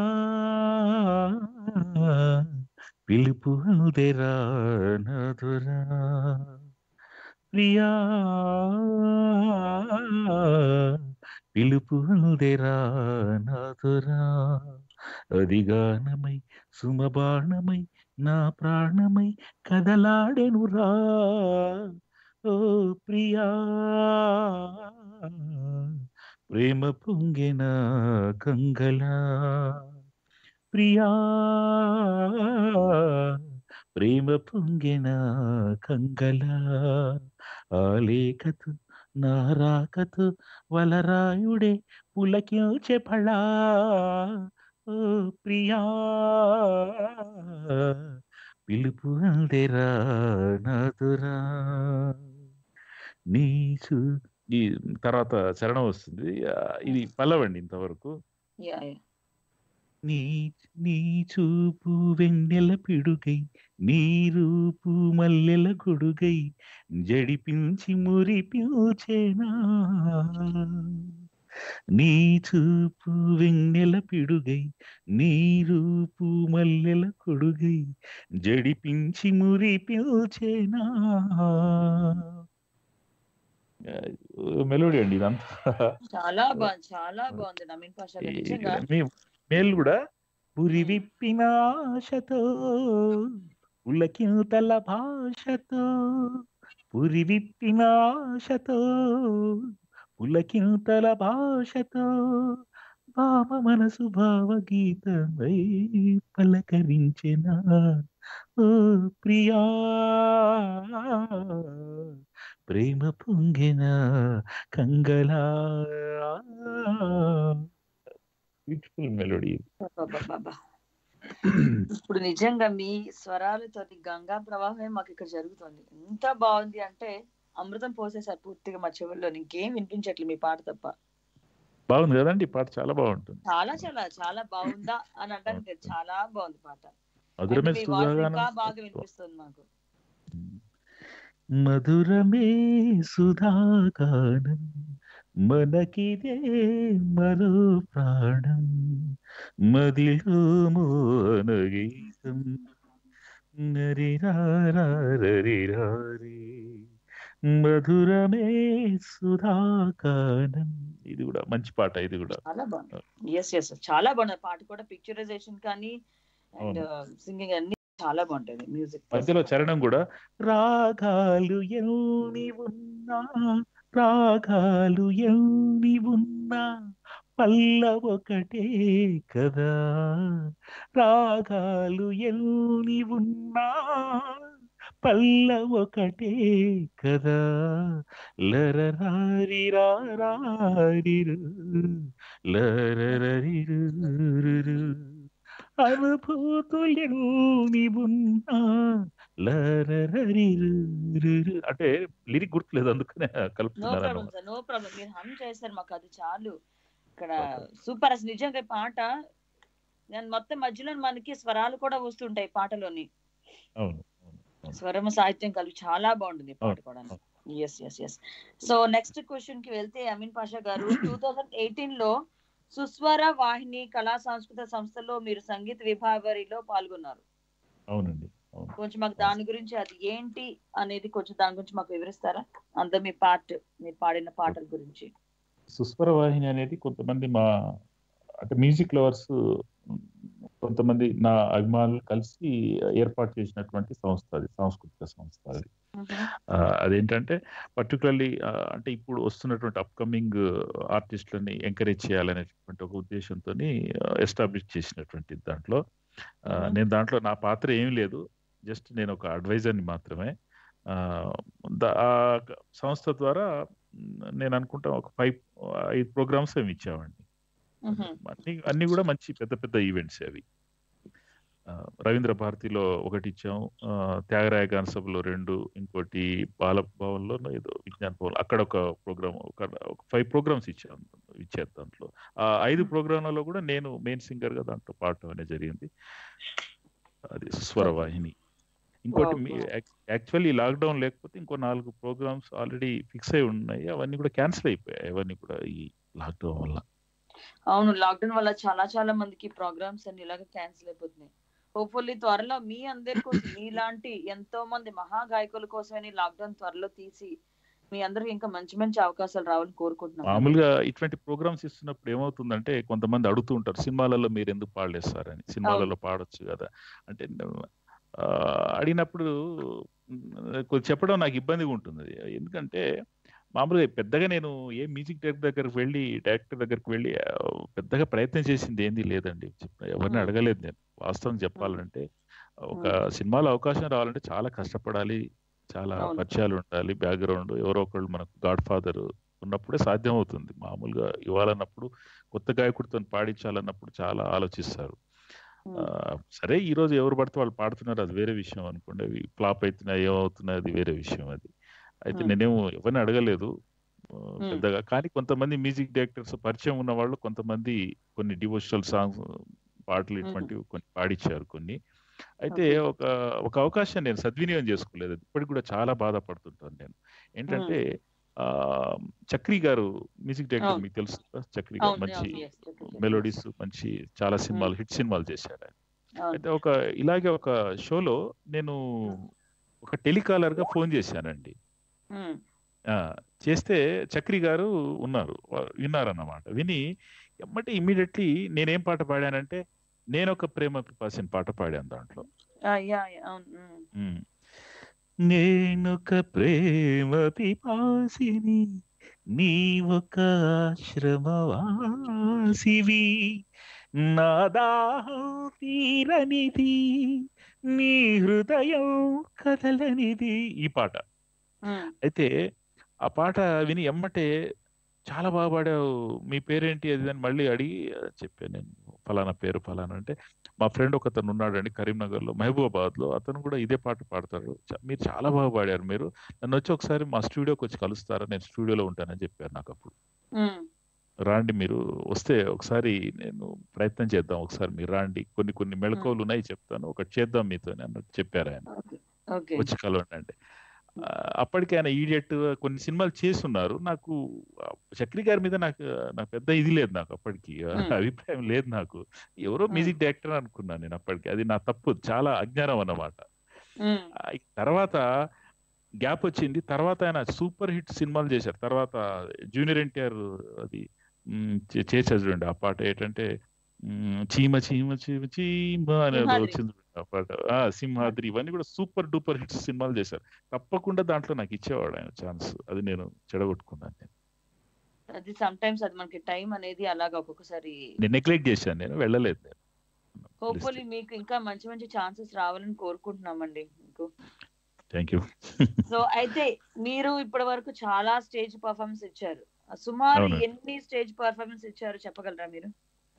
పిలుపు అనుదేరా నాదురా ప్రియా పిలుపు అనుదేరా నాదురా అది గానమై సుమబాణమై నా ప్రాణమై కదలాడెనురా ఓ ప్రియా ప్రేమ పొంగిన కంగలా ప్రియా ప్రేమ పొంగిన కంగలా ఆలేఖతు నారాకతు వలరాయుడే పులకించే ఫళా ఓ ప్రియా పిలుపు అందెరా నాదురా నీచు ఈ తర్వాత చరణం వస్తుంది ఆ, ఇది పల్లవండి ఇంతవరకు యా యా నీ నీ చూపు వెన్నెల పిడుగై నీ రూపు మల్లెల గొడుగై జడిపించి మురిపించేనా నీ చూపు వెన్నెల పిడుగై నీ రూపు మల్లెల కొడుగై జడిపించి మురిపించేనా మెలోడీ అండి ఇదంతా చాలా బాగుంది చాలా బాగుంది నవీన్ పాషా గారు నిజంగా మీ మేలు కూడా పురి విప్పిన ఆశతో ఉలకింతల భాషతో పురి విప్పిన ఆశతో పులకింతల భాషతో భావ మనసు భావగీతమై పలకరించిన ఓ ప్రియా ప్రేమ పొంగిన కంగలా బ్యూటిఫుల్ మెలోడీ అబ్బబ్బబ్బబ్బా. ఇప్పుడు నిజంగా మీ స్వరాలతో గంగా ప్రవాహమే మాకు ఇక్కడ జరుగుతుంది ఎంత బాగుంది అంటే అమృతం పోసేసారు పూర్తిగా మా చెవుల్లో ఇంకేం వినిపించట్లేదు మీ పాట తప్ప బాగుంది కదండి ఈ పాట చాలా బాగుంటుంది చాలా చాలా చాలా బాగుందా అని అంటాను లేదు చాలా బాగుంది పాట మధురమే అంటే మీ వాయిస్ ఇంకా సుధాగానం బాగా వినిపిస్తుంది మాకు మధురమే సుధాగానం మనకిదే మరో ప్రాణం మదిలో మోనగీతం నరిరారీ మధురమే సుధాగానం ఇది కూడా మంచి పాట ఇది కూడా చాలా బాగుంది ఎస్ ఎస్ చాలా బాగుంది పాట కూడా పిక్చరైజేషన్ కానీ అండ్ సింగింగ్ అన్ని చాలా బాగుంటుంది మ్యూజిక్ మధ్యలో చరణం కూడా రాగాలు ఎన్ని ఉన్నా రాగాలు ఎన్ని ఉన్నా పల్ల ఒకటే కదా రాగాలు ఎన్ని ఉన్నా పల్ల ఒకటే కదా లరరారి రారిరు లరరిరు అనుభూతులెన్ని ఉన్నా లరరిరు అంటే లిరిక్ గుర్తులేదు అందుకనే నో కలుపుతున్నాను ప్రాబ్లం అన్నమాట సార్ నో ప్రాబ్లం మీరు హమ్ చేశారు మాకు అది చాలు ఇక్కడ సూపర్ అసలు నిజంగా ఈ పాట నేను మొత్తం మధ్యలో మనకి స్వరాలు కూడా వస్తుంటాయి పాటలోని అవును స్వరము సాహిత్యం కలిపి చాలా బాగుంటుంది ఈ పాట కూడా yes yes yes so next question కి వెళ్తే అమీన్ పాషా గారు టూ థౌజండ్ ఎయిటీన్ లో సుస్వర వాహిని కళా సాంస్కృతిక సంస్థలో మీరు సంగీత విభాగరిలో పాల్గొన్నారు అవునండి అవును కొంచెం మాకు దాని గురించి అది ఏంటి అనేది కొంచెం దాని గురించి మాకు వివరిస్తారా అంత మీ పార్ట్ మీరు పాడిన పాటల గురించి సుస్వర వాహిని అనేది కొంతమంది మా అంటే మ్యూజిక్ లవర్స్ కొంతమంది నా అభిమానులు కలిసి ఏర్పాటు చేసినటువంటి సంస్థ అది సాంస్కృతిక సంస్థ అది ఆ, అదేంటంటే పర్టికులర్లీ అంటే ఇప్పుడు వస్తున్నటువంటి అప్కమింగ్ ఆర్టిస్టులని ఎంకరేజ్ చేయాలనేటువంటి ఒక ఉద్దేశంతో ఎస్టాబ్లిష్ చేసినటువంటి దాంట్లో ఆ, Mhm. నేను దాంట్లో నా పాత్ర ఏమీ లేదు జస్ట్ నేను ఒక అడ్వైజర్ని మాత్రమే ఆ, దా- ఆ సంస్థ ద్వారా మ్, నేను అనుకుంటా ఒక ఫైవ్ ఐదు ప్రోగ్రామ్స్ ఏమి ఇచ్చామండి అన్ని అన్ని కూడా మంచి పెద్ద పెద్ద ఈవెంట్స్ అవి ఆ, రవీంద్ర భారతిలో ఒకటి ఇచ్చాం ఆ, త్యాగరాయ గాన సభలో రెండు ఇంకోటి బాలభవన్లో ఏదో విజ్ఞాన భవన్ అక్కడ ఒక ప్రోగ్రామ్ ఒక ఒక ఫైవ్ ప్రోగ్రామ్స్ ఇచ్చాం ఇచ్చారు దాంట్లో ఆ ఐదు ప్రోగ్రాంలలో కూడా నేను మెయిన్ సింగర్ గా దాంట్లో పాడటం అనేది జరిగింది అది స్వర వాహిని ఇంకోటి యాక్చువల్లీ లాక్డౌన్ లేకపోతే ఇంకో నాలుగు ప్రోగ్రామ్స్ ఆల్రెడీ ఫిక్స్ అయి ఉన్నాయి అవన్నీ కూడా క్యాన్సిల్ అయిపోయాయి అవన్నీ కూడా ఈ లాక్డౌన్ వల్ల అవును లాక్డౌన్ వల్ల చాలా చాలా మందికి ప్రోగ్రామ్స్ అన్ని ఇలాగ క్యాన్సిల్ అయిపోతున్నాయి హోప్ఫుల్లీ త్వరలో మీ అందరి కోసం మీలాంటి ఎంతో మంది మహా గాయకుల కోసమని లాక్డౌన్ త్వరలో తీసి మీ అందరికి ఇంకా మంచి మంచి అవకాశాలు రావాలని కోరుకుంటున్నాను మామూలుగా ఇటువంటి ప్రోగ్రామ్స్ ఇస్తున్నప్పుడు ఏమవుతుందంటే కొంతమంది అడుగుతూ ఉంటారు సినిమాలలో మీరు ఎందుకు పాడలేదు సార్ అని సినిమాలలో పాడొచ్చు కదా అంటే ఆ, అడిగినప్పుడు మ్, కొద్ది చెప్పడం నాకు ఇబ్బందిగా ఉంటుంది ఎందుకంటే మామూలుగా పెద్దగా నేను ఏ మ్యూజిక్ డైరెక్టర్ దగ్గరికి వెళ్ళి డైరెక్టర్ దగ్గరికి వెళ్ళి ఆ, పెద్దగా ప్రయత్నం చేసింది ఏంది లేదండి చెప్ప- ఎవరిని అడగలేదు నేను వాస్తవం చెప్పాలంటే ఒక సినిమాలో అవకాశం రావాలంటే చాలా కష్టపడాలి చాలా అవును. పరిచయాలు ఉండాలి బ్యాక్గ్రౌండ్ ఎవరో ఒకళ్ళు మనకు గాడ్ ఫాదర్ ఉన్నప్పుడే సాధ్యం అవుతుంది మామూలుగా ఇవ్వాలన్నప్పుడు కొత్త గాయకుడితో పాడించాలన్నప్పుడు చాలా ఆలోచిస్తారు ఆ, సరే ఈ రోజు ఎవరు పడితే వాళ్ళు పాడుతున్నారు అది వేరే విషయం అనుకోండి అవి ఫ్లాప్ అవుతున్నాయి ఏమవుతున్నాయి అది వేరే విషయం అది అయితే Hmm. నేనేమో ఎవరిని అడగలేదు ఆ, Hmm. పెద్దగా కానీ కొంతమంది మ్యూజిక్ డైరెక్టర్స్ పరిచయం ఉన్న వాళ్ళు కొంతమంది కొన్ని డివోషనల్ సాంగ్స్ పాటలు ఇటువంటివి కొన్ని పాడిచ్చారు కొన్ని అయితే ఒక ఒక అవకాశం నేను సద్వినియోగం చేసుకోలేదు ఇప్పటికి కూడా చాలా బాధపడుతుంటాను నేను ఏంటంటే ఆ చక్రి గారు మ్యూజిక్ డైరెక్టర్ అవును. మీకు తెలుసు కదా? చక్రి గారు అవును, మంచి అవును, yes, చక్రి గారు. మెలోడీస్ మంచి చాలా సినిమాలు హిట్ సినిమాలు చేశారు ఆయన అవును. అయితే ఒక ఇలాగే ఒక షోలో నేను ఒక టెలికాలర్ గా ఫోన్ చేశానండి ఉమ్, ఆ, చేస్తే చక్రి గారు ఉన్నారు వా- విన్నారన్నమాట విని ఎమ్మటే ఇమ్మీడియట్లీ నేనేం పాట పాడానంటే నేను ఒక ప్రేమ పిపాసిన పాట పాడాను దాంట్లో ఆ, యా యా, అవును ఉమ్. ఉమ్. నేనొక ప్రేమ పిపాసిని నీ ఒక ఆశ్రమవాసివి నా దాహం తీరనిది నీ హృదయం కదలనిది ఈ పాట ఉమ్, అయితే ఆ పాట విని ఎమ్మటే చాలా బాగా పాడావు మీ పేరేంటి అది అని మళ్ళీ అడిగి "ఆ, చెప్పాను నేను ఫలానా పేరు ఫలానా అంటే మా ఫ్రెండ్ ఒక అతను ఉన్నాడండి కరీంనగర్ లో మహబూబాబాద్ లో అతను కూడా ఇదే పాట పాడతాడు "చ- మీరు చాలా బాగా పాడారు మీరు నన్ను వచ్చి ఒకసారి మా స్టూడియోకి వచ్చి కలుస్తారా నేను స్టూడియోలో ఉంటానని చెప్పారు నాకు అప్పుడు ఉమ్, రాండి మీరు వస్తే ఒకసారి నేను ప్రయత్నం చేద్దాం ఒకసారి మీరు రాండి కొన్ని కొన్ని మెళకువలు ఉన్నాయి చెప్తాను ఒకటి చేద్దాం మీతో అన్నట్టు చెప్పారు ఆయన ఓకే వచ్చి కలవండి అంటే ఆ, అప్పటికి ఆయన ఈడియట్ కొన్ని సినిమాలు చేస్తున్నారు నాకు ఆ, చక్రి గారి మీద నాకు నాకు పెద్ద ఇది లేదు నాకు అప్పటికి ఆ, Hmm. అభిప్రాయం లేదు నాకు ఎవరో మ్యూజిక్ డైరెక్టర్ అనుకున్నాను నేను అప్పటికి అది నా తప్పు చాలా అజ్ఞానం అన్నమాట ఉమ్, ఆ, ఈ తర్వాత గ్యాప్ వచ్చింది తర్వాత ఆయన సూపర్ హిట్ సినిమాలు చేశారు తర్వాత జూనియర్ ఎన్టీఆర్ అది మ్, చే- చేశారు చూడండి ఆ పాట ఏంటంటే మ్, చీమ చీమ చీమ చీమ అనేది సింహాద్రి. వచ్చింది చూడండి ఆ పాట ఆ సింహాద్రి ఇవన్నీ కూడా సూపర్ డూపర్ హిట్స్ సినిమాలు చేశారు తప్పకుండా దాంట్లో నాకు ఇచ్చేవాడు ఆయన ఛాన్స్ అది నేను చెడగొట్టుకున్నాను నేను అది సమ్ టైమ్స్ అది మనకి టైం అనేది అలాగా ఒక్కొక్కసారి నేను నెగ్లెక్ట్ చేశాను నేను వెళ్ళలేదు నేను హోప్ఫుల్లీ మీకు ఇంకా మంచి మంచి ఛాన్సెస్ రావాలని కోరుకుంటున్నామండి మీకు థ్యాంక్ యూ సో అయితే మీరు ఇప్పటి వరకు చాలా స్టేజ్ పర్ఫార్మెన్స్ ఇచ్చారు సుమారు అవును. ఎన్ని స్టేజ్ పర్ఫార్మెన్స్ ఇచ్చారు చెప్పగలరా మీరు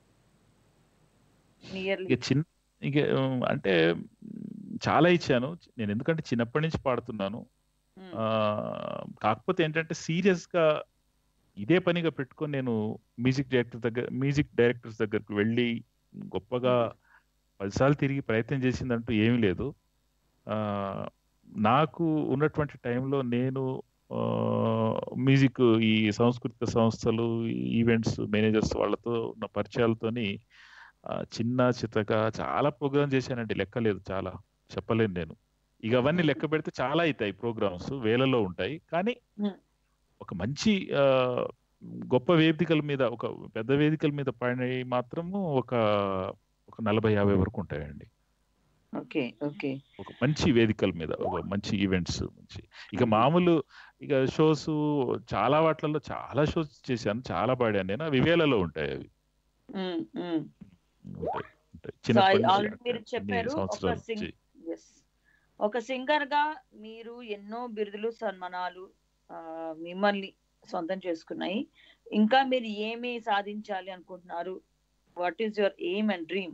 నియర్లీ ఇక చిన్న ఇక ఉమ్, అంటే ఉమ్, చాలా ఇచ్చాను నేను ఎందుకంటే చిన్నప్పటి నుంచి పాడుతున్నాను ఆ, కాకపోతే ఏంటంటే సీరియస్ గా ఇదే పనిగా పెట్టుకొని నేను మ్యూజిక్ డైరెక్టర్ దగ్గర మ్యూజిక్ డైరెక్టర్స్ దగ్గరికి వెళ్ళి గొప్పగా పదిసార్లు తిరిగి ప్రయత్నం చేసిందంటూ ఏమీ లేదు ఆ, నాకు ఉన్నటువంటి టైంలో నేను మ్యూజిక్ ఈ సాంస్కృతిక సంస్థలు ఈవెంట్స్ మేనేజర్స్ వాళ్ళతో ఉన్న పరిచయాలతోని ఆ, చిన్న చితక చాలా ప్రోగ్రామ్ చేశానండి లెక్కలేదు చాలా చెప్పలేను నేను ఇక అవన్నీ లెక్క పెడితే చాలా అవుతాయి ప్రోగ్రామ్స్ వేలలో ఉంటాయి కానీ ఒక మంచి ఆ, గొప్ప వేదికల మీద ఒక పెద్ద వేదికల మీద పాడినవి మాత్రము ఒక ఒక నలభై యాభై వరకు ఉంటాయండి ఓకే ఓకే ఒక మంచి వేదికల మీద ఒక మంచి ఈవెంట్స్ మంచి ఇక మామూలు ఇక షోస్ చాలా వాటిలలో చాలా షోస్ చేశాను చాలా పాడాను నేను అవి వేలలో ఉంటాయి అవి ఉమ్, ఉమ్. ఉంటాయి ఉంటాయి సో చిన్నప్పటి నుంచి ఆల్రెడీ మీరు అన్ని చెప్పారు ఒక సంవత్సరాల సింగ్ నుంచి ఎస్ ఒక సింగర్ గా మీరు ఎన్నో బిరుదులు సన్మానాలు ఆ, మిమ్మల్ని సొంతం చేసుకున్నాయి ఇంకా మీరు ఏమి సాధించాలి అనుకుంటున్నారు what is your aim and dream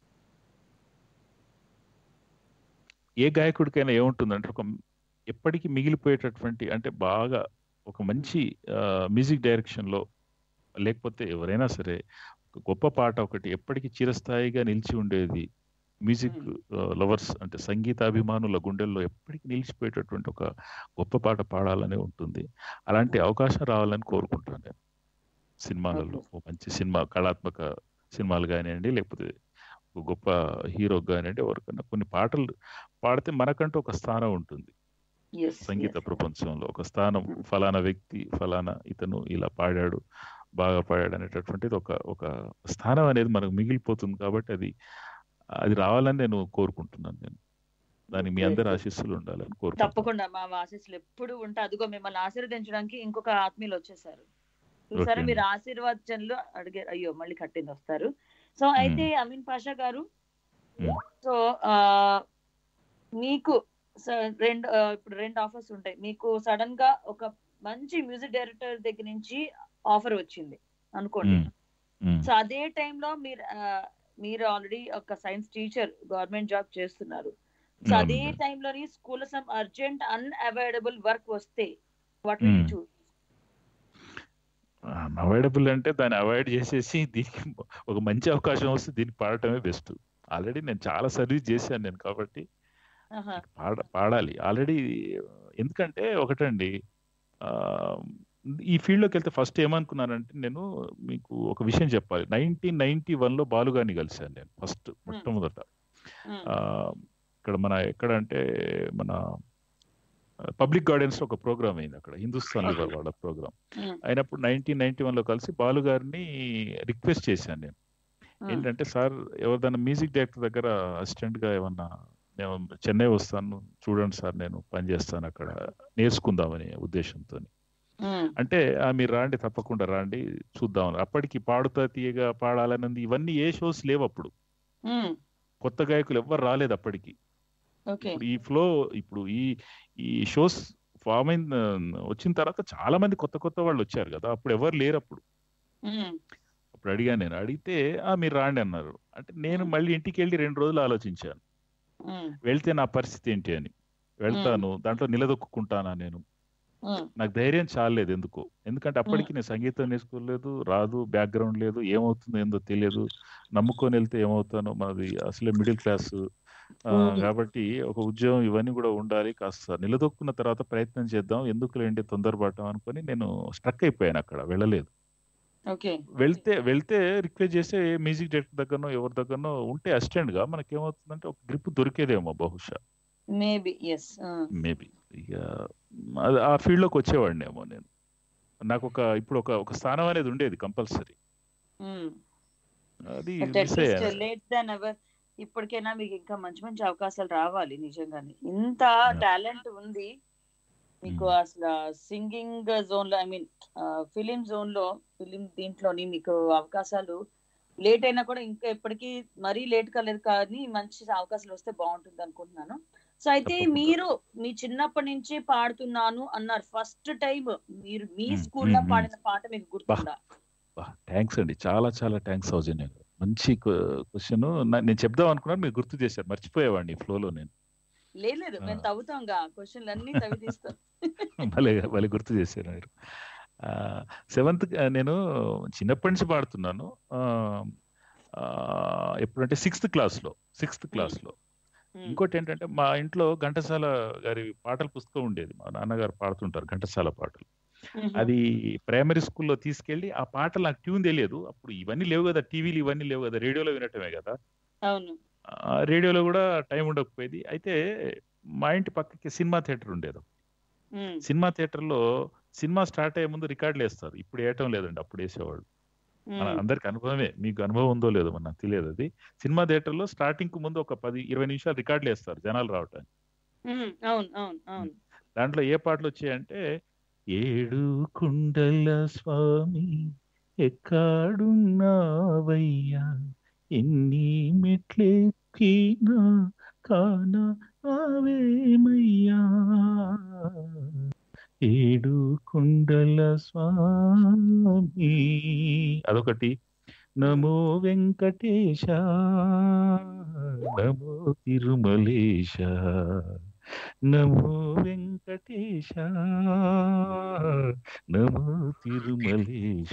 ఏ గాయకుడికైనా ఏముంటుందంటే ఒక ఎప్పటికీ మిగిలిపోయేటటువంటి అంటే బాగా ఒక మంచి మ్యూజిక్ డైరెక్షన్ లో లేకపోతే ఎవరైనా సరే ఒక గొప్ప పాట ఒకటి ఎప్పటికీ చిరస్థాయిగా నిలిచి ఉండేది మ్యూజిక్ లవర్స్ అంటే సంగీతాభిమానుల గుండెల్లో ఎప్పటికీ నిలిచిపోయేటటువంటి ఒక గొప్ప పాట పాడాలని ఉంటుంది అలాంటి అవకాశం రావాలని కోరుకుంటాను నేను సినిమాలలో ఒక మంచి సినిమా కళాత్మక సినిమాలు కానివ్వండి లేకపోతే ఒక గొప్ప హీరో కానివ్వండి ఎవరికైనా కొన్ని పాటలు పాడితే మనకంటూ ఒక స్థానం ఉంటుంది సంగీత ప్రపంచంలో ఒక స్థానం ఫలానా వ్యక్తి ఫలానా ఇతను ఇలా పాడాడు బాగా పాడాడు అనేటటువంటిది ఒక ఒక స్థానం అనేది మనకు మిగిలిపోతుంది కాబట్టి అది అది రావాలని నేను కోరుకుంటున్నాను నేను దానికి మీ అందరి ఆశీస్సులు ఉండాలని కోరుకుంటున్నాను తప్పకుండా మా ఆశీస్సులు ఎప్పుడు ఉంటే అదిగో మిమ్మల్ని ఆశీర్వదించడానికి ఇంకొక ఆత్మీయులు వచ్చేసారు చూసారా ఓకే మీరు ఆశీర్వచనలు అడిగారు అయ్యో మళ్ళీ కట్టింది వస్తారు సో అయితే అమీన్ పాషా గారు సో ఆ మీకు స- రెండు ఆ, ఇప్పుడు రెండు ఆఫర్స్ ఉంటాయి మీకు సడన్ గా ఒక మంచి మ్యూజిక్ డైరెక్టర్ దగ్గర నుంచి ఆఫర్ వచ్చింది అనుకోండి సో అదే టైంలో మీరు ఆ, మీరు ఆల్రెడీ ఒక సైన్స్ టీచర్ గవర్నమెంట్ జాబ్ చేస్తున్నారు సో అదే అవునండి. టైంలోని school some urgent unavoidable work వస్తే వాట్ మ్మ్. చూస్ అవైడబుల్ అంటే దాన్ని అవాయిడ్ చేసేసి దీనికి ఒక మంచి అవకాశం వస్తే దీనికి పాడటమే బెస్ట్ ఆల్రెడీ నేను చాలా సర్వీస్ చేశాను నేను కాబట్టి పాడ పాడాలి ఆల్రెడీ ఎందుకంటే ఒకటండి ఆ, ఈ ఫీల్డ్లోకి వెళ్తే ఫస్ట్ ఏమనుకున్నానంటే నేను మీకు ఒక విషయం చెప్పాలి నైన్టీన్ నైన్టీ వన్లో బాలుగాని కలిశాను నేను ఫస్ట్ మొట్టమొదట ఆ, ఇక్కడ మన ఎక్కడ అంటే మన పబ్లిక్ గార్డెన్స్ లో ఒక ప్రోగ్రామ్ అయింది అక్కడ హిందుస్థాన్ లివర్ వాళ్ళ ప్రోగ్రామ్ అయినప్పుడు నైన్టీన్ నైన్టీ వన్ లో కలిసి బాలు గారిని రిక్వెస్ట్ చేశాను నేను ఏంటంటే సార్ ఎవరిదైనా మ్యూజిక్ డైరెక్టర్ దగ్గర అసిస్టెంట్ గా ఏమన్నా నేను చెన్నై వస్తాను చూడండి సార్ నేను పని చేస్తాను అక్కడ నేర్చుకుందామని ఉద్దేశంతో అంటే "ఆ, మీరు రాండి తప్పకుండా రాండి చూద్దాం అప్పటికి పాడుతా తీయగా పాడాలన్నది ఇవన్నీ ఏ షోస్ లేవు అప్పుడు కొత్త గాయకులు ఎవ్వరు రాలేదు అప్పటికి ఓకే ఇప్పుడు ఈ ఫ్లో ఇప్పుడు ఈ ఈ షోస్ ఫామ్ అయిన వచ్చిన తర్వాత చాలా మంది కొత్త కొత్త వాళ్ళు వచ్చారు కదా అప్పుడు ఎవరు లేరు అప్పుడు అప్పుడు అడిగాను నేను అడిగితే ఆ మీరు రాండి అన్నారు అంటే నేను మళ్ళీ ఇంటికి వెళ్ళి రెండు రోజులు ఆలోచించాను వెళ్తే నా పరిస్థితి ఏంటి అని వెళ్తాను దాంట్లో నిలదొక్కుంటానా నేను నాకు ధైర్యం చాలేదు ఎందుకో ఎందుకంటే అప్పటికి నేను సంగీతం నేర్చుకోలేదు రాదు బ్యాక్గ్రౌండ్ లేదు ఏమవుతుందో ఏందో తెలియదు నమ్ముకొని వెళ్తే ఏమవుతానో మాది అసలే మిడిల్ క్లాస్ మ్మ్. కాబట్టి ఒక ఉద్యోగం ఇవన్నీ కూడా ఉండాలి కాస్త నిలదొక్కున్న తర్వాత ప్రయత్నం చేద్దాం ఎందుకులేండి తొందరపాటు అనుకొని నేను స్ట్రక్ అయిపోయాను అక్కడ వెళ్ళలేదు ఓకే వెళ్తే వెళ్తే రిక్వెస్ట్ చేస్తే మ్యూజిక్ డైరెక్టర్ దగ్గరనో ఎవరి దగ్గరనో ఉంటే అసిస్టెంట్ గా మనకి ఏమవుతుందంటే ఒక గ్రిప్ దొరికేదేమో బహుశా మేబీ ఎస్ మేబీ ఇక అది- ఆ ఫీల్డ్ లోకి వచ్చేవాడిని ఏమో నేను నాకు ఒక ఇప్పుడు ఒక ఒక స్థానం అనేది ఉండేది కంపల్సరీ అది మిస్ అయ్యాను లేట్ దెన్ ఎవర్ ఇప్పటికైనా మీకు ఇంకా మంచి మంచి అవకాశాలు రావాలి నిజంగానే ఇంత టాలెంట్ ఉంది మీకు అసలు సింగింగ్ జోన్ లో ఐ మీన్ ఫిలిం జోన్ లో ఫిలిం దీంట్లోని మీకు అవకాశాలు లేట్ అయినా కూడా ఇంకా ఎప్పటికీ మరీ లేట్ కాలేదు కానీ మంచి అవకాశాలు వస్తే బాగుంటుంది అనుకుంటున్నాను సో అయితే మీరు మీ చిన్నప్పటి నుంచి పాడుతున్నాను అన్నారు ఫస్ట్ టైం మీరు మీ స్కూల్లో మ్మ్. పాడిన పాట మీకు గుర్తుందా థ్యాంక్స్ అండి చాలా చాలా థ్యాంక్స్ సౌజన్య గారు మంచి క్వశ్చన్ నేను చెప్దాం అనుకున్నాను మీరు గుర్తు చేశారు మర్చిపోయేవాడిని ఫ్లోలో నేను లేదు లేదు మేము తవ్వుతాంగా క్వశ్చన్లు అన్ని తవ్వి తీస్తాం భలే భలే గుర్తు చేశారు మీరు సెవెంత్ నేను చిన్నప్పటి నుంచి పాడుతున్నాను ఆ, ఆ, ఎప్పుడంటే సిక్స్త్ క్లాస్లో సిక్స్త్ క్లాస్లో ఇంకోటి ఏంటంటే మా ఇంట్లో ఘంటసాల గారి పాటల పుస్తకం ఉండేది మా నాన్నగారు పాడుతుంటారు ఘంటసాల పాటలు అది ప్రైమరీ స్కూల్లో తీసుకెళ్ళి ఆ పాటలు నాకు ట్యూన్ తెలియదు అప్పుడు ఇవన్నీ లేవు కదా టీవీలు ఇవన్నీ లేవు కదా రేడియోలో వినటమే కదా అవును ఆ రేడియోలో కూడా టైం ఉండకపోయేది అయితే మా ఇంటి పక్కకి సినిమా థియేటర్ ఉండేది ఉమ్, సినిమా థియేటర్లో సినిమా స్టార్ట్ అయ్యే ముందు రికార్డులు వేస్తారు ఇప్పుడు వేయటం లేదండి అప్పుడు వేసేవాళ్ళు మన ఉమ్, అందరికి అనుభవమే మీకు అనుభవం ఉందో లేదో మన నాకు తెలియదు అది సినిమా థియేటర్లో స్టార్టింగ్ కు ముందు ఒక పది ఇరవై నిమిషాలు రికార్డులు వేస్తారు జనాలు రావటానికి ఉమ్, అవును అవును అవును దాంట్లో ఏ పాటలు వచ్చాయంటే ఏడు కుండల స్వామి ఎక్కడున్నావయ్యా ఎన్ని మెట్లెక్కినా కానా ఆవేమయ్యా ఏడు కుండల స్వామి అదొకటి నమో వెంకటేశ నమో తిరుమలేశ నమో వెంకటేశ నమో తిరుమలేశ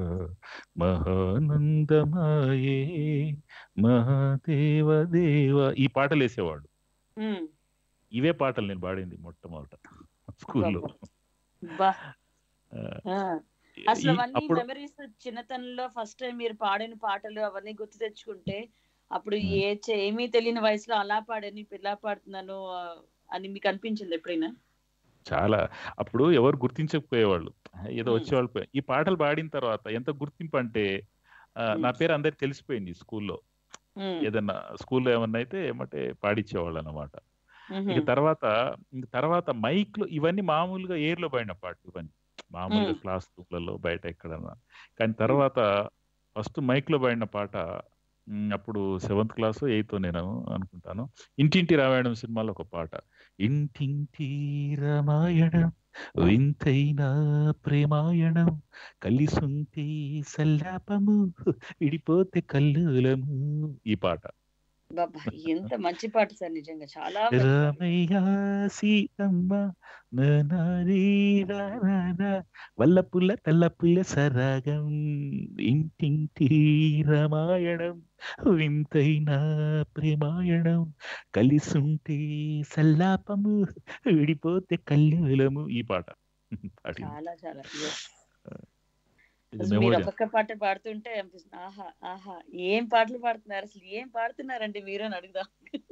మహానందమాయే మహాదేవ దేవ ఈ పాటలు వేసేవాడు ఉమ్, ఇవే పాటలు నేను పాడింది మొట్టమొదట స్కూల్లో బా ఆ, ఆ, అసలు ఈ- అవన్నీ అప్పుడు మెమరీస్ చిన్నతనంలో ఫస్ట్ టైం మీరు పాడిన పాటలు అవన్నీ గుర్తు తెచ్చుకుంటే అప్పుడు ఉమ్. ఏ చే- ఏమీ తెలియని వయసులో అలా పాడని ఇప్పుడు ఇలా పాడుతున్నాను ఆ, అని మీకు అనిపించింది ఎప్పుడైనా చాలా అప్పుడు ఎవరు గుర్తించకపోయేవాళ్ళు ఏదో ఉమ్, వచ్చేవాళ్ళు పోయే- ఈ పాటలు పాడిన తర్వాత ఎంత గుర్తింపు అంటే ఆ, నా ఉమ్, పేరు అందరికి తెలిసిపోయింది స్కూల్లో ఉమ్, ఏదన్నా స్కూల్లో ఏమన్నా అయితే ఏమంటే పాడిచ్చేవాళ్ళు అనమాట ఇక ఉహుం, తర్వాత ఇంక తర్వాత మైక్ లో ఇవన్నీ మామూలుగా ఎయిర్ లో పడిన పాటలు ఇవన్నీ మామూలుగా ఉమ్, క్లాస్ రూమ్లలో బయట ఎక్కడన్నా కానీ తర్వాత ఫస్ట్ మైక్ లో పడిన పాట ఉమ్, అప్పుడు సెవెంత్ క్లాస్ ఎయిత్ నేను అనుకుంటాను ఇంటింటి రామాయణం సినిమాలో ఒక పాట ఇంటింటి రామాయణం వింతైన ప్రేమాయణం కలిసుంటే సల్లాపము విడిపోతే కల్లులము ఈ పాట బాబా ఎంత మంచి పాట సార్ నిజంగా చాలా మంచి పాట రామయ్య సీతమ్మ ననారీ రానా వల్లపుల్ల తల్లపుల్ల సరాగం ఇంటింటి రామాయణం వింతైన ప్రేమాయణం కలిసుంటే సల్లాపము విడిపోతే కల్లులము ఈ పాట పాడింది చాలా చాలా yes. ఇది అసలు మీరు మెమోరీ ఒక్కొక్క పాట పాడుతుంటే అనిపిస్తుంది ఆహా ఆహా ఏం పాటలు పాడుతున్నారు అసలు ఏం పాడుతున్నారండి మీరు అని అడుగుదాం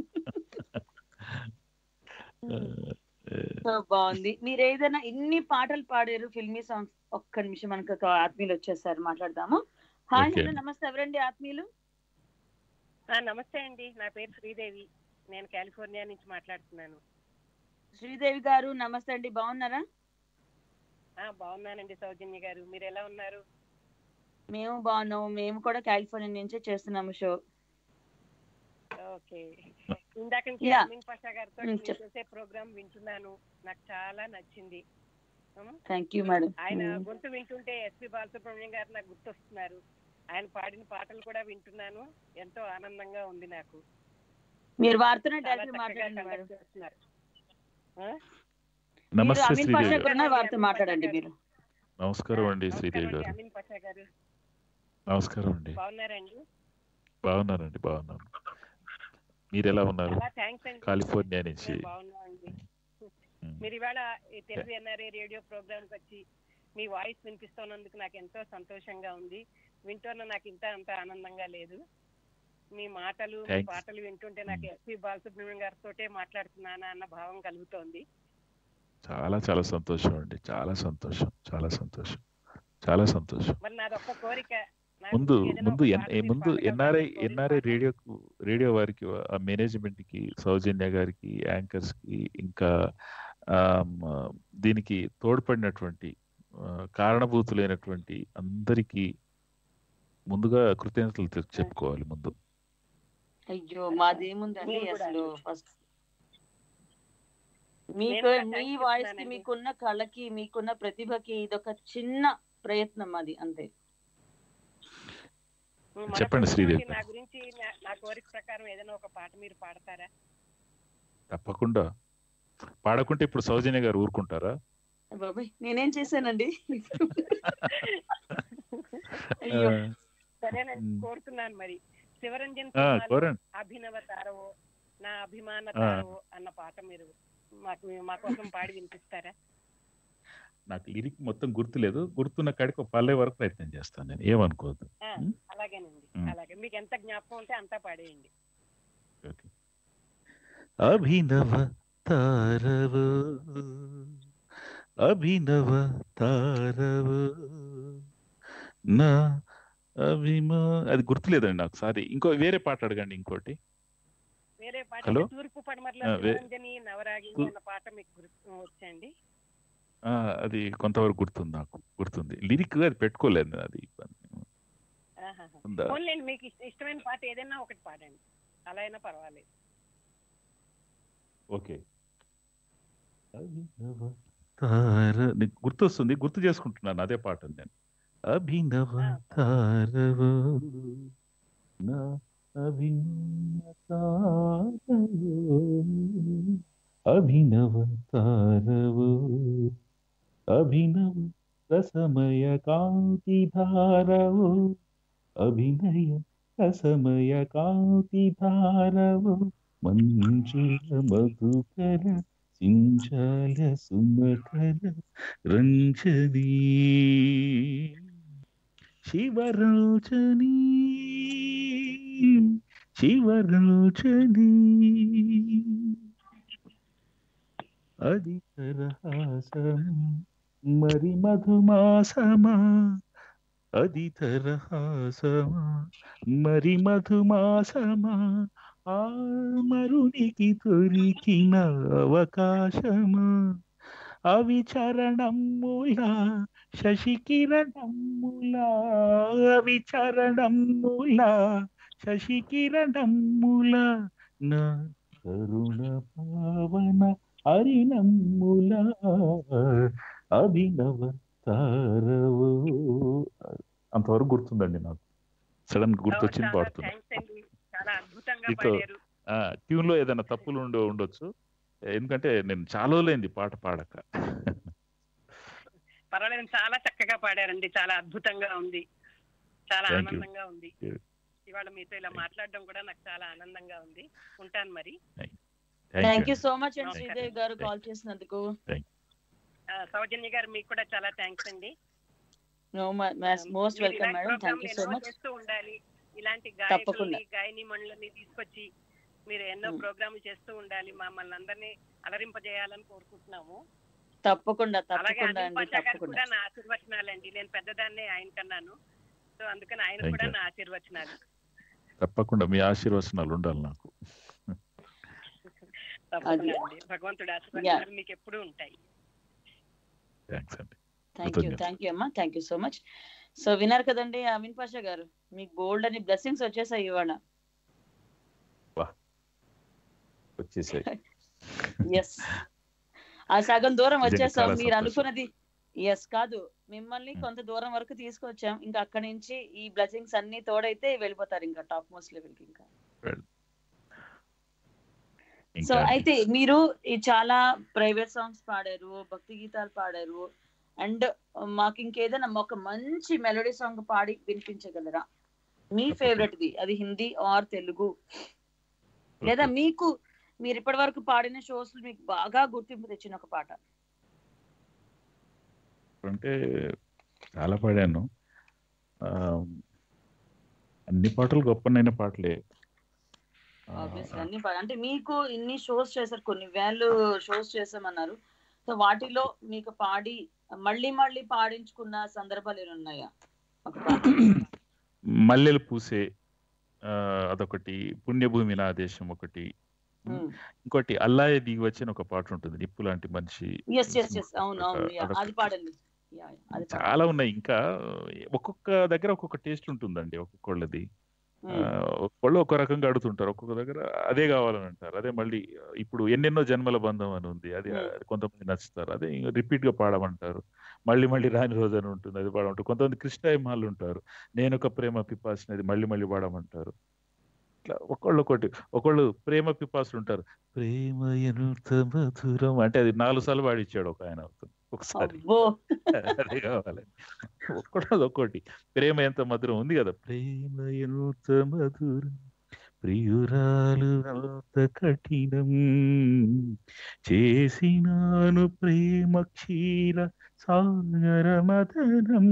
సో బాగుంది మీరు ఏదైనా ఇన్ని పాటలు పాడారు ఫిల్మీ సాంగ్స్ ఒక్క నిమిషం మనకు ఒక ఆత్మీయులు వచ్చేసారు మాట్లాడదాము హాయ్ ఓకే హలో నమస్తే ఎవరండి ఆత్మీయులు ఆ, నమస్తే అండి నా పేరు శ్రీదేవి నేను కాలిఫోర్నియా నుంచి మాట్లాడుతున్నాను శ్రీదేవి గారు నమస్తే అండి బాగున్నారా ఆ, బాగున్నానండి సౌజన్య గారు మీరు ఎలా ఉన్నారు మేము బాగున్నాము మేము కూడా కాలిఫోర్నియా నుంచే చేస్తున్నాము షో ఓకే ఇందాక నుంచి Yeah. అమీన్ పాషా గారితో Mm, మీరు చెప్. చేసే ప్రోగ్రామ్ వింటున్నాను నాకు చాలా నచ్చింది ఉమ్, థ్యాంక్ యూ మేడం ఆయన గొంతు వింటుంటే ఎస్పి బాలసుబ్రహ్మణ్యం గారు నాకు గుర్తొస్తున్నారు ఆయన పాడిన పాటలు కూడా వింటున్నాను ఎంతో ఆనందంగా ఉంది నాకు మీరు వారితోనే చాలా డైరెక్ట్ చక్కగా మాట్లాడండి మేడం కండక్ట్ చేస్తున్నారు ఆ? మీరు నమస్తే అమీన్ పాషా శ్రీదేవి గారు గారు వారితో మాట్లాడండి మీరు నమస్కారం అండి శ్రీదేవి నమస్కారం అండి గారు అమీన్ పాషా గారు నమస్కారం అండి బాగున్నారండి బాగున్నానండి బాగున్నాను మీరు ఎలా ఉన్నారు చాలా థ్యాంక్స్ అండి కాలిఫోర్నియా నుంచి మేము బాగున్నామండి మీరు ఇవాళ ఈ తెలుగు ఎన్ఆర్ఏ రేడియో ప్రోగ్రామ్ కి వచ్చి మీ వాయిస్ వినిపిస్తున్నందుకు నాకు ఎంతో సంతోషంగా ఉంది వింటున్న నాకు ఇంత అంత ఆనందంగా లేదు మీ మాటలు మీ Thanks. పాటలు వింటుంటే నాకు ఎస్పి బాలసుబ్రహ్మణ్యం గారితోటే మాట్లాడుతున్నానా అన్న భావం కలుగుతోంది చాలా చాలా సంతోషం అండి చాలా సంతోషం చాలా సంతోషం చాలా సంతోషం మరి నాది ఒక్క కోరిక నా ముందు గురించి ఏదైనా ముందు ఒక ఎన్- పాట ఏ మీరు ముందు పాడగలరా? ఎన్ఆర్ఐ కోరిక ఎన్ఆర్ఐ పాట. రేడియోకు రేడియో వారికి ఆ మేనేజ్మెంట్ కి సౌజన్య గారికి యాంకర్స్ కి ఇంకా ఆమ్, దీనికి తోడ్పడినటువంటి ఆ, కారణభూతులైనటువంటి అందరికీ ముందుగా కృతజ్ఞతలు తె- చెప్పుకోవాలి ముందు అయ్యో మాదేముందండి నేను కూడా అసలు అండి. ఫస్ట్ నేను మీకు కూడా మీ థ్యాంక్స్ వాయిస్ కి చెప్తున్నానండి. మీకున్న కళకి మీకున్న ప్రతిభకి ఇదొక చిన్న ప్రయత్నం అది అంతే చెప్పండి మనస్ఫూర్తిగా శ్రీదేవి నా గారు. గురించి నా- నా కోరిక ప్రకారం ఏదైనా ఒక పాట మీరు పాడతారా తప్పకుండా పాడకుంటే ఇప్పుడు సౌజన్య గారు ఊరుకుంటారా బాబాయ్ నేనేం చేశానండి ఆ, సరేనండి మ్. కోరుతున్నాను మరి శివరంజన్ ఆ, సినిమాలో కోరండి. అభినవ తారవో నా అభిమాన ఆ. తారో అన్న పాట మీరు మాకు మా కోసం పాడి వినిపిస్తారా నాకు లిరిక్ మొత్తం గుర్తులేదు గుర్తున్న కాడికి ఒక పల్లె వరకు ప్రయత్నం చేస్తాను నేను ఏమనుకోవద్దు ఆ, అలాగేనండి మ్. అలాగే మీకు ఎంత జ్ఞాపకం ఉంటే అంతా పాడేయండి అభినవ తారవు అభినవ తారవు నా అభిమా అది గుర్తులేదండి నాకు సారీ ఇంకో వేరే పాట అడగండి ఇంకోటి వేరే పాట హలో? అంటే తూర్పు పడమర్ల ఆ, వే- శివరంజని నవరాగిని కు- అన్న పాట మీకు గుర్తు వచ్చండి ఆ, అది కొంతవరకు గుర్తుంది నాకు గుర్తుంది లిరిక్ అది పెట్టుకోలేదు అది ఉందా? ఓన్లీ మీకు ఇష్ట- ఇష్టమైన పాట ఏదైనా ఒకటి పాడండి అలా అయినా పర్వాలేదు ఓకే అభినవ తార నీకు గుర్తొస్తుంది గుర్తు చేసుకుంటున్నాను అదే పాట నేను అభినవ తారవు నా అభినవ తారవు అభినవ తారవు అభినవ రసమయ కాంతి ధారవు అభినయ రసమయ కాంతి ధారవు మంజుల మధుకర సింజాల సుమకర రంజనీ శివరోచనీ శివరోచనీ అది తరహాసమా మరి మధుమాసమా అది తరహాసమా మరి మధుమాసమా ఆ మరునికి దొరికిన అవకాశమా అవి చరణములా శశికిరణములా అవి చరణములా శశికిరణములా నా కరుణ పావన హరిణముల అభినవ తారవు అంతవరకు గుర్తుందండి నాకు సడన్ గా గుర్తొచ్చింది పాడుతున్నా థ్యాంక్స్ అండి చాలా అద్భుతంగా మీతో పాడారు ట్యూన్ లో ఏదైనా తప్పులు ఉండి ఉండొచ్చు ఎందుకంటే నేను చాలా రోజులైంది పాట పాడక పర్వాలేదు చాలా చక్కగా పాడారండి చాలా అద్భుతంగా ఉంది చాలా Thank you. ఆనందంగా ఉంది ఇవాళ మీతో ఇలా మాట్లాడడం కూడా నాకు చాలా ఆనందంగా ఉంది ఉంటాను మరి థ్యాంక్ యూ సో మచ్ అండి శ్రీదేవి గారు కాల్ చేసినందుకు ఆ, సౌజన్య గారు మీకు కూడా చాలా థ్యాంక్స్ అండి మోస్ట్ మీరు వెల్కమ్ ఇలాంటి మేడం థ్యాంక్ యూ ప్రోగ్రాంలు సో ఎన్నో మచ్ చేస్తూ ఉండాలి ఇలాంటి తప్పకుండా. గాయకుల్ని గాయని మణులని తీసుకొచ్చి మీరు ఎన్నో ప్రోగ్రాంలు చేస్తూ ఉండాలి మమ్మల్ని అందరినీ అలరింపజేయాలని కోరుకుంటున్నాము తప్పకుండా అలాగే తప్పకుండా అనిల్ అండి పాషా గారికి తప్పకుండా కూడా నా ఆశీర్వచనాలండి నేను పెద్దదాన్నే ఆయన కన్నాను సో అందుకని ఆయన Thank కూడా you. నా ఆశీర్వచనాలు తప్పకుండా మీ ఆశీర్వచనాలు ఉండాలి నాకు తప్పకుండా అండి భగవంతుడి ఆశీర్వచనాలు మీకు ఎప్పుడూ ఉంటాయి థ్యాంక్స్ అండి థ్యాంక్ యూ కృతజ్ఞతలు. థ్యాంక్ యూ అమ్మా thank you so much so విన్నారు కదండి అమిన్ పాషా గారు మీకు గోల్డ్ అని బ్లెస్సింగ్స్ వచ్చేసాయి ఇవాళ వచ్చేసాయి ఎస్ ఆ సగం దూరం నిజంగా వచ్చేసాం చాలా మీరు సంతోషం. అనుకున్నది ఎస్ కాదు మిమ్మల్ని కొంత దూరం వరకు తీసుకొచ్చాం ఇంకా అక్కడి నుంచి ఈ బ్లెస్సింగ్స్ అన్ని తోడైతే వెళ్ళిపోతారు ఇంకా టాప్ మోస్ట్ లెవెల్ కి ఇంకా సో ఇంకా అయితే మీరు ఈ చాలా ప్రైవేట్ సాంగ్స్ పాడారు భక్తి గీతాలు పాడారు అండ్ మాకు ఇంకేదైనా ఒక మంచి మెలోడీ సాంగ్ పాడి వినిపించగలరా మీ ఫేవరెట్ ది అది హిందీ ఆర్ తెలుగు లేదా మీకు మీరు ఇప్పటి వరకు పాడిన షోస్ మీకు బాగా గుర్తింపు తెచ్చిన ఒక పాట అంటే చాలా పాడాను ఆ, అన్ని పాటలు గొప్పనైన పాటలే ఆ, ఆబ్వియస్లీ అన్ని పా- అంటే మీకు ఇన్ని షోస్ చేశారు కొన్ని వేలు షోస్ చేసామన్నారు సో వాటిలో మీకు పాడి మళ్ళీ మళ్ళీ పాడించుకున్న సందర్భాలు ఏమైనా ఉన్నాయా ఒక పాట మల్లెలు పూసే ఆ, అదొకటి పుణ్యభూమి నా దేశం ఒకటి ఇంకోటి అల్లాయ దిగి వచ్చిన ఒక పాట ఉంటుంది నిప్పు లాంటి మనిషి ఎస్ ఎస్ ఎస్ అవును అవును yeah, అదొక- అది పాడండి Yeah, yeah, అది పాడండి. చాలా ఉన్నాయి ఇంకా ఒక్కొక్క దగ్గర ఒక్కొక్క టేస్ట్ ఉంటుందండి ఒక్కొక్కళ్ళది ఆ, ఒక్కొక్కళ్ళు ఒక్కో రకంగా అడుగుతుంటారు ఒక్కొక్క దగ్గర అదే కావాలని అంటారు అదే మళ్ళీ ఇప్పుడు ఎన్నెన్నో జన్మల బంధం అని ఉంది అది Hmm. కొంతమంది నచ్చుతారు అదే రిపీట్ గా పాడమంటారు మళ్ళీ మళ్ళీ రాని రోజు అని ఉంటుంది అది పాడమంటారు కొంతమంది కృష్ణాయమాలు ఉంటారు నేను ఒక ప్రేమ పిపాసినది మళ్ళీ మళ్ళీ పాడమంటారు ఇట్లా ఒకళ్ళు ఒకటి ఒకళ్ళు ప్రేమ పిపాసులు ఉంటారు ప్రేమ ఎంత మధురం అంటే అది నాలుగు సార్లు పాడిచ్చాడు ఒక ఆయన అవుతుంది ఒకసారి అబ్బో అదే కావాలి ఒక్కటి ఒక్కటి ప్రేమ ఎంత మధురం ఉంది కదా ప్రేమ ఎంత మధురం ప్రియురాలు అంత కఠినం చేసినాను ప్రేమ క్షీర సాగర మదనం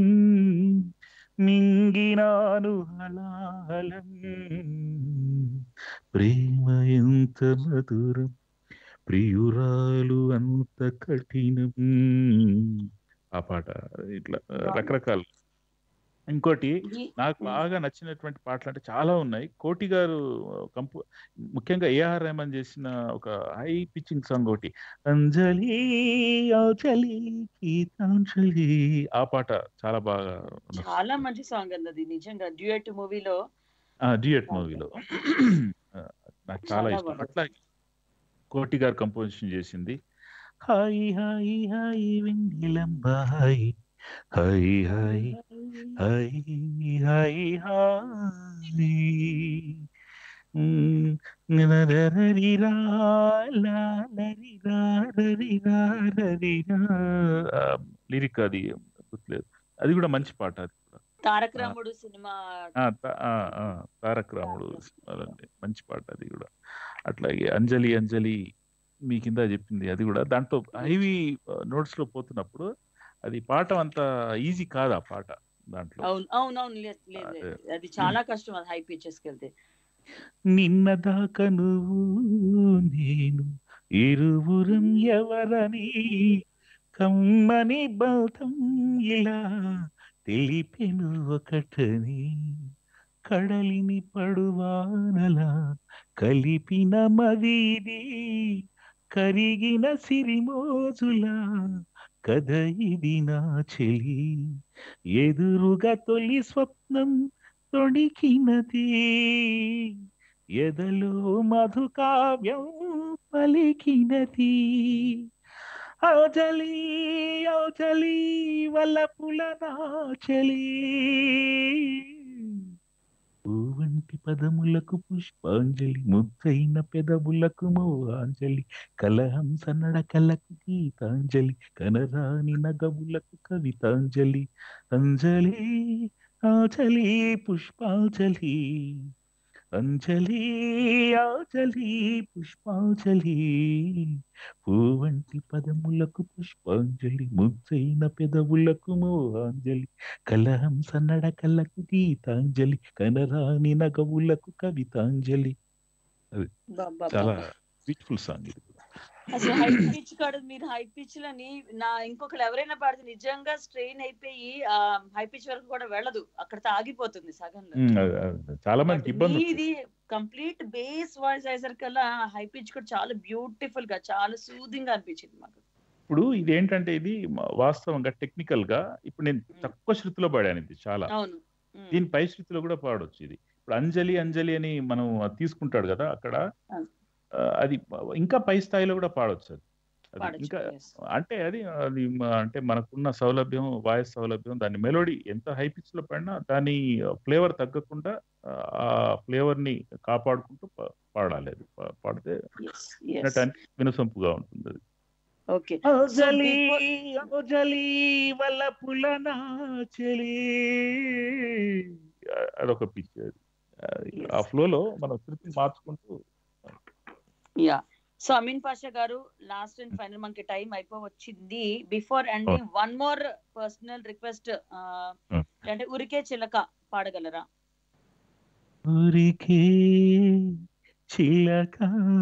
మింగినాను హలాహలం ప్రేమ ఎంత మధురం ప్రియురాలు అంత కఠినం ఆ పాట ఇట్లా రకరకాలు ఇంకోటి నాకు బాగా నచ్చినటువంటి పాటలు అంటే చాలా ఉన్నాయి కోటి గారు కంపు ముఖ్యంగా ఏఆర్ రెహమాన్ చేసిన ఒక హై పిచ్చింగ్ సాంగ్ ఒకటి అంజలి అంజలి గీతాంజలి ఆ పాట చాలా బాగా చాలా మంచి సాంగ్ అండి అది నిజంగా డ్యూయట్ మూవీలో డ్యూయట్ మూవీలో నాకు చాలా చాలా ఇష్టం బాగుంది. అట్లా కోటి గారు కంపోజిషన్ చేసింది హాయి హాయి హాయి వెంగిలంబ హాయి హాయి హాయి హాయి హాయి హాయి మ్, నరరరిరా, లాలరిరా, రరిరా, రరిరా. ఆ, లిరిక్ అది గుర్తులేదు అది కూడా మంచి పాట అది కూడా తారక రాముడు సినిమా ఆ, త- ఆ, ఆ, తారక రాముడు సినిమాలండి మంచి పాట అది కూడా అట్లాగే అంజలి అంజలి మీ కింద చెప్పింది అది కూడా దాంట్లో హైవీ నోట్స్ లో పోతున్నప్పుడు అది పాట అంత ఈజీ కాదు ఆ పాట దాంట్లో అవును అవును అవును లేదు లేదు లేదు. అది చాలా కష్టం అది హై పిచెస్ కి వెళ్తే నిన్న దాకా నువ్వు నేను ఇరువురం ఎవరని కమ్మని బంధం ఇలా తెలిపెను ఒకటని కడలిని పడువానలా కలిపిన మదిది కరిగిన సిరిమోజులా కథ ఇది నా చెలి ఎదురుగా తొలి స్వప్నం తొడికినది ఎదలో మధుకావ్యం పలికినది ఔజలి ఔజలి వల్లపుల నాచలి పూవంటి పదములకు పుష్పాంజలి ముద్దైన పెదవులకు మోహాంజలి కలహంస నడకలకు గీతాంజలి కనరాని నగవులకు కవితాంజలి అంజలి ఆంజలి పుష్పాంజలి అంజలి ఆంజలి పుష్పాంజలి పూవంటి పదములకు పుష్పాంజలి ముద్దైన పెదవులకు మోహాంజలి కలహంస నడకలకు గీతాంజలి కనరాని నగవులకు కవితాంజలి అది బాబా చాలా బ్యూటిఫుల్ సాంగ్ ఇది అసలు హై పిచ్ కాదు మీరు హై పిచ్ లని నా ఇంకొకరు ఎవరైనా పాడితే నిజంగా స్ట్రెయిన్ అయిపోయి ఆ హై పిచ్ వరకు కూడా వెళ్ళదు అక్కడ ఆగిపోతుంది సగంలో ఉమ్, అది- అది చాలా మందికి ఇబ్బంది ఉంటుంది. ఇది కంప్లీట్ బేస్ వాయిస్ అయ్యేసరికల్లా హై పిచ్ కూడా చాలా బ్యూటిఫుల్ గా చాలా సూదింగ్ గా అనిపించింది మాకు ఇప్పుడు ఇది ఏంటంటే ఇది మ- వాస్తవంగా టెక్నికల్ గా ఇప్పుడు నేను తక్కువ శృతిలో పాడాను ఇది చాలా అవును ఉమ్. దీని పై శృతిలో కూడా పాడొచ్చు ఇది ఇప్పుడు అంజలి అంజలి అని మనం తీసుకుంటాడు కదా అక్కడ అవును. ఆ, అది ఇంకా పై స్థాయిలో కూడా పాడొచ్చు అది అది పాడొచ్చు, ఇంకా yes. అంటే అది అది మ- అంటే మనకున్న సౌలభ్యం వాయిస్ సౌలభ్యం దాని మెలోడీ ఎంత హై పిచ్ లో పడినా దాని ఫ్లేవర్ తగ్గకుండా ఆ, ఆ ఫ్లేవర్ ని కాపాడుకుంటూ పా- పాడాలి అది పా- పాడితే వినటానికి వినసొంపుగా ఉంటుంది అది ఓకే ఔజలి ఔజలి వల్ల పులనా చెలి అదొక పిచ్ అది అది ఆ ఫ్లోలో మనం శృతిని మార్చుకుంటూ yeah so Amin Pasha garu last and final మనకి టైం అయిపో వచ్చింది before ending one more personal request అంటే ఉరికే చిలక పాడగలరా ఊరికే చిలక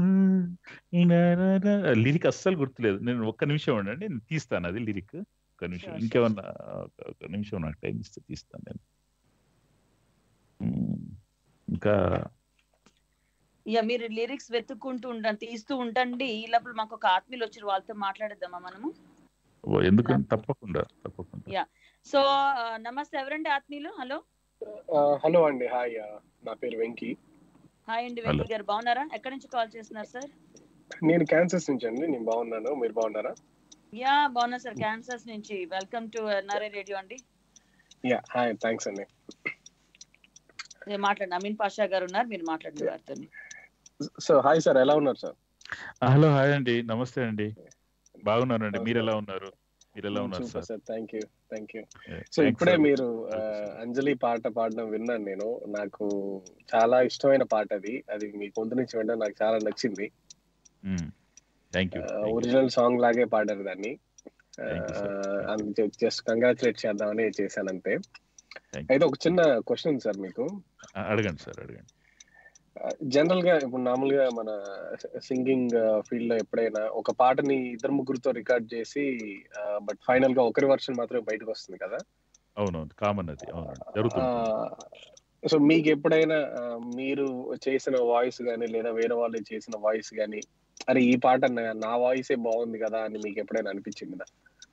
లిరిక్ అస్సలు గుర్తులేదు నేను ఒక్క నిమిషం ఉండండి నేను తీస్తాను అది లిరిక్ ఒక్క నిమిషం Sure, sure, ఇంకేమన్నా ఒక- ఒక నిమిషం నాకు టైం ఇస్తే తీస్తాను నేను మ్మ్. ఇంకా ఇక మీరు లిరిక్స్ వెతుక్కుంటూ ఉండండి తీస్తూ ఉండండి ఈ లోపల మాకు ఒక ఆత్మీయులు వచ్చి వాళ్ళతో మాట్లాడేద్దామా మనము ఓ, ఎందుకంటే తప్పకుండా తప్పకుండా యా సో నమస్తే ఎవరండి ఆత్మీయులు హలో హలో అండి హాయ్ నా పేరు వెంకీ హాయ్ అండి వెంకీ గారు బాగున్నారా ఎక్కడి నుంచి కాల్ చేస్తున్నారు సార్ నేను క్యాన్సర్స్ నుంచి అండి నేను బాగున్నాను మీరు బాగున్నారా యా బాగున్నా సార్ క్యాన్సర్స్ నుంచి వెల్కమ్ టు ఎన్ఆర్ఐ రేడియో అండి యా హాయ్ థ్యాంక్స్ అండి నేను మాట్లాడండి అమీన్ పాషా గారు ఉన్నారు మీరు మాట్లాడుతూ వారితో సో హాయ్ సార్ ఎలా ఉన్నారు సార్ హలో హాయ్ అండి నమస్తే అండి బాగున్నానండి మీరు ఎలా ఉన్నారు మీరు ఎలా ఉన్నారు super sir sir thank you thank you Yeah, so thanks, ఇప్పుడే sir. మీరు ఆ, అంజలి పాట పాడడం విన్నాను నేను నాకు చాలా ఇష్టమైన పాట అది అది మీ గొంతు నుంచి వినడం నాకు చాలా నచ్చింది థ్యాంక్ యూ ఒరిజినల్ సాంగ్ లాగే పాడారు దాన్ని Thank you, sir. Just congratulate చేద్దామని చేశాను అంతే అయితే ఒక చిన్న క్వశ్చన్ సార్ మీకు అడగండి సార్ అడగండి జనరల్ గా ఇప్పుడు మామూలుగా మన సింగింగ్ ఫీల్డ్ లో ఎప్పుడైనా ఒక పాటని ఇద్దరు ముగ్గురుతో రికార్డ్ చేసి బట్ ఫైనల్ గా ఒకరి వర్షన్ మాత్రమే బయటకు వస్తుంది కదా అవునవును కామన్ అది అవునండి జరుగుతుంది సో మీకు ఎప్పుడైనా ఆ, మీరు చేసిన వాయిస్ కానీ లేదా వేరే వాళ్ళు చేసిన వాయిస్ కానీ అరే ఈ పాట నా- నా వాయిసే బాగుంది కదా అని మీకు ఎప్పుడైనా అనిపించిందా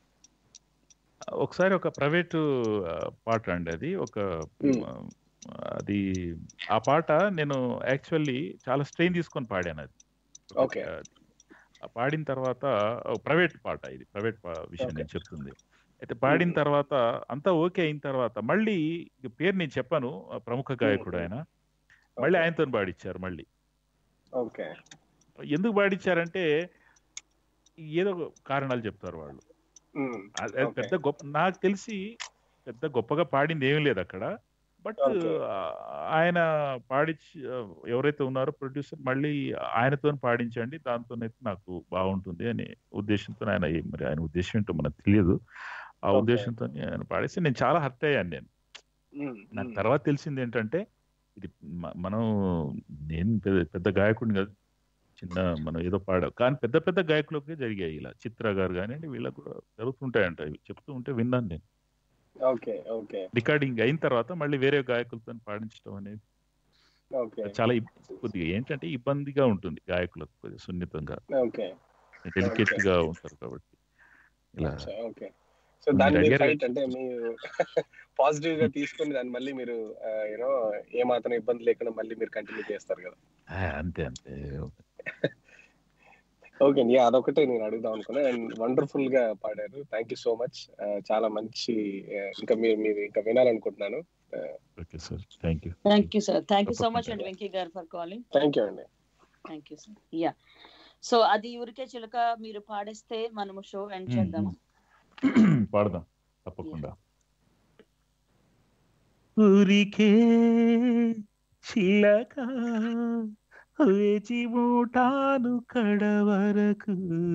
ఒకసారి ఒక ప్రైవేటు పాట అండి అది ఒక ఆ, అది ఆ పాట నేను యాక్చువల్లీ చాలా స్ట్రెయిన్ తీసుకొని పాడాను అది ఓకే ఆ పాడిన తర్వాత ప్రైవేట్ పాట ఇది ప్రైవేట్ విషయం నేను చెప్తుంది అయితే పాడిన తర్వాత అంతా ఓకే అయిన తర్వాత మళ్ళీ ఇక పేరు నేను చెప్పాను ఆ ప్రముఖ గాయకుడు ఆయన మళ్ళీ ఆయనతో పాడిచ్చారు మళ్ళీ ఓకే ఎందుకు పాడిచ్చారంటే ఏదో కారణాలు చెప్తారు వాళ్ళు అది అది పెద్ద గొప్ప నాకు తెలిసి పెద్ద గొప్పగా పాడింది ఏమీ లేదు అక్కడ బట్ Okay. ఆయన పాడించి ఎవరైతే ఉన్నారో ప్రొడ్యూసర్ మళ్ళీ ఆయనతో పాడించండి దాంతోనైతే నాకు బాగుంటుంది అనే ఉద్దేశంతో ఆయన ఏ- మరి ఆయన ఉద్దేశం ఏంటో మనకు తెలియదు ఆ Okay. ఉద్దేశంతో ఆయన పాడేసి నేను చాలా హర్ట్ అయ్యాను నేను నాకు తర్వాత తెలిసింది ఏంటంటే ఇది మ- మనం నేను పెద్ద పెద్ద గాయకుడిని కాదు చిన్న మనం ఏదో పాడా కానీ పెద్ద పెద్ద గాయకులకే జరిగాయి ఇలా చిత్ర గారు కానివ్వండి వీళ్ళకి కూడా జరుగుతుంటాయంట ఇవి చెప్తూ ఉంటే విన్నాను నేను ఓకే ఓకే రికార్డింగ్ అయిన తర్వాత మళ్ళీ వేరే గాయకులతో పాడించడం అనేది ఓకే చాలా ఇబ్- కొద్దిగా ఏంటంటే ఇబ్బందిగా ఉంటుంది గాయకులకు కొద్దిగా సున్నితంగా ఓకే డెలికేట్ గా ఉంటారు కాబట్టి ఇలా ఓకే సో దాన్ని మీరు మీరు అడిగారు ఫైట్ అంటే మీరు పాజిటివ్ గా తీసుకొని దాన్ని మళ్ళీ మీరు యూనో ఏ మాత్రం ఇబ్బంది లేకుండా మళ్ళీ మీరు కంటిన్యూ చేస్తారు కదా ఆ, అంతే అంతే ఓకే అండి అదొకటే నేను అడుగుదాం అనుకున్నా అండ్ వండర్ఫుల్ గా పాడారు థ్యాంక్ యూ సో మచ్ చాలా మంచి ఆ, ఇంకా మీరు మీరు ఇంకా వినాలనుకుంటున్నాను okay sir thank you thank you sir thank you so much అండి Venky garu for calling thank you అండి thank you sir yeah so అది ఊరికే చిలక మీరు పాడేస్తే మనము షో ఎండ్ చేద్దాము పాడదాం తప్పకుండా ఊరికే చిలక వేచి ఉంటాను కడ వరకు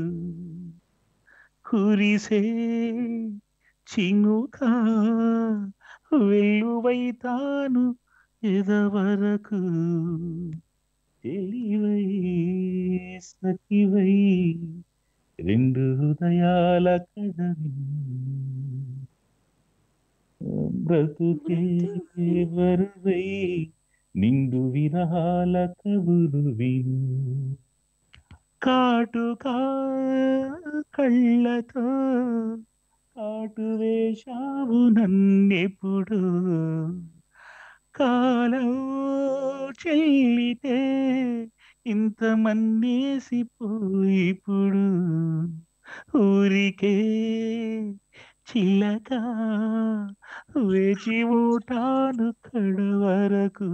కురిసే చినుక వెల్లువైతాను ఎదవరకు తెలివై సఖివై రెండు హృదయాల కడవి బ్రతుకే వరువై నిండు విరహాల కబురు విను కాటుకా కళ్ళతో కాటు వేశావు నన్నెప్పుడు కాలం చెల్లితే ఇంత మన్నేసిపోయిప్పుడు ఊరికే చిల్లక వేచి ఉంటాను కడ వరకు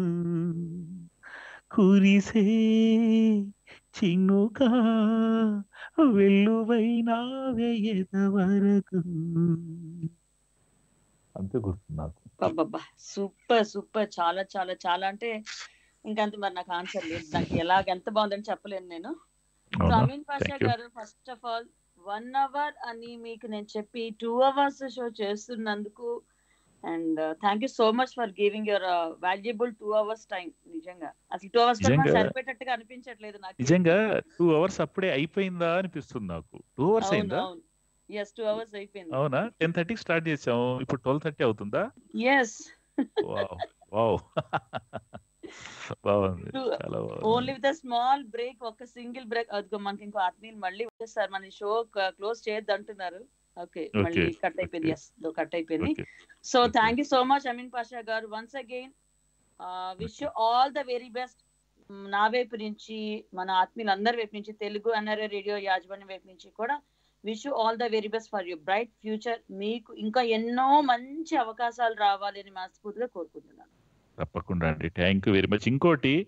కురిసే చిన్నుక వెల్లువైనా వేయద వరకు అంతే గుర్తు నాకు అబ్బబ్బా సూపర్ సూపర్ చాలా చాలా చాలా అంటే ఇంకంత మరి నాకు ఆన్సర్ లేదు నాకు ఎలాగ ఎంత బాగుందని చెప్పలేను నేను సో అవునా? Amin Pasha Thank you. Garu first of all one hour అని మీకు నేను చెప్పి టూ అవర్స్ షో చేస్తున్నందుకు and thank you so much for giving your valuable two hours time నిజంగా అసలు టూ అవర్స్ కూడా నిజంగా- సరిపెట్టట్టుగా అనిపించట్లేదు నాకు నిజంగా టూ అవర్స్ అప్పుడే అయిపోయిందా అనిపిస్తుంది నాకు టూ అవర్స్ అవును అయిందా అవును ఎస్ టూ అవర్స్ అయిపోయింది అవునా టెన్ థర్టీకి స్టార్ట్ చేసాము ఇప్పుడు ట్వెల్వ్ థర్టీ అవుతుందా ఎస్ వావ్ వావ్ బాగుంది చాలా బాగుంది ఓన్లీ విత్ స్మాల్ బ్రేక్ ఒక సింగిల్ బ్రేక్ అదిగో మనకి ఇంకో ఆత్మీయులు మళ్ళీ వచ్చేస్తారు మన షో క్లోజ్ చేయొద్దు అంటున్నారు ఓకే మళ్ళీ Okay, కట్ అయిపోయింది okay. ఎస్ కట్ అయిపోయింది Okay. So thank you so much Amin Pasha garu once again wish you all the very best నా వైపు నుంచి మన ఆత్మీయులందరి వైపు నుంచి తెలుగు ఎన్ఆర్ఏ రేడియో యాజమాన్యం వైపు నుంచి కూడా wish you all the very best for your bright future మీకు ఇంకా ఎన్నో మంచి అవకాశాలు రావాలని మనస్ఫూర్తిగా కోరుకుంటున్నాను తప్పకుండా అండి థ్యాంక్ యూ వెరీ మచ్ ఇంకోటి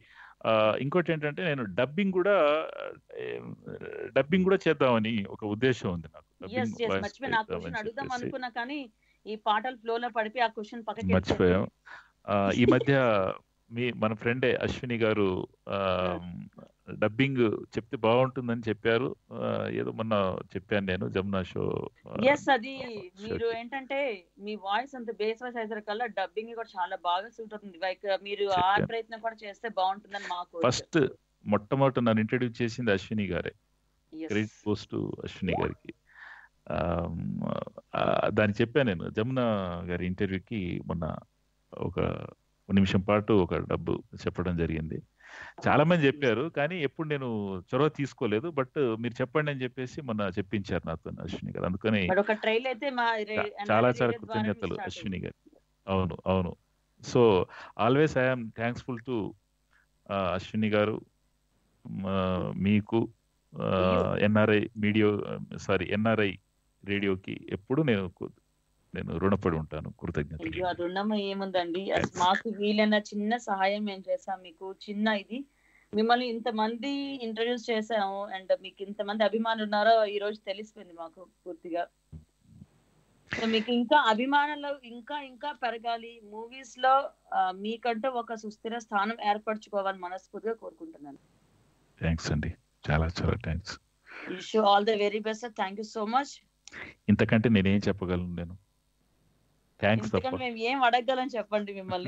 ఆ, ఇంకోటి ఏంటంటే నేను డబ్బింగ్ కూడా డబ్బింగ్ కూడా చేద్దామని ఒక ఉద్దేశం ఉంది నాకు ఎస్ డబ్బింగ్ ఎస్ వాయిస్ మర్చిపోయిన ఆ క్వశ్చన్ చేద్దామని అడుగుదాం చెప్పేసి అనుకున్నా కానీ ఈ పాటల ఫ్లో లో పడిపోయి ఆ క్వశ్చన్ పక్కకి మర్చిపోయాం ఆ, ఈ మధ్య మీ మన ఫ్రెండే అశ్విని గారు ఆ, డబ్బింగ్ చెప్తే బాగుంటుందని చెప్పారు ఆ, ఏదో మొన్న చెప్పాను నేను జమునా షో ఆ, ఎస్ అది మీరు ఏంటంటే మీ వాయిస్ అంత బేస్ వాయిస్ అయ్యేసరి కల్లా డబ్బింగ్ కూడా చాలా బాగా సూట్ అవుతుంది లైక్ మీరు ఆ చెప్పాను. ప్రయత్నం కూడా చేస్తే బాగుంటుందని మాకు ఫస్ట్ మొట్టమొదట నన్ను ఇంట్రడ్యూస్ చేసింది అశ్విని గారే Yes. క్రెడిట్ పోస్ట్ అశ్విని గారికి ఆమ్, ఆ, దాన్ని చెప్పాను నేను జమున గారి ఇంటర్వ్యూకి మొన్న ఒక ఒక నిమిషం పాటు ఒక డబ్బు చెప్పడం జరిగింది చాలా మంది చెప్పారు కానీ ఎప్పుడు నేను చొరవ తీసుకోలేదు బట్ మీరు చెప్పండి అని చెప్పేసి మొన్న చెప్పించారు నాతో అశ్విని గారు అందుకని బట్ ఒక ట్రైల్ అయితే మా రే- చా- NRI చాలా చాలా రేడియో ద్వారా కృతజ్ఞతలు start అశ్విని గారు అవును అవును so always I'm thankful to Ashwini garu మ, మీకు ఎన్ఆర్ఐ మీడియో సారీ ఎన్ఆర్ఐ రేడియోకి ఎప్పుడు నేను కు- నేను రుణపడి ఉంటాను కృతజ్ఞతలు అయ్యో ఆ రుణం ఏముందండి అసలు మాకు వీలైన చిన్న సహాయం మేము చేసాం మీకు చిన్న ఇది మిమ్మల్ని ఇంతమంది ఇంట్రడ్యూస్ చేసాము అండ్ మీకు ఇంతమంది అభిమానులు ఉన్నారో ఈ రోజు తెలిసిపోయింది మాకు పూర్తిగా సో మీకు ఇంకా అభిమానులు ఇంకా ఇంకా పెరగాలి మూవీస్ లో ఆ, మీకంటూ ఒక సుస్థిర స్థానం ఏర్పరచుకోవాలని మనస్ఫూర్తిగా కోరుకుంటున్నాను థ్యాంక్స్ అండి చాలా చాలా thanks wish all the very best thank you so much ఇంతకంటే నేనేం చెప్పగలను నేను థ్యాంక్స్ తప్ప ఎందుకంటే మేము ఏం అడగగలం చెప్పండి మిమ్మల్ని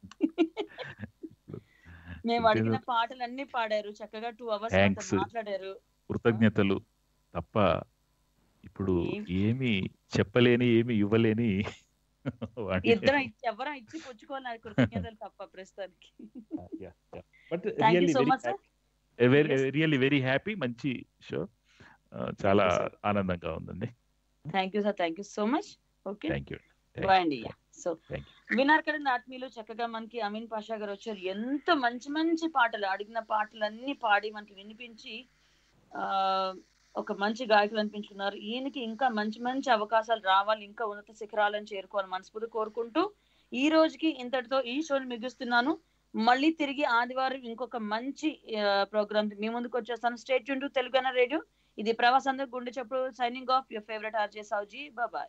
మేము అడిగిన పాటలు అన్ని పాడారు చక్కగా టూ అవర్స్ థ్యాంక్స్ మాట్లాడారు కృతజ్ఞతలు తప్ప ఇప్పుడు ఏమి చెప్పలేని ఏమి ఇవ్వలేని వాడిని ఇద్దరం ఇచ్చి- ఎవరం ఇచ్చి పుచ్చుకోవాలి కృతజ్ఞతలు తప్ప ప్రస్తుతానికి but thank you really so very much sir very really very happy మంచి షో చాలా ఆనందంగా ఉందండి thank you sir thank you so much okay thank you bye అండి సో థ్యాంక్ విన్నారు కదండి ఆత్మీయులు చక్కగా మనకి అమీన్ పాషా గారు వచ్చారు ఎంత మంచి మంచి పాటలు అడిగిన పాటలు అన్ని పాడి మనకి వినిపించి ఆ ఒక మంచి గాయకులు అనిపించుకున్నారు ఈయనకి ఇంకా మంచి మంచి అవకాశాలు రావాలి ఇంకా ఉన్నత శిఖరాలను చేరుకోవాలి మనస్ఫూర్తి కోరుకుంటూ ఈ రోజుకి ఇంతటితో ఈ షోని ముగిస్తున్నాను మళ్ళీ తిరిగి ఆదివారం ఇంకొక మంచి ప్రోగ్రామ్ మీ ముందుకు వచ్చేస్తాను స్టేట్ టు తెలుగు రేడియో ఇది ప్రవాసందరూ గుండె చెప్పుడు signing off your favourite RJ సావుజీ బాబాయ్